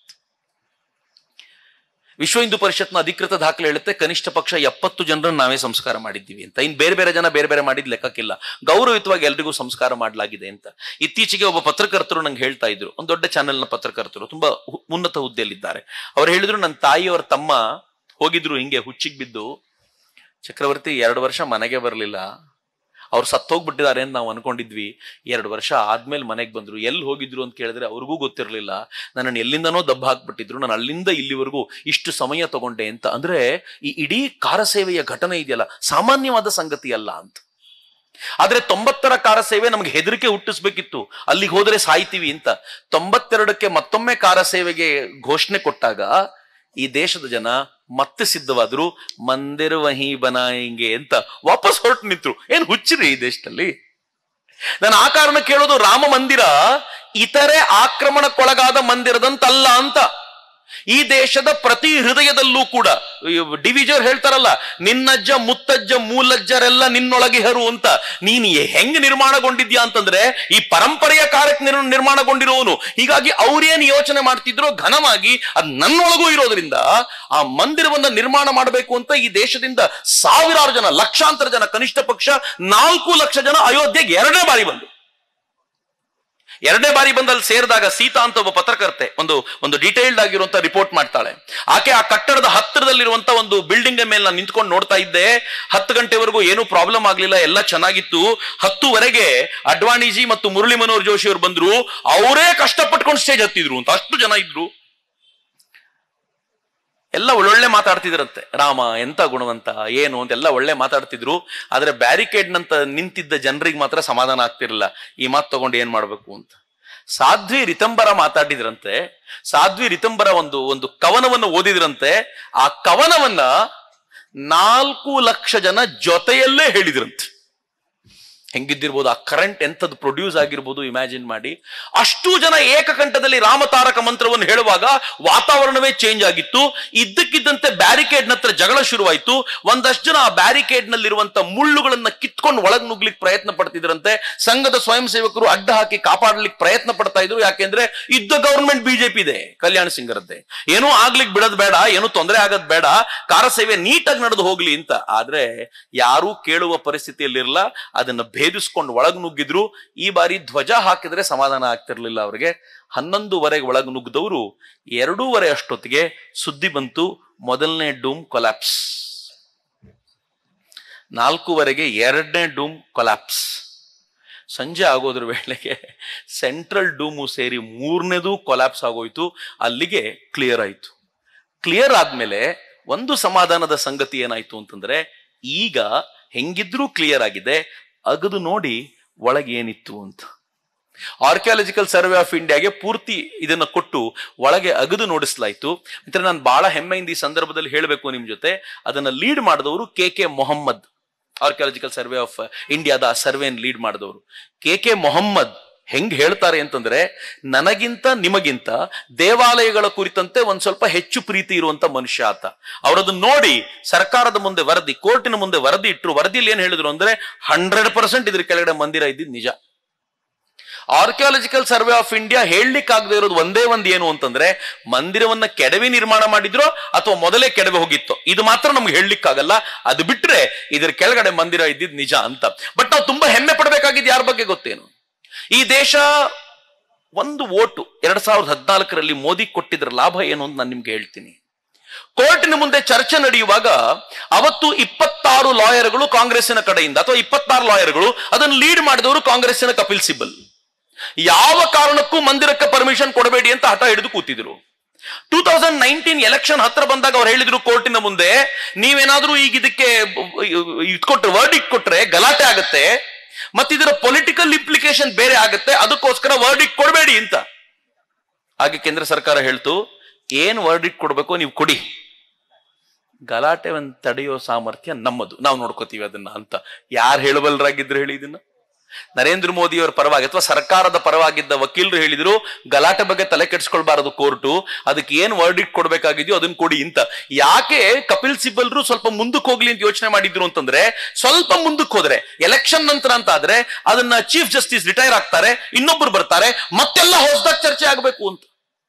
ವಿಶ್ವ ಹಿಂದೂ ಪರಿಷತ್ನ ಅಧಿಕೃತ ದಾಖಲೆ ಹೇಳುತ್ತೆ ಕನಿಷ್ಠ ಪಕ್ಷ ಎಪ್ಪತ್ತು ಜನರನ್ನ ನಾವೇ ಸಂಸ್ಕಾರ ಮಾಡಿದ್ದೀವಿ ಅಂತ ಇನ್ ಬೇರೆ ಬೇರೆ ಜನ ಬೇರೆ ಬೇರೆ ಮಾಡಿದ್ ಲೆಕ್ಕಕ್ಕಿಲ್ಲ ಗೌರವಯುತವಾಗಿ ಎಲ್ರಿಗೂ ಸಂಸ್ಕಾರ ಮಾಡಲಾಗಿದೆ ಅಂತ ಇತ್ತೀಚೆಗೆ ಒಬ್ಬ ಪತ್ರಕರ್ತರು ನಂಗೆ ಹೇಳ್ತಾ ಇದ್ರು ಒಂದು ದೊಡ್ಡ ಚಾನೆಲ್ನ ಪತ್ರಕರ್ತರು ತುಂಬಾ ಹು- ಉನ್ನತ ಹುದ್ದೆಯಲ್ಲಿದ್ದಾರೆ ಅವ್ರು ಹೇಳಿದ್ರು ನನ್ನ ತಾಯಿಯವರ ತಮ್ಮ ಹೋಗಿದ್ರು ಹಿಂಗೆ ಹುಚ್ಚಿಗೆ ಬಿದ್ದು ಚಕ್ರವರ್ತಿ ಎರಡು ವರ್ಷ ಮನೆಗೆ ಬರಲಿಲ್ಲ ಅವ್ರು ಸತ್ತೋಗ್ಬಿಟ್ಟಿದ್ದಾರೆ ಅಂತ ನಾವು ಅನ್ಕೊಂಡಿದ್ವಿ ಎರಡು ವರ್ಷ ಆದ್ಮೇಲೆ ಮನೆಗೆ ಬಂದ್ರು ಎಲ್ಲಿ ಹೋಗಿದ್ರು ಅಂತ ಕೇಳಿದ್ರೆ ಅವ್ರಿಗೂ ಗೊತ್ತಿರಲಿಲ್ಲ ನನ್ನನ್ನು ಎಲ್ಲಿಂದನೋ ದಬ್ಬ ಹಾಕ್ಬಿಟ್ಟಿದ್ರು ನಾನು ಅಲ್ಲಿಂದ ಇಲ್ಲಿವರೆಗೂ ಇಷ್ಟು ಸಮಯ ತಗೊಂಡೆ ಅಂತ ಅಂದ್ರೆ ಈ ಇಡೀ ಕಾರಸೇವೆಯ ಘಟನೆ ಇದೆಯಲ್ಲ ಸಾಮಾನ್ಯವಾದ ಸಂಗತಿ ಅಲ್ಲ ಅಂತ ಆದ್ರೆ ತೊಂಬತ್ತರ ಕಾರಸೇವೆ ನಮ್ಗೆ ಹೆದರಿಕೆ ಹುಟ್ಟಿಸ್ಬೇಕಿತ್ತು ಅಲ್ಲಿಗೆ ಹೋದ್ರೆ ಸಾಯ್ತೀವಿ ಅಂತ ತೊಂಬತ್ತೆರಡಕ್ಕೆ ಮತ್ತೊಮ್ಮೆ ಕಾರಸೇವೆಗೆ ಘೋಷಣೆ ಕೊಟ್ಟಾಗ ಈ ದೇಶದ ಜನ ಮತ್ತೆ ಸಿದ್ಧವಾದ್ರು ಮಂದಿರ ವಹಿ ಬನಾಯಿಂಗೆ ಅಂತ ವಾಪಸ್ ಹೊರಟು ನಿಂತ್ರು ಏನ್ ಹುಚ್ಚಿರಿ ಈ ದೇಶದಲ್ಲಿ ನಾನು ಆ ಕಾರಣ ಕೇಳೋದು ರಾಮ ಮಂದಿರ ಇತರೆ ಆಕ್ರಮಣಕ್ಕೊಳಗಾದ ಮಂದಿರದಂತಲ್ಲ ಅಂತ ಈ ದೇಶದ ಪ್ರತಿ ಹೃದಯದಲ್ಲೂ ಕೂಡ ಡಿವಿಜರ್ ಹೇಳ್ತಾರಲ್ಲ ನಿನ್ನಜ್ಜ ಮುತ್ತಜ್ಜ ಮೂಲಜ್ಜರೆಲ್ಲ ನಿನ್ನೊಳಗಿಹರು ಅಂತ ನೀನ್ ಹೆಂಗ್ ನಿರ್ಮಾಣಗೊಂಡಿದ್ಯಾ ಅಂತಂದ್ರೆ ಈ ಪರಂಪರೆಯ ಕಾರಕ್ಕೆ ನಿರ್- ನಿರ್ಮಾಣಗೊಂಡಿರೋನು ಹೀಗಾಗಿ ಅವ್ರೇನ್ ಯೋಚನೆ ಮಾಡ್ತಿದ್ರು ಘನವಾಗಿ ಅದ್ ನನ್ನೊಳಗೂ ಇರೋದ್ರಿಂದ ಆ ಮಂದಿರವನ್ನ ನಿರ್ಮಾಣ ಮಾಡಬೇಕು ಅಂತ ಈ ದೇಶದಿಂದ ಸಾವಿರಾರು ಜನ ಲಕ್ಷಾಂತರ ಜನ ಕನಿಷ್ಠ ಪಕ್ಷ ನಾಲ್ಕು ಲಕ್ಷ ಜನ ಅಯೋಧ್ಯೆಗೆ ಎರಡನೇ ಬಾರಿ ಬಂದು ಎರಡನೇ ಬಾರಿ ಬಂದಲ್ಲಿ ಸೇರಿದಾಗ ಸೀತಾ ಅಂತ ಒಬ್ಬ ಪತ್ರಕರ್ತೆ ಒಂದು ಒಂದು ಡೀಟೇಲ್ಡ್ ಆಗಿರುವಂತ ರಿಪೋರ್ಟ್ ಮಾಡ್ತಾಳೆ ಆಕೆ ಆ ಕಟ್ಟಡದ ಹತ್ತಿರದಲ್ಲಿರುವಂತ ಒಂದು ಬಿಲ್ಡಿಂಗ್ ಮೇಲೆ ನಾನು ನಿಂತ್ಕೊಂಡು ನೋಡ್ತಾ ಇದ್ದೆ ಹತ್ತು ಗಂಟೆವರೆಗೂ ಏನೂ ಪ್ರಾಬ್ಲಮ್ ಆಗ್ಲಿಲ್ಲ ಎಲ್ಲ ಚೆನ್ನಾಗಿತ್ತು ಹತ್ತುವರೆಗೆ ಅಡ್ವಾಣಿಜಿ ಮತ್ತು ಮುರಳಿ ಮನೋಹರ್ ಜೋಶಿ ಅವರು ಬಂದ್ರು ಅವರೇ ಕಷ್ಟಪಟ್ಕೊಂಡು ಸ್ಟೇಜ್ ಹತ್ತಿದ್ರು ಅಂತ ಅಷ್ಟು ಜನ ಇದ್ರು ಎಲ್ಲ ಒಳ್ಳೊಳ್ಳೆ ಮಾತಾಡ್ತಿದ್ರಂತೆ ರಾಮ ಎಂತ ಗುಣವಂತ ಏನು ಅಂತೆಲ್ಲ ಒಳ್ಳೆ ಮಾತಾಡ್ತಿದ್ರು ಆದ್ರೆ ಬ್ಯಾರಿಕೇಡ್ ನಂತ ನಿಂತಿದ್ದ ಜನರಿಗೆ ಮಾತ್ರ ಸಮಾಧಾನ ಆಗ್ತಿರಲಿಲ್ಲ ಈ ಮಾತು ತಗೊಂಡು ಏನ್ ಮಾಡ್ಬೇಕು ಅಂತ ಸಾಧ್ವಿ ರಿತಂಬರ ಮಾತಾಡಿದ್ರಂತೆ ಸಾಧ್ವಿ ರಿತಂಬರ ಒಂದು ಒಂದು ಕವನವನ್ನು ಓದಿದ್ರಂತೆ ಆ ಕವನವನ್ನ ನಾಲ್ಕು ಲಕ್ಷ ಜನ ಜೊತೆಯಲ್ಲೇ ಹೇಳಿದ್ರಂತೆ ಹೆಂಗಿದ್ದಿರ್ಬೋದು ಆ ಕರೆಂಟ್ ಎಂಥದ್ದು ಪ್ರೊಡ್ಯೂಸ್ ಆಗಿರ್ಬೋದು ಇಮ್ಯಾಜಿನ್ ಮಾಡಿ ಅಷ್ಟು ಜನ ಏಕಕಂಠದಲ್ಲಿ ರಾಮತಾರಕ ಮಂತ್ರವನ್ನು ಹೇಳುವಾಗ ವಾತಾವರಣವೇ ಚೇಂಜ್ ಆಗಿತ್ತು ಇದ್ದಕ್ಕಿದ್ದಂತೆ ಬ್ಯಾರಿಕೇಡ್ ಹತ್ರ ಜಗಳ ಶುರುವಾಯ್ತು ಒಂದಷ್ಟು ಜನ ಆ ಬ್ಯಾರಿಕೇಡ್ ನಲ್ಲಿರುವಂತ ಮುಳ್ಳುಗಳನ್ನ ಕಿತ್ಕೊಂಡು ಒಳಗ್ ನುಗ್ಲಿಕ್ಕೆ ಪ್ರಯತ್ನ ಪಡ್ತಿದ್ರಂತೆ ಸಂಘದ ಸ್ವಯಂ ಸೇವಕರು ಅಡ್ಡ ಹಾಕಿ ಕಾಪಾಡ್ಲಿಕ್ಕೆ ಪ್ರಯತ್ನ ಪಡ್ತಾ ಇದ್ರು ಯಾಕೆಂದ್ರೆ ಇದ್ದ ಗವರ್ಮೆಂಟ್ ಬಿಜೆಪಿ ಇದೆ ಕಲ್ಯಾಣ ಸಿಂಗರದ್ದೇ ಏನೂ ಆಗ್ಲಿಕ್ಕೆ ಬಿಡೋದ್ ಬೇಡ ಏನೂ ತೊಂದರೆ ಆಗೋದ್ ಬೇಡ ಕಾರ ಸೇವೆ ನೀಟಾಗಿ ನಡೆದು ಹೋಗ್ಲಿ ಅಂತ ಆದ್ರೆ ಯಾರೂ ಕೇಳುವ ಪರಿಸ್ಥಿತಿಯಲ್ಲಿರಲ್ಲ ಅದನ್ನ ಭೇದಿಸ್ಕೊಂಡು ಒಳಗ್ ನುಗ್ಗಿದ್ರು ಈ ಬಾರಿ ಧ್ವಜ ಹಾಕಿದ್ರೆ ಸಮಾಧಾನ ಆಗ್ತಿರ್ಲಿಲ್ಲ ಅವ್ರಿಗೆ ಹನ್ನೊಂದುವರೆಗೆ ಒಳಗ್ ನುಗ್ಗಿದವರು ಎರಡೂವರೆ ಅಷ್ಟೊತ್ತಿಗೆ ಸುದ್ದಿ ಬಂತು ಮೊದಲನೇ ಡೂಮ್ ಕೊಲ್ಯಾಪ್ಸ್ ನಾಲ್ಕೂವರೆಗೆ ಎರಡನೇ ಡೂಮ್ ಕೊಲ್ಯಾಪ್ಸ್ ಸಂಜೆ ಆಗೋದ್ರ ವೇಳೆಗೆ ಸೆಂಟ್ರಲ್ ಡೂಮು ಸೇರಿ ಮೂರನೇದು ಕೊಲ್ಯಾಪ್ಸ್ ಆಗೋಯ್ತು ಅಲ್ಲಿಗೆ ಕ್ಲಿಯರ್ ಆಯ್ತು ಕ್ಲಿಯರ್ ಆದ್ಮೇಲೆ ಒಂದು ಸಮಾಧಾನದ ಸಂಗತಿ ಏನಾಯ್ತು ಅಂತಂದ್ರೆ ಈಗ ಹೆಂಗಿದ್ರೂ ಕ್ಲಿಯರ್ ಆಗಿದೆ ಅಗದು ನೋಡಿ ಒಳಗೆ ಏನಿತ್ತು ಅಂತ ಆರ್ಕಿಯಾಲಜಿಕಲ್ ಸರ್ವೆ ಆಫ್ ಇಂಡಿಯಾಗೆ ಪೂರ್ತಿ ಇದನ್ನ ಕೊಟ್ಟು ಒಳಗೆ ಅಗದು ನೋಡಿಸ್ಲಾಯ್ತು ಅಂದ್ರೆ ನಾನು ಬಹಳ ಹೆಮ್ಮೆಯಿಂದ ಈ ಸಂದರ್ಭದಲ್ಲಿ ಹೇಳಬೇಕು ನಿಮ್ ಜೊತೆ ಅದನ್ನ ಲೀಡ್ ಮಾಡಿದವರು K K Mohammed archaeological survey of ಇಂಡಿಯಾದ ಆ ಸರ್ವೆನ್ ಲೀಡ್ ಮಾಡಿದವರು ಕೆ ಕೆ ಮೊಹಮ್ಮದ್ ಹೆಂಗ್ ಹೇಳ್ತಾರೆ ಅಂತಂದ್ರೆ ನನಗಿಂತ ನಿಮಗಿಂತ ದೇವಾಲಯಗಳ ಕುರಿತಂತೆ ಒಂದ್ ಸ್ವಲ್ಪ ಹೆಚ್ಚು ಪ್ರೀತಿ ಇರುವಂತ ಮನುಷ್ಯ ಆತ ಅವರದನ್ನ ನೋಡಿ ಸರ್ಕಾರದ ಮುಂದೆ ವರದಿ ಕೋರ್ಟಿನ ಮುಂದೆ ವರದಿ ಇಟ್ಟರು ವರದಿಯಲ್ಲಿ ಏನ್ ಹೇಳಿದ್ರು ಅಂದ್ರೆ ಹಂಡ್ರೆಡ್ ಪರ್ಸೆಂಟ್ ಇದ್ರ ಕೆಳಗಡೆ ಮಂದಿರ ಇದ್ದಿದ್ ನಿಜ ಆರ್ಕಿಯಾಲಜಿಕಲ್ ಸರ್ವೆ ಆಫ್ ಇಂಡಿಯಾ ಹೇಳಲಿಕ್ಕಾಗದೇ ಇರೋದು ಒಂದೇ ಒಂದ್ ಏನು ಅಂತಂದ್ರೆ ಮಂದಿರವನ್ನ ಕೆಡವಿ ನಿರ್ಮಾಣ ಮಾಡಿದ್ರೋ ಅಥವಾ ಮೊದಲೇ ಕೆಡವೆ ಹೋಗಿತ್ತೋ ಇದು ಮಾತ್ರ ನಮ್ಗೆ ಹೇಳಲಿಕ್ಕಾಗಲ್ಲ ಅದು ಬಿಟ್ರೆ ಇದ್ರ ಕೆಳಗಡೆ ಮಂದಿರ ಇದ್ದಿದ್ ನಿಜ ಅಂತ ಬಟ್ ನಾವು ತುಂಬಾ ಹೆಮ್ಮೆ ಪಡಬೇಕಾಗಿದ್ದು ಯಾರ ಬಗ್ಗೆ ಗೊತ್ತೇನು ಈ ದೇಶ ಒಂದು ಓಟು ಎರಡ್ ಸಾವಿರದ ಹದಿನಾಲ್ಕರಲ್ಲಿ ಮೋದಿ ಕೊಟ್ಟಿದ್ರ ಲಾಭ ಏನು ಅಂತ ನಾನು ನಿಮ್ಗೆ ಹೇಳ್ತೀನಿ ಕೋರ್ಟಿನ ಮುಂದೆ ಚರ್ಚೆ ನಡೆಯುವಾಗ ಅವತ್ತು ಇಪ್ಪತ್ತಾರು ಲಾಯರ್ಗಳು ಕಾಂಗ್ರೆಸ್ಸಿನ ಕಡೆಯಿಂದ ಅಥವಾ ಇಪ್ಪತ್ತಾರು ಲಾಯರ್ಗಳು ಅದನ್ನು ಲೀಡ್ ಮಾಡಿದವರು ಕಾಂಗ್ರೆಸ್ಸಿನ ಕಪಿಲ್ ಸಿಬಲ್ ಯಾವ ಕಾರಣಕ್ಕೂ ಮಂದಿರಕ್ಕೆ ಪರ್ಮಿಷನ್ ಕೊಡಬೇಡಿ ಅಂತ ಹಠ ಹಿಡಿದು ಕೂತಿದ್ರು ಟೂ ತೌಸಂಡ್ ನೈನ್ಟೀನ್ ಎಲೆಕ್ಷನ್ ಹತ್ರ ಬಂದಾಗ ಅವ್ರು ಹೇಳಿದ್ರು ಕೋರ್ಟಿನ ಮುಂದೆ ನೀವೇನಾದ್ರೂ ಈಗ ಇದಕ್ಕೆ ಇಟ್ಕೊಟ್ರೆ ವರ್ಡ್ ಕೊಟ್ರೆ ಗಲಾಟೆ ಆಗತ್ತೆ ಮತ್ತೆ ಇದರ ಪೊಲಿಟಿಕಲ್ ಇಂಪ್ಲಿಕೇಶನ್ ಬೇರೆ ಆಗುತ್ತೆ ಅದಕ್ಕೋಸ್ಕರ ವರ್ಡಿಕ್ ಕೊಡಬೇಡಿ ಅಂತ ಹಾಗೆ ಕೇಂದ್ರ ಸರ್ಕಾರ ಹೇಳ್ತು ಏನ್ ವರ್ಡಿಕ್ ಕೊಡ್ಬೇಕು ನೀವು ಕೊಡಿ ಗಲಾಟೆ ಒಂದು ತಡೆಯೋ ಸಾಮರ್ಥ್ಯ ನಮ್ಮದು ನಾವು ನೋಡ್ಕೋತೀವಿ ಅದನ್ನ ಅಂತ ಯಾರು ಹೇಳಬಲ್ರಾಗಿದ್ರು ಹೇಳಿ ಇದನ್ನ ನರೇಂದ್ರ ಮೋದಿ ಅವರ ಪರವಾಗಿ ಅಥವಾ ಸರ್ಕಾರದ ಪರವಾಗಿದ್ದ ವಕೀಲರು ಹೇಳಿದ್ರು ಗಲಾಟೆ ಬಗ್ಗೆ ತಲೆ ಕೆಡಿಸ್ಕೊಳ್ಬಾರದು ಕೋರ್ಟು ಅದಕ್ಕೆ ಏನ್ ವರ್ಡಿಕ್ ಕೊಡ್ಬೇಕಾಗಿದೆಯೋ ಅದನ್ನ ಕೊಡಿ ಅಂತ ಯಾಕೆ ಕಪಿಲ್ ಸಿಬಲ್ರು ಸ್ವಲ್ಪ ಮುಂದಕ್ಕೆ ಹೋಗ್ಲಿ ಅಂತ ಯೋಚನೆ ಮಾಡಿದ್ರು ಅಂತಂದ್ರೆ ಸ್ವಲ್ಪ ಮುಂದಕ್ಕೆ ಹೋದ್ರೆ ಎಲೆಕ್ಷನ್ ನಂತರ ಅಂತ ಆದ್ರೆ ಅದನ್ನ ಚೀಫ್ ಜಸ್ಟಿಸ್ ರಿಟೈರ್ ಆಗ್ತಾರೆ ಇನ್ನೊಬ್ರು ಬರ್ತಾರೆ ಮತ್ತೆಲ್ಲ ಹೊಸದಾಗಿ ಚರ್ಚೆ ಆಗಬೇಕು ಅಂತ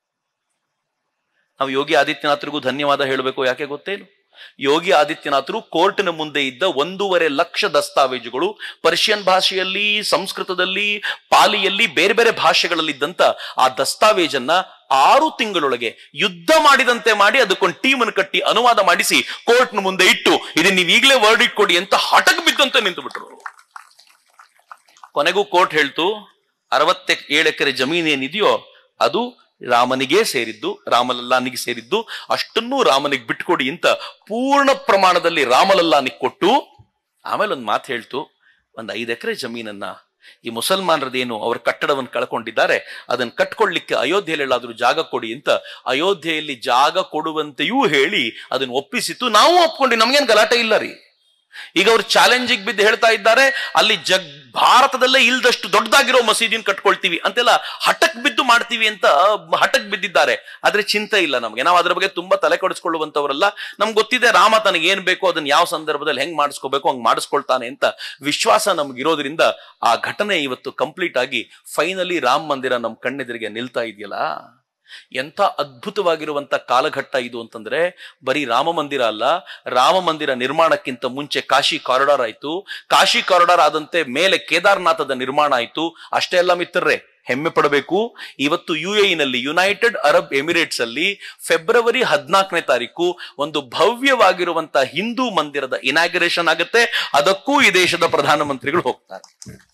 ನಾವು ಯೋಗಿ ಆದಿತ್ಯನಾಥರಿಗೂ ಧನ್ಯವಾದ ಹೇಳಬೇಕು ಯಾಕೆ ಗೊತ್ತೇನು ಯೋಗಿ ಆದಿತ್ಯನಾಥರು ಕೋರ್ಟಿನ ಮುಂದೆ ಇದ್ದ ಒಂದೂವರೆ ಲಕ್ಷ ದಸ್ತಾವೇಜುಗಳು ಪರ್ಷಿಯನ್ ಭಾಷೆಯಲ್ಲಿ ಸಂಸ್ಕೃತದಲ್ಲಿ ಪಾಲಿಯಲ್ಲಿ ಬೇರೆ ಬೇರೆ ಭಾಷೆಗಳಲ್ಲಿದ್ದಂತ ಆ ದಸ್ತಾವೇಜನ್ನ ಆರು ತಿಂಗಳೊಳಗೆ ಯುದ್ಧ ಮಾಡಿದಂತೆ ಮಾಡಿ ಅದಕ್ಕೊಂದು ಟೀಮನ್ನು ಕಟ್ಟಿ ಅನುವಾದ ಮಾಡಿಸಿ ಕೋರ್ಟ್ನ ಮುಂದೆ ಇಟ್ಟು ಇದನ್ನ ನೀವು ಈಗಲೇ ವರ್ಡ್ ಕೊಡಿ ಅಂತ ಹಠಕ್ ಬಿದ್ದಂತೆ ನಿಂತು ಬಿಟ್ರು ಕೊನೆಗೂ ಕೋರ್ಟ್ ಹೇಳ್ತು ಅರವತ್ತ ಏಳು ಎಕರೆ ಜಮೀನು ಏನಿದೆಯೋ ಅದು ರಾಮನಿಗೆ ಸೇರಿದ್ದು ರಾಮಲಲ್ಲಾನಿಗೆ ಸೇರಿದ್ದು ಅಷ್ಟನ್ನೂ ರಾಮನಿಗೆ ಬಿಟ್ಕೊಡಿ ಅಂತ ಪೂರ್ಣ ಪ್ರಮಾಣದಲ್ಲಿ ರಾಮಲಲ್ಲಾನಿಗೆ ಕೊಟ್ಟು ಆಮೇಲೆ ಒಂದು ಮಾತು ಹೇಳ್ತು ಒಂದು ಐದು ಎಕರೆ ಜಮೀನನ್ನ ಈ ಮುಸಲ್ಮಾನರದೇನು ಅವ್ರ ಕಟ್ಟಡವನ್ನು ಕಳ್ಕೊಂಡಿದ್ದಾರೆ ಅದನ್ನ ಕಟ್ಕೊಳ್ಳಿಕ್ಕೆ ಅಯೋಧ್ಯೆಯಲ್ಲಿ ಎಲ್ಲಾದ್ರೂ ಜಾಗ ಕೊಡಿ ಅಂತ ಅಯೋಧ್ಯೆಯಲ್ಲಿ ಜಾಗ ಕೊಡುವಂತೆಯೂ ಹೇಳಿ ಅದನ್ನ ಒಪ್ಪಿಸಿತ್ತು ನಾವು ಒಪ್ಕೊಂಡು ನಮ್ಗೇನ್ ಗಲಾಟೆ ಇಲ್ಲ ರೀ ಈಗ ಅವ್ರು ಚಾಲೆಂಜಿಗೆ ಬಿದ್ದು ಹೇಳ್ತಾ ಇದ್ದಾರೆ ಅಲ್ಲಿ ಜಗ್ ಭಾರತದಲ್ಲೇ ಇಲ್ದಷ್ಟು ದೊಡ್ಡದಾಗಿರೋ ಮಸೀದಿನ ಕಟ್ಕೊಳ್ತೀವಿ ಅಂತೆಲ್ಲ ಹಠಕ್ ಬಿದ್ದು ಮಾಡ್ತೀವಿ ಅಂತ ಹಠಕ್ ಬಿದ್ದಿದ್ದಾರೆ ಆದ್ರೆ ಚಿಂತೆ ಇಲ್ಲ ನಮಗೆ ನಾವು ಅದ್ರ ಬಗ್ಗೆ ತುಂಬಾ ತಲೆ ಕೆಡಿಸ್ಕೊಳ್ಳುವಂತವರಲ್ಲ ನಮ್ಗೆ ಗೊತ್ತಿದೆ ರಾಮ ತನಗೆ ಏನ್ ಬೇಕೋ ಅದನ್ನ ಯಾವ ಸಂದರ್ಭದಲ್ಲಿ ಹೆಂಗ್ ಮಾಡಿಸ್ಕೋಬೇಕು ಹಂಗ್ ಮಾಡಿಸ್ಕೊಳ್ತಾನೆ ಅಂತ ವಿಶ್ವಾಸ ನಮ್ಗಿರೋದ್ರಿಂದ ಆ ಘಟನೆ ಇವತ್ತು ಕಂಪ್ಲೀಟ್ ಆಗಿ ಫೈನಲಿ ರಾಮ ಮಂದಿರ ನಮ್ ಕಣ್ಣೆದುರಿಗೆ ನಿಲ್ತಾ ಇದೆಯಲ್ಲ ಎಂಥ ಅದ್ಭುತವಾಗಿರುವಂತ ಕಾಲಘಟ್ಟ ಇದು ಅಂತಂದ್ರೆ ಬರೀ ರಾಮ ಮಂದಿರ ಅಲ್ಲ ರಾಮ ಮಂದಿರ ನಿರ್ಮಾಣಕ್ಕಿಂತ ಮುಂಚೆ ಕಾಶಿ ಕಾರಿಡಾರ್ ಆಯ್ತು ಕಾಶಿ ಕಾರಿಡಾರ್ ಆದಂತೆ ಮೇಲೆ ಕೇದಾರ್ನಾಥದ ನಿರ್ಮಾಣ ಆಯ್ತು ಅಷ್ಟೇ ಅಲ್ಲ ಮಿತ್ರರೇ ಹೆಮ್ಮೆ ಪಡಬೇಕು ಇವತ್ತು ಯು ನಲ್ಲಿ ಯುನೈಟೆಡ್ ಅರಬ್ ಎಮಿರೇಟ್ಸ್ ಅಲ್ಲಿ ಫೆಬ್ರವರಿ ಹದಿನಾಲ್ಕನೇ ತಾರೀಕು ಒಂದು ಭವ್ಯವಾಗಿರುವಂತ ಹಿಂದೂ ಮಂದಿರದ ಇನಾಗ್ರೇಷನ್ ಆಗುತ್ತೆ ಅದಕ್ಕೂ ಈ ದೇಶದ ಪ್ರಧಾನಮಂತ್ರಿಗಳು ಹೋಗ್ತಾರೆ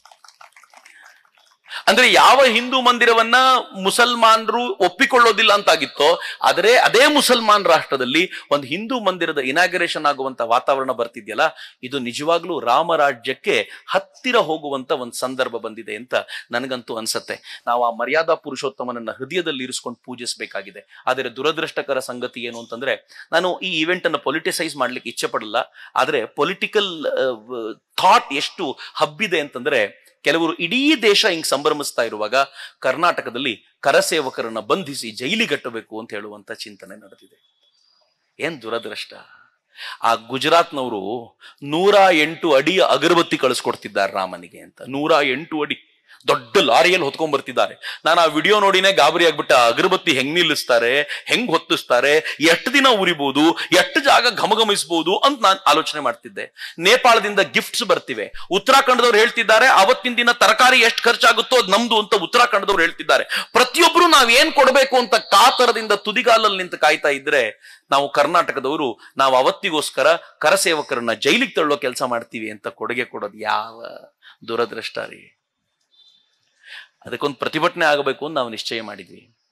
ಅಂದ್ರೆ ಯಾವ ಹಿಂದೂ ಮಂದಿರವನ್ನ ಮುಸಲ್ಮಾನರು ಒಪ್ಪಿಕೊಳ್ಳೋದಿಲ್ಲ ಅಂತಾಗಿತ್ತೋ ಆದರೆ ಅದೇ ಮುಸಲ್ಮಾನ್ ರಾಷ್ಟ್ರದಲ್ಲಿ ಒಂದು ಹಿಂದೂ ಮಂದಿರದ ಇನಾಗ್ರೇಷನ್ ಆಗುವಂತ ವಾತಾವರಣ ಬರ್ತಿದ್ಯಲ್ಲ ಇದು ನಿಜವಾಗ್ಲೂ ರಾಮರಾಜ್ಯಕ್ಕೆ ಹತ್ತಿರ ಹೋಗುವಂತ ಒಂದು ಸಂದರ್ಭ ಬಂದಿದೆ ಅಂತ ನನಗಂತೂ ಅನ್ಸತ್ತೆ ನಾವು ಆ ಮರ್ಯಾದಾ ಪುರುಷೋತ್ತಮನನ್ನ ಹೃದಯದಲ್ಲಿ ಇರಿಸ್ಕೊಂಡು ಪೂಜಿಸಬೇಕಾಗಿದೆ ಆದರೆ ದುರದೃಷ್ಟಕರ ಸಂಗತಿ ಏನು ಅಂತಂದ್ರೆ ನಾನು ಈ ಇವೆಂಟ್ ಅನ್ನು ಪೊಲಿಟಿಸೈಸ್ ಮಾಡ್ಲಿಕ್ಕೆ ಇಚ್ಛೆ ಪಡಲ್ಲ ಆದ್ರೆ ಪೊಲಿಟಿಕಲ್ ಥಾಟ್ ಎಷ್ಟು ಹಬ್ಬಿದೆ ಅಂತಂದ್ರೆ ಕೆಲವರು ಇಡೀ ದೇಶ ಹಿಂಗ್ ಸಂಭ್ರಮಿಸ್ತಾ ಇರುವಾಗ ಕರ್ನಾಟಕದಲ್ಲಿ ಕರಸೇವಕರನ್ನ ಬಂಧಿಸಿ ಜೈಲಿಗಟ್ಟಬೇಕು ಅಂತ ಹೇಳುವಂತ ಚಿಂತನೆ ನಡೆದಿದೆ ಏನ್ ದುರದೃಷ್ಟ ಆ ಗುಜರಾತ್ನವರು ನೂರ ಎಂಟು ಅಡಿ ಅಗರಬತ್ತಿ ಕಳಿಸ್ಕೊಡ್ತಿದ್ದಾರೆ ರಾಮನಿಗೆ ಅಂತ ನೂರ ಎಂಟು ಅಡಿ ದೊಡ್ಡ ಲಾರಿಯಲ್ಲಿ ಹೊತ್ಕೊಂಡ್ ಬರ್ತಿದ್ದಾರೆ ನಾನು ಆ ವಿಡಿಯೋ ನೋಡಿನೇ ಗಾಬರಿ ಆಗ್ಬಿಟ್ಟ ಅಗರಬತ್ತಿ ಹೆಂಗ್ ನಿಲ್ಲಿಸ್ತಾರೆ ಹೆಂಗ್ ಹೊತ್ತಿಸ್ತಾರೆ ಎಷ್ಟು ದಿನ ಉರಿಬಹುದು ಎಷ್ಟು ಜಾಗ ಘಮಘಮಿಸ್ಬೋದು ಅಂತ ನಾನು ಆಲೋಚನೆ ಮಾಡ್ತಿದ್ದೆ ನೇಪಾಳದಿಂದ ಗಿಫ್ಟ್ಸ್ ಬರ್ತಿವೆ ಉತ್ತರಾಖಂಡದವ್ರು ಹೇಳ್ತಿದ್ದಾರೆ ಅವತ್ತಿನ ದಿನ ತರಕಾರಿ ಎಷ್ಟು ಖರ್ಚಾಗುತ್ತೋ ಅದು ನಮ್ದು ಅಂತ ಉತ್ತರಾಖಂಡದವ್ರು ಹೇಳ್ತಿದ್ದಾರೆ ಪ್ರತಿಯೊಬ್ರು ನಾವ್ ಏನ್ ಕೊಡ್ಬೇಕು ಅಂತ ಕಾತರದಿಂದ ತುದಿಗಾಲಲ್ಲಿ ನಿಂತು ಕಾಯ್ತಾ ಇದ್ರೆ ನಾವು ಕರ್ನಾಟಕದವರು ನಾವು ಅವತ್ತಿಗೋಸ್ಕರ ಕರಸೇವಕರನ್ನ ಜೈಲಿಗೆ ತಳ್ಳೋ ಕೆಲಸ ಮಾಡ್ತೀವಿ ಅಂತ ಕೊಡುಗೆ ಕೊಡೋದು ಯಾವ ದುರದೃಷ್ಟ ರೀ ಅದಕ್ಕೊಂದು ಪ್ರತಿಭಟನೆ ಆಗಬೇಕು ಅಂತ ನಾವು ನಿಶ್ಚಯ ಮಾಡಿದ್ವಿ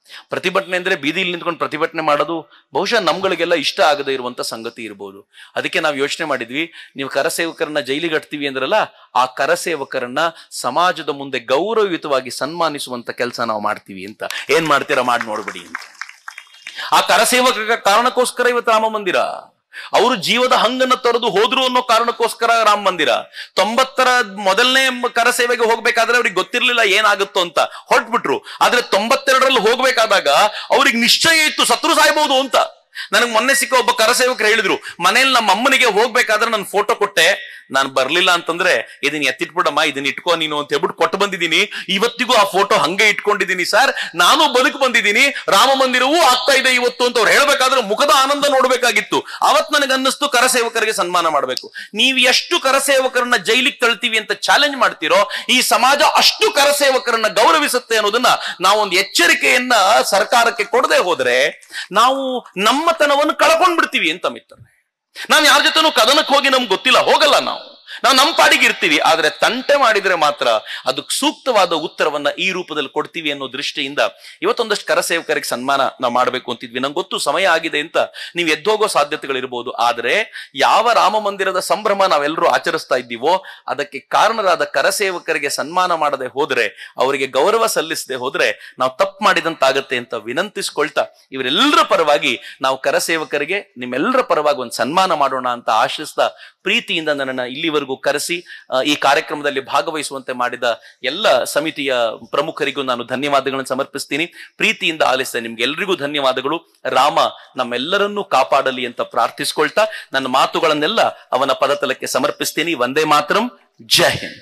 ಪ್ರತಿಭಟನೆ ಅಂದ್ರೆ ಬೀದಿಲಿ ನಿಂತ್ಕೊಂಡು ಪ್ರತಿಭಟನೆ ಮಾಡೋದು ಬಹುಶಃ ನಮ್ಗಳಿಗೆಲ್ಲ ಇಷ್ಟ ಆಗದೆ ಇರುವಂತ ಸಂಗತಿ ಇರ್ಬೋದು ಅದಕ್ಕೆ ನಾವು ಯೋಚನೆ ಮಾಡಿದ್ವಿ ನೀವು ಕರಸೇವಕರನ್ನ ಜೈಲಿಗೆ ಕಟ್ತೀವಿ ಅಂದ್ರಲ್ಲ ಆ ಕರಸೇವಕರನ್ನ ಸಮಾಜದ ಮುಂದೆ ಗೌರವಯುತವಾಗಿ ಸನ್ಮಾನಿಸುವಂತ ಕೆಲಸ ನಾವು ಮಾಡ್ತೀವಿ ಅಂತ ಏನ್ ಮಾಡ್ತೀರಾ ಮಾಡಿ ನೋಡ್ಬಿಡಿ ಅಂತ ಆ ಕರಸೇವಕ ಕಾರಣಕ್ಕೋಸ್ಕರ ಇವತ್ತು ರಾಮ ಮಂದಿರ ಅವರು ಜೀವದ ಹಂಗನ್ನ ತೊರೆದು ಹೋದ್ರು ಅನ್ನೋ ಕಾರಣಕ್ಕೋಸ್ಕರ ರಾಮ ಮಂದಿರ ತೊಂಬತ್ತರ ಮೊದಲನೇ ಕರಸೇವೆಗೆ ಹೋಗ್ಬೇಕಾದ್ರೆ ಅವ್ರಿಗೆ ಗೊತ್ತಿರ್ಲಿಲ್ಲ ಏನಾಗುತ್ತೋ ಅಂತ ಹೊರಟ್ಬಿಟ್ರು ಆದ್ರೆ ತೊಂಬತ್ತೆರಡರಲ್ಲಿ ಹೋಗ್ಬೇಕಾದಾಗ ಅವ್ರಿಗೆ ನಿಶ್ಚಯ ಇತ್ತು ಸತ್ರು ಸಾಯ್ಬಹುದು ಅಂತ ನನಗೆ ಮೊನ್ನೆ ಸಿಕ್ಕ ಒಬ್ಬ ಕರಸೇವಕರು ಹೇಳಿದ್ರು ಮನೇಲಿ ನಮ್ಮ ಅಮ್ಮನಿಗೆ ಹೋಗ್ಬೇಕಾದ್ರೆ ನಾನು ಫೋಟೋ ಕೊಟ್ಟೆ ನಾನು ಬರ್ಲಿಲ್ಲ ಅಂತಂದ್ರೆ ಇದನ್ನ ಎತ್ತಿಟ್ಬಿಡಮ್ಮ ಇದನ್ನ ಇಟ್ಕೋ ನೀನು ಅಂತ ಹೇಳ್ಬಿಟ್ಟು ಕೊಟ್ಟು ಬಂದಿದ್ದೀನಿ ಇವತ್ತಿಗೂ ಆ ಫೋಟೋ ಹಂಗೆ ಇಟ್ಕೊಂಡಿದ್ದೀನಿ ಸರ್ ನಾನು ಬದುಕು ಬಂದಿದ್ದೀನಿ ರಾಮ ಮಂದಿರವೂ ಆಗ್ತಾ ಇದೆ ಇವತ್ತು ಅಂತ ಅವ್ರು ಹೇಳ್ಬೇಕಾದ್ರೆ ಮುಖದ ಆನಂದ ನೋಡ್ಬೇಕಾಗಿತ್ತು ಅವತ್ ನನಗೆ ಅನ್ನಿಸ್ತು ಕರಸೇವಕರಿಗೆ ಸನ್ಮಾನ ಮಾಡಬೇಕು ನೀವು ಎಷ್ಟು ಕರಸೇವಕರನ್ನ ಜೈಲಿಗೆ ತಳ್ತೀವಿ ಅಂತ ಚಾಲೆಂಜ್ ಮಾಡ್ತೀರೋ ಈ ಸಮಾಜ ಅಷ್ಟು ಕರಸೇವಕರನ್ನ ಗೌರವಿಸುತ್ತೆ ಅನ್ನೋದನ್ನ ನಾವೊಂದು ಎಚ್ಚರಿಕೆಯನ್ನ ಸರ್ಕಾರಕ್ಕೆ ಕೊಡದೆ ಹೋದ್ರೆ ನಾವು ನಮ್ಮತನವನ್ನು ಕಳ್ಕೊಂಡ್ಬಿಡ್ತೀವಿ ಅಂತ ಮಿತ್ರರೆ ನಾವ್ ಯಾರ ಜೊತೆನೂ ಕದನಕ್ಕೆ ಹೋಗಿ ನಮ್ಗೆ ಗೊತ್ತಿಲ್ಲ ಹೋಗಲ್ಲ ನಾವು ನಾವು ನಮ್ಮ ಪಾಡಿಗೆ ಇರ್ತೀವಿ ಆದ್ರೆ ತಂಟೆ ಮಾಡಿದ್ರೆ ಮಾತ್ರ ಅದಕ್ಕೆ ಸೂಕ್ತವಾದ ಉತ್ತರವನ್ನ ಈ ರೂಪದಲ್ಲಿ ಕೊಡ್ತೀವಿ ಅನ್ನೋ ದೃಷ್ಟಿಯಿಂದ ಇವತ್ತೊಂದಷ್ಟು ಕರಸೇವಕರಿಗೆ ಸನ್ಮಾನ ನಾವು ಮಾಡಬೇಕು ಅಂತಿದ್ವಿ ನಂಗೆ ಗೊತ್ತು ಸಮಯ ಆಗಿದೆ ಅಂತ ನೀವು ಎದ್ದೋಗೋ ಸಾಧ್ಯತೆಗಳಿರ್ಬೋದು ಆದ್ರೆ ಯಾವ ರಾಮ ಮಂದಿರದ ಸಂಭ್ರಮ ನಾವೆಲ್ಲರೂ ಆಚರಿಸ್ತಾ ಇದ್ದೀವೋ ಅದಕ್ಕೆ ಕಾರಣರಾದ ಕರಸೇವಕರಿಗೆ ಸನ್ಮಾನ ಮಾಡದೆ ಹೋದ್ರೆ ಅವರಿಗೆ ಗೌರವ ಸಲ್ಲಿಸದೆ ಹೋದ್ರೆ ನಾವು ತಪ್ಪು ಮಾಡಿದಂತಾಗತ್ತೆ ಅಂತ ವಿನಂತಿಸ್ಕೊಳ್ತಾ ಇವರೆಲ್ಲರ ಪರವಾಗಿ ನಾವು ಕರಸೇವಕರಿಗೆ ನಿಮ್ಮೆಲ್ಲರ ಪರವಾಗಿ ಒಂದು ಸನ್ಮಾನ ಮಾಡೋಣ ಅಂತ ಆಶಿಸ್ತಾ ಪ್ರೀತಿಯಿಂದ ನನ್ನನ್ನು ಇಲ್ಲಿವರೆಗೂ ಕರೆಸಿ ಆ, ಈ ಕಾರ್ಯಕ್ರಮದಲ್ಲಿ ಭಾಗವಹಿಸುವಂತೆ ಮಾಡಿದ ಎಲ್ಲ ಸಮಿತಿಯ ಪ್ರಮುಖರಿಗೂ ನಾನು ಧನ್ಯವಾದಗಳನ್ನು ಸಮರ್ಪಿಸ್ತೀನಿ ಪ್ರೀತಿಯಿಂದ ಆಲಿಸಿದ ನಿಮ್ಗೆಲ್ರಿಗೂ ಧನ್ಯವಾದಗಳು ರಾಮ ನಮ್ಮೆಲ್ಲರನ್ನೂ ಕಾಪಾಡಲಿ ಅಂತ ಪ್ರಾರ್ಥಿಸ್ಕೊಳ್ತಾ ನನ್ನ ಮಾತುಗಳನ್ನೆಲ್ಲ ಅವನ ಪದತಲಕ್ಕೆ ಸಮರ್ಪಿಸ್ತೀನಿ ಒಂದೇ ಮಾತರಂ ಜೈ ಹಿಂದ್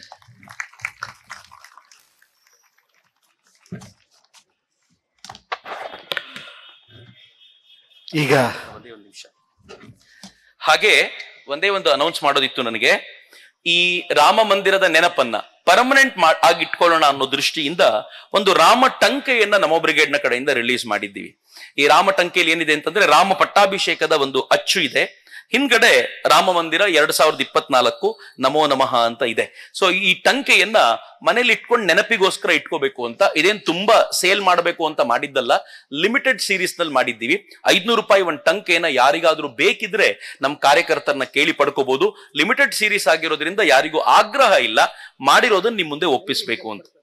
ಈಗ ಒಂದೇ ಒಂದು ನಿಮಿಷ ಹಾಗೆ ಒಂದೇ ಒಂದು ಅನೌನ್ಸ್ ಮಾಡೋದಿತ್ತು ನನಗೆ ಈ ರಾಮ ಮಂದಿರದ ನೆನಪನ್ನ ಪರ್ಮನೆಂಟ್ ಆಗಿ ಇಟ್ಕೊಳ್ಳೋಣ ಅನ್ನೋ ದೃಷ್ಟಿಯಿಂದ ಒಂದು ರಾಮ ಟಂಕೆಯನ್ನ ನಮ್ಮ ಬ್ರಿಗೇಡ್ನ ಕಡೆಯಿಂದ ರಿಲೀಸ್ ಮಾಡಿದ್ದೀವಿ ಈ ರಾಮ ಟಂಕೆಯಲ್ಲಿ ಏನಿದೆ ಅಂತಂದ್ರೆ ರಾಮ ಪಟ್ಟಾಭಿಷೇಕದ ಒಂದು ಅಚ್ಚು ಇದೆ ಹಿಂದ್ಗಡೆ ರಾಮ ಮಂದಿರ ಎರಡ್ ಸಾವಿರದ ಇಪ್ಪತ್ನಾಲ್ಕು ನಮೋ ನಮಃ ಅಂತ ಇದೆ ಸೊ ಈ ಟಂಕೆಯನ್ನ ಮನೇಲಿ ಇಟ್ಕೊಂಡು ನೆನಪಿಗೋಸ್ಕರ ಇಟ್ಕೋಬೇಕು ಅಂತ ಇದೇನ್ ತುಂಬಾ ಸೇಲ್ ಮಾಡಬೇಕು ಅಂತ ಮಾಡಿದ್ದಲ್ಲ ಲಿಮಿಟೆಡ್ ಸೀರೀಸ್ ನಲ್ಲಿ ಮಾಡಿದ್ದೀವಿ ಐದ್ನೂರು ರೂಪಾಯಿ ಒಂದು ಟಂಕೆಯನ್ನ ಯಾರಿಗಾದ್ರೂ ಬೇಕಿದ್ರೆ ನಮ್ಮ ಕಾರ್ಯಕರ್ತರನ್ನ ಕೇಳಿ ಪಡ್ಕೋಬಹುದು ಲಿಮಿಟೆಡ್ ಸೀರೀಸ್ ಆಗಿರೋದ್ರಿಂದ ಯಾರಿಗೂ ಆಗ್ರಹ ಇಲ್ಲ ಮಾಡಿರೋದನ್ನ ನಿಮ್ ಮುಂದೆ ಒಪ್ಪಿಸ್ಬೇಕು ಅಂತ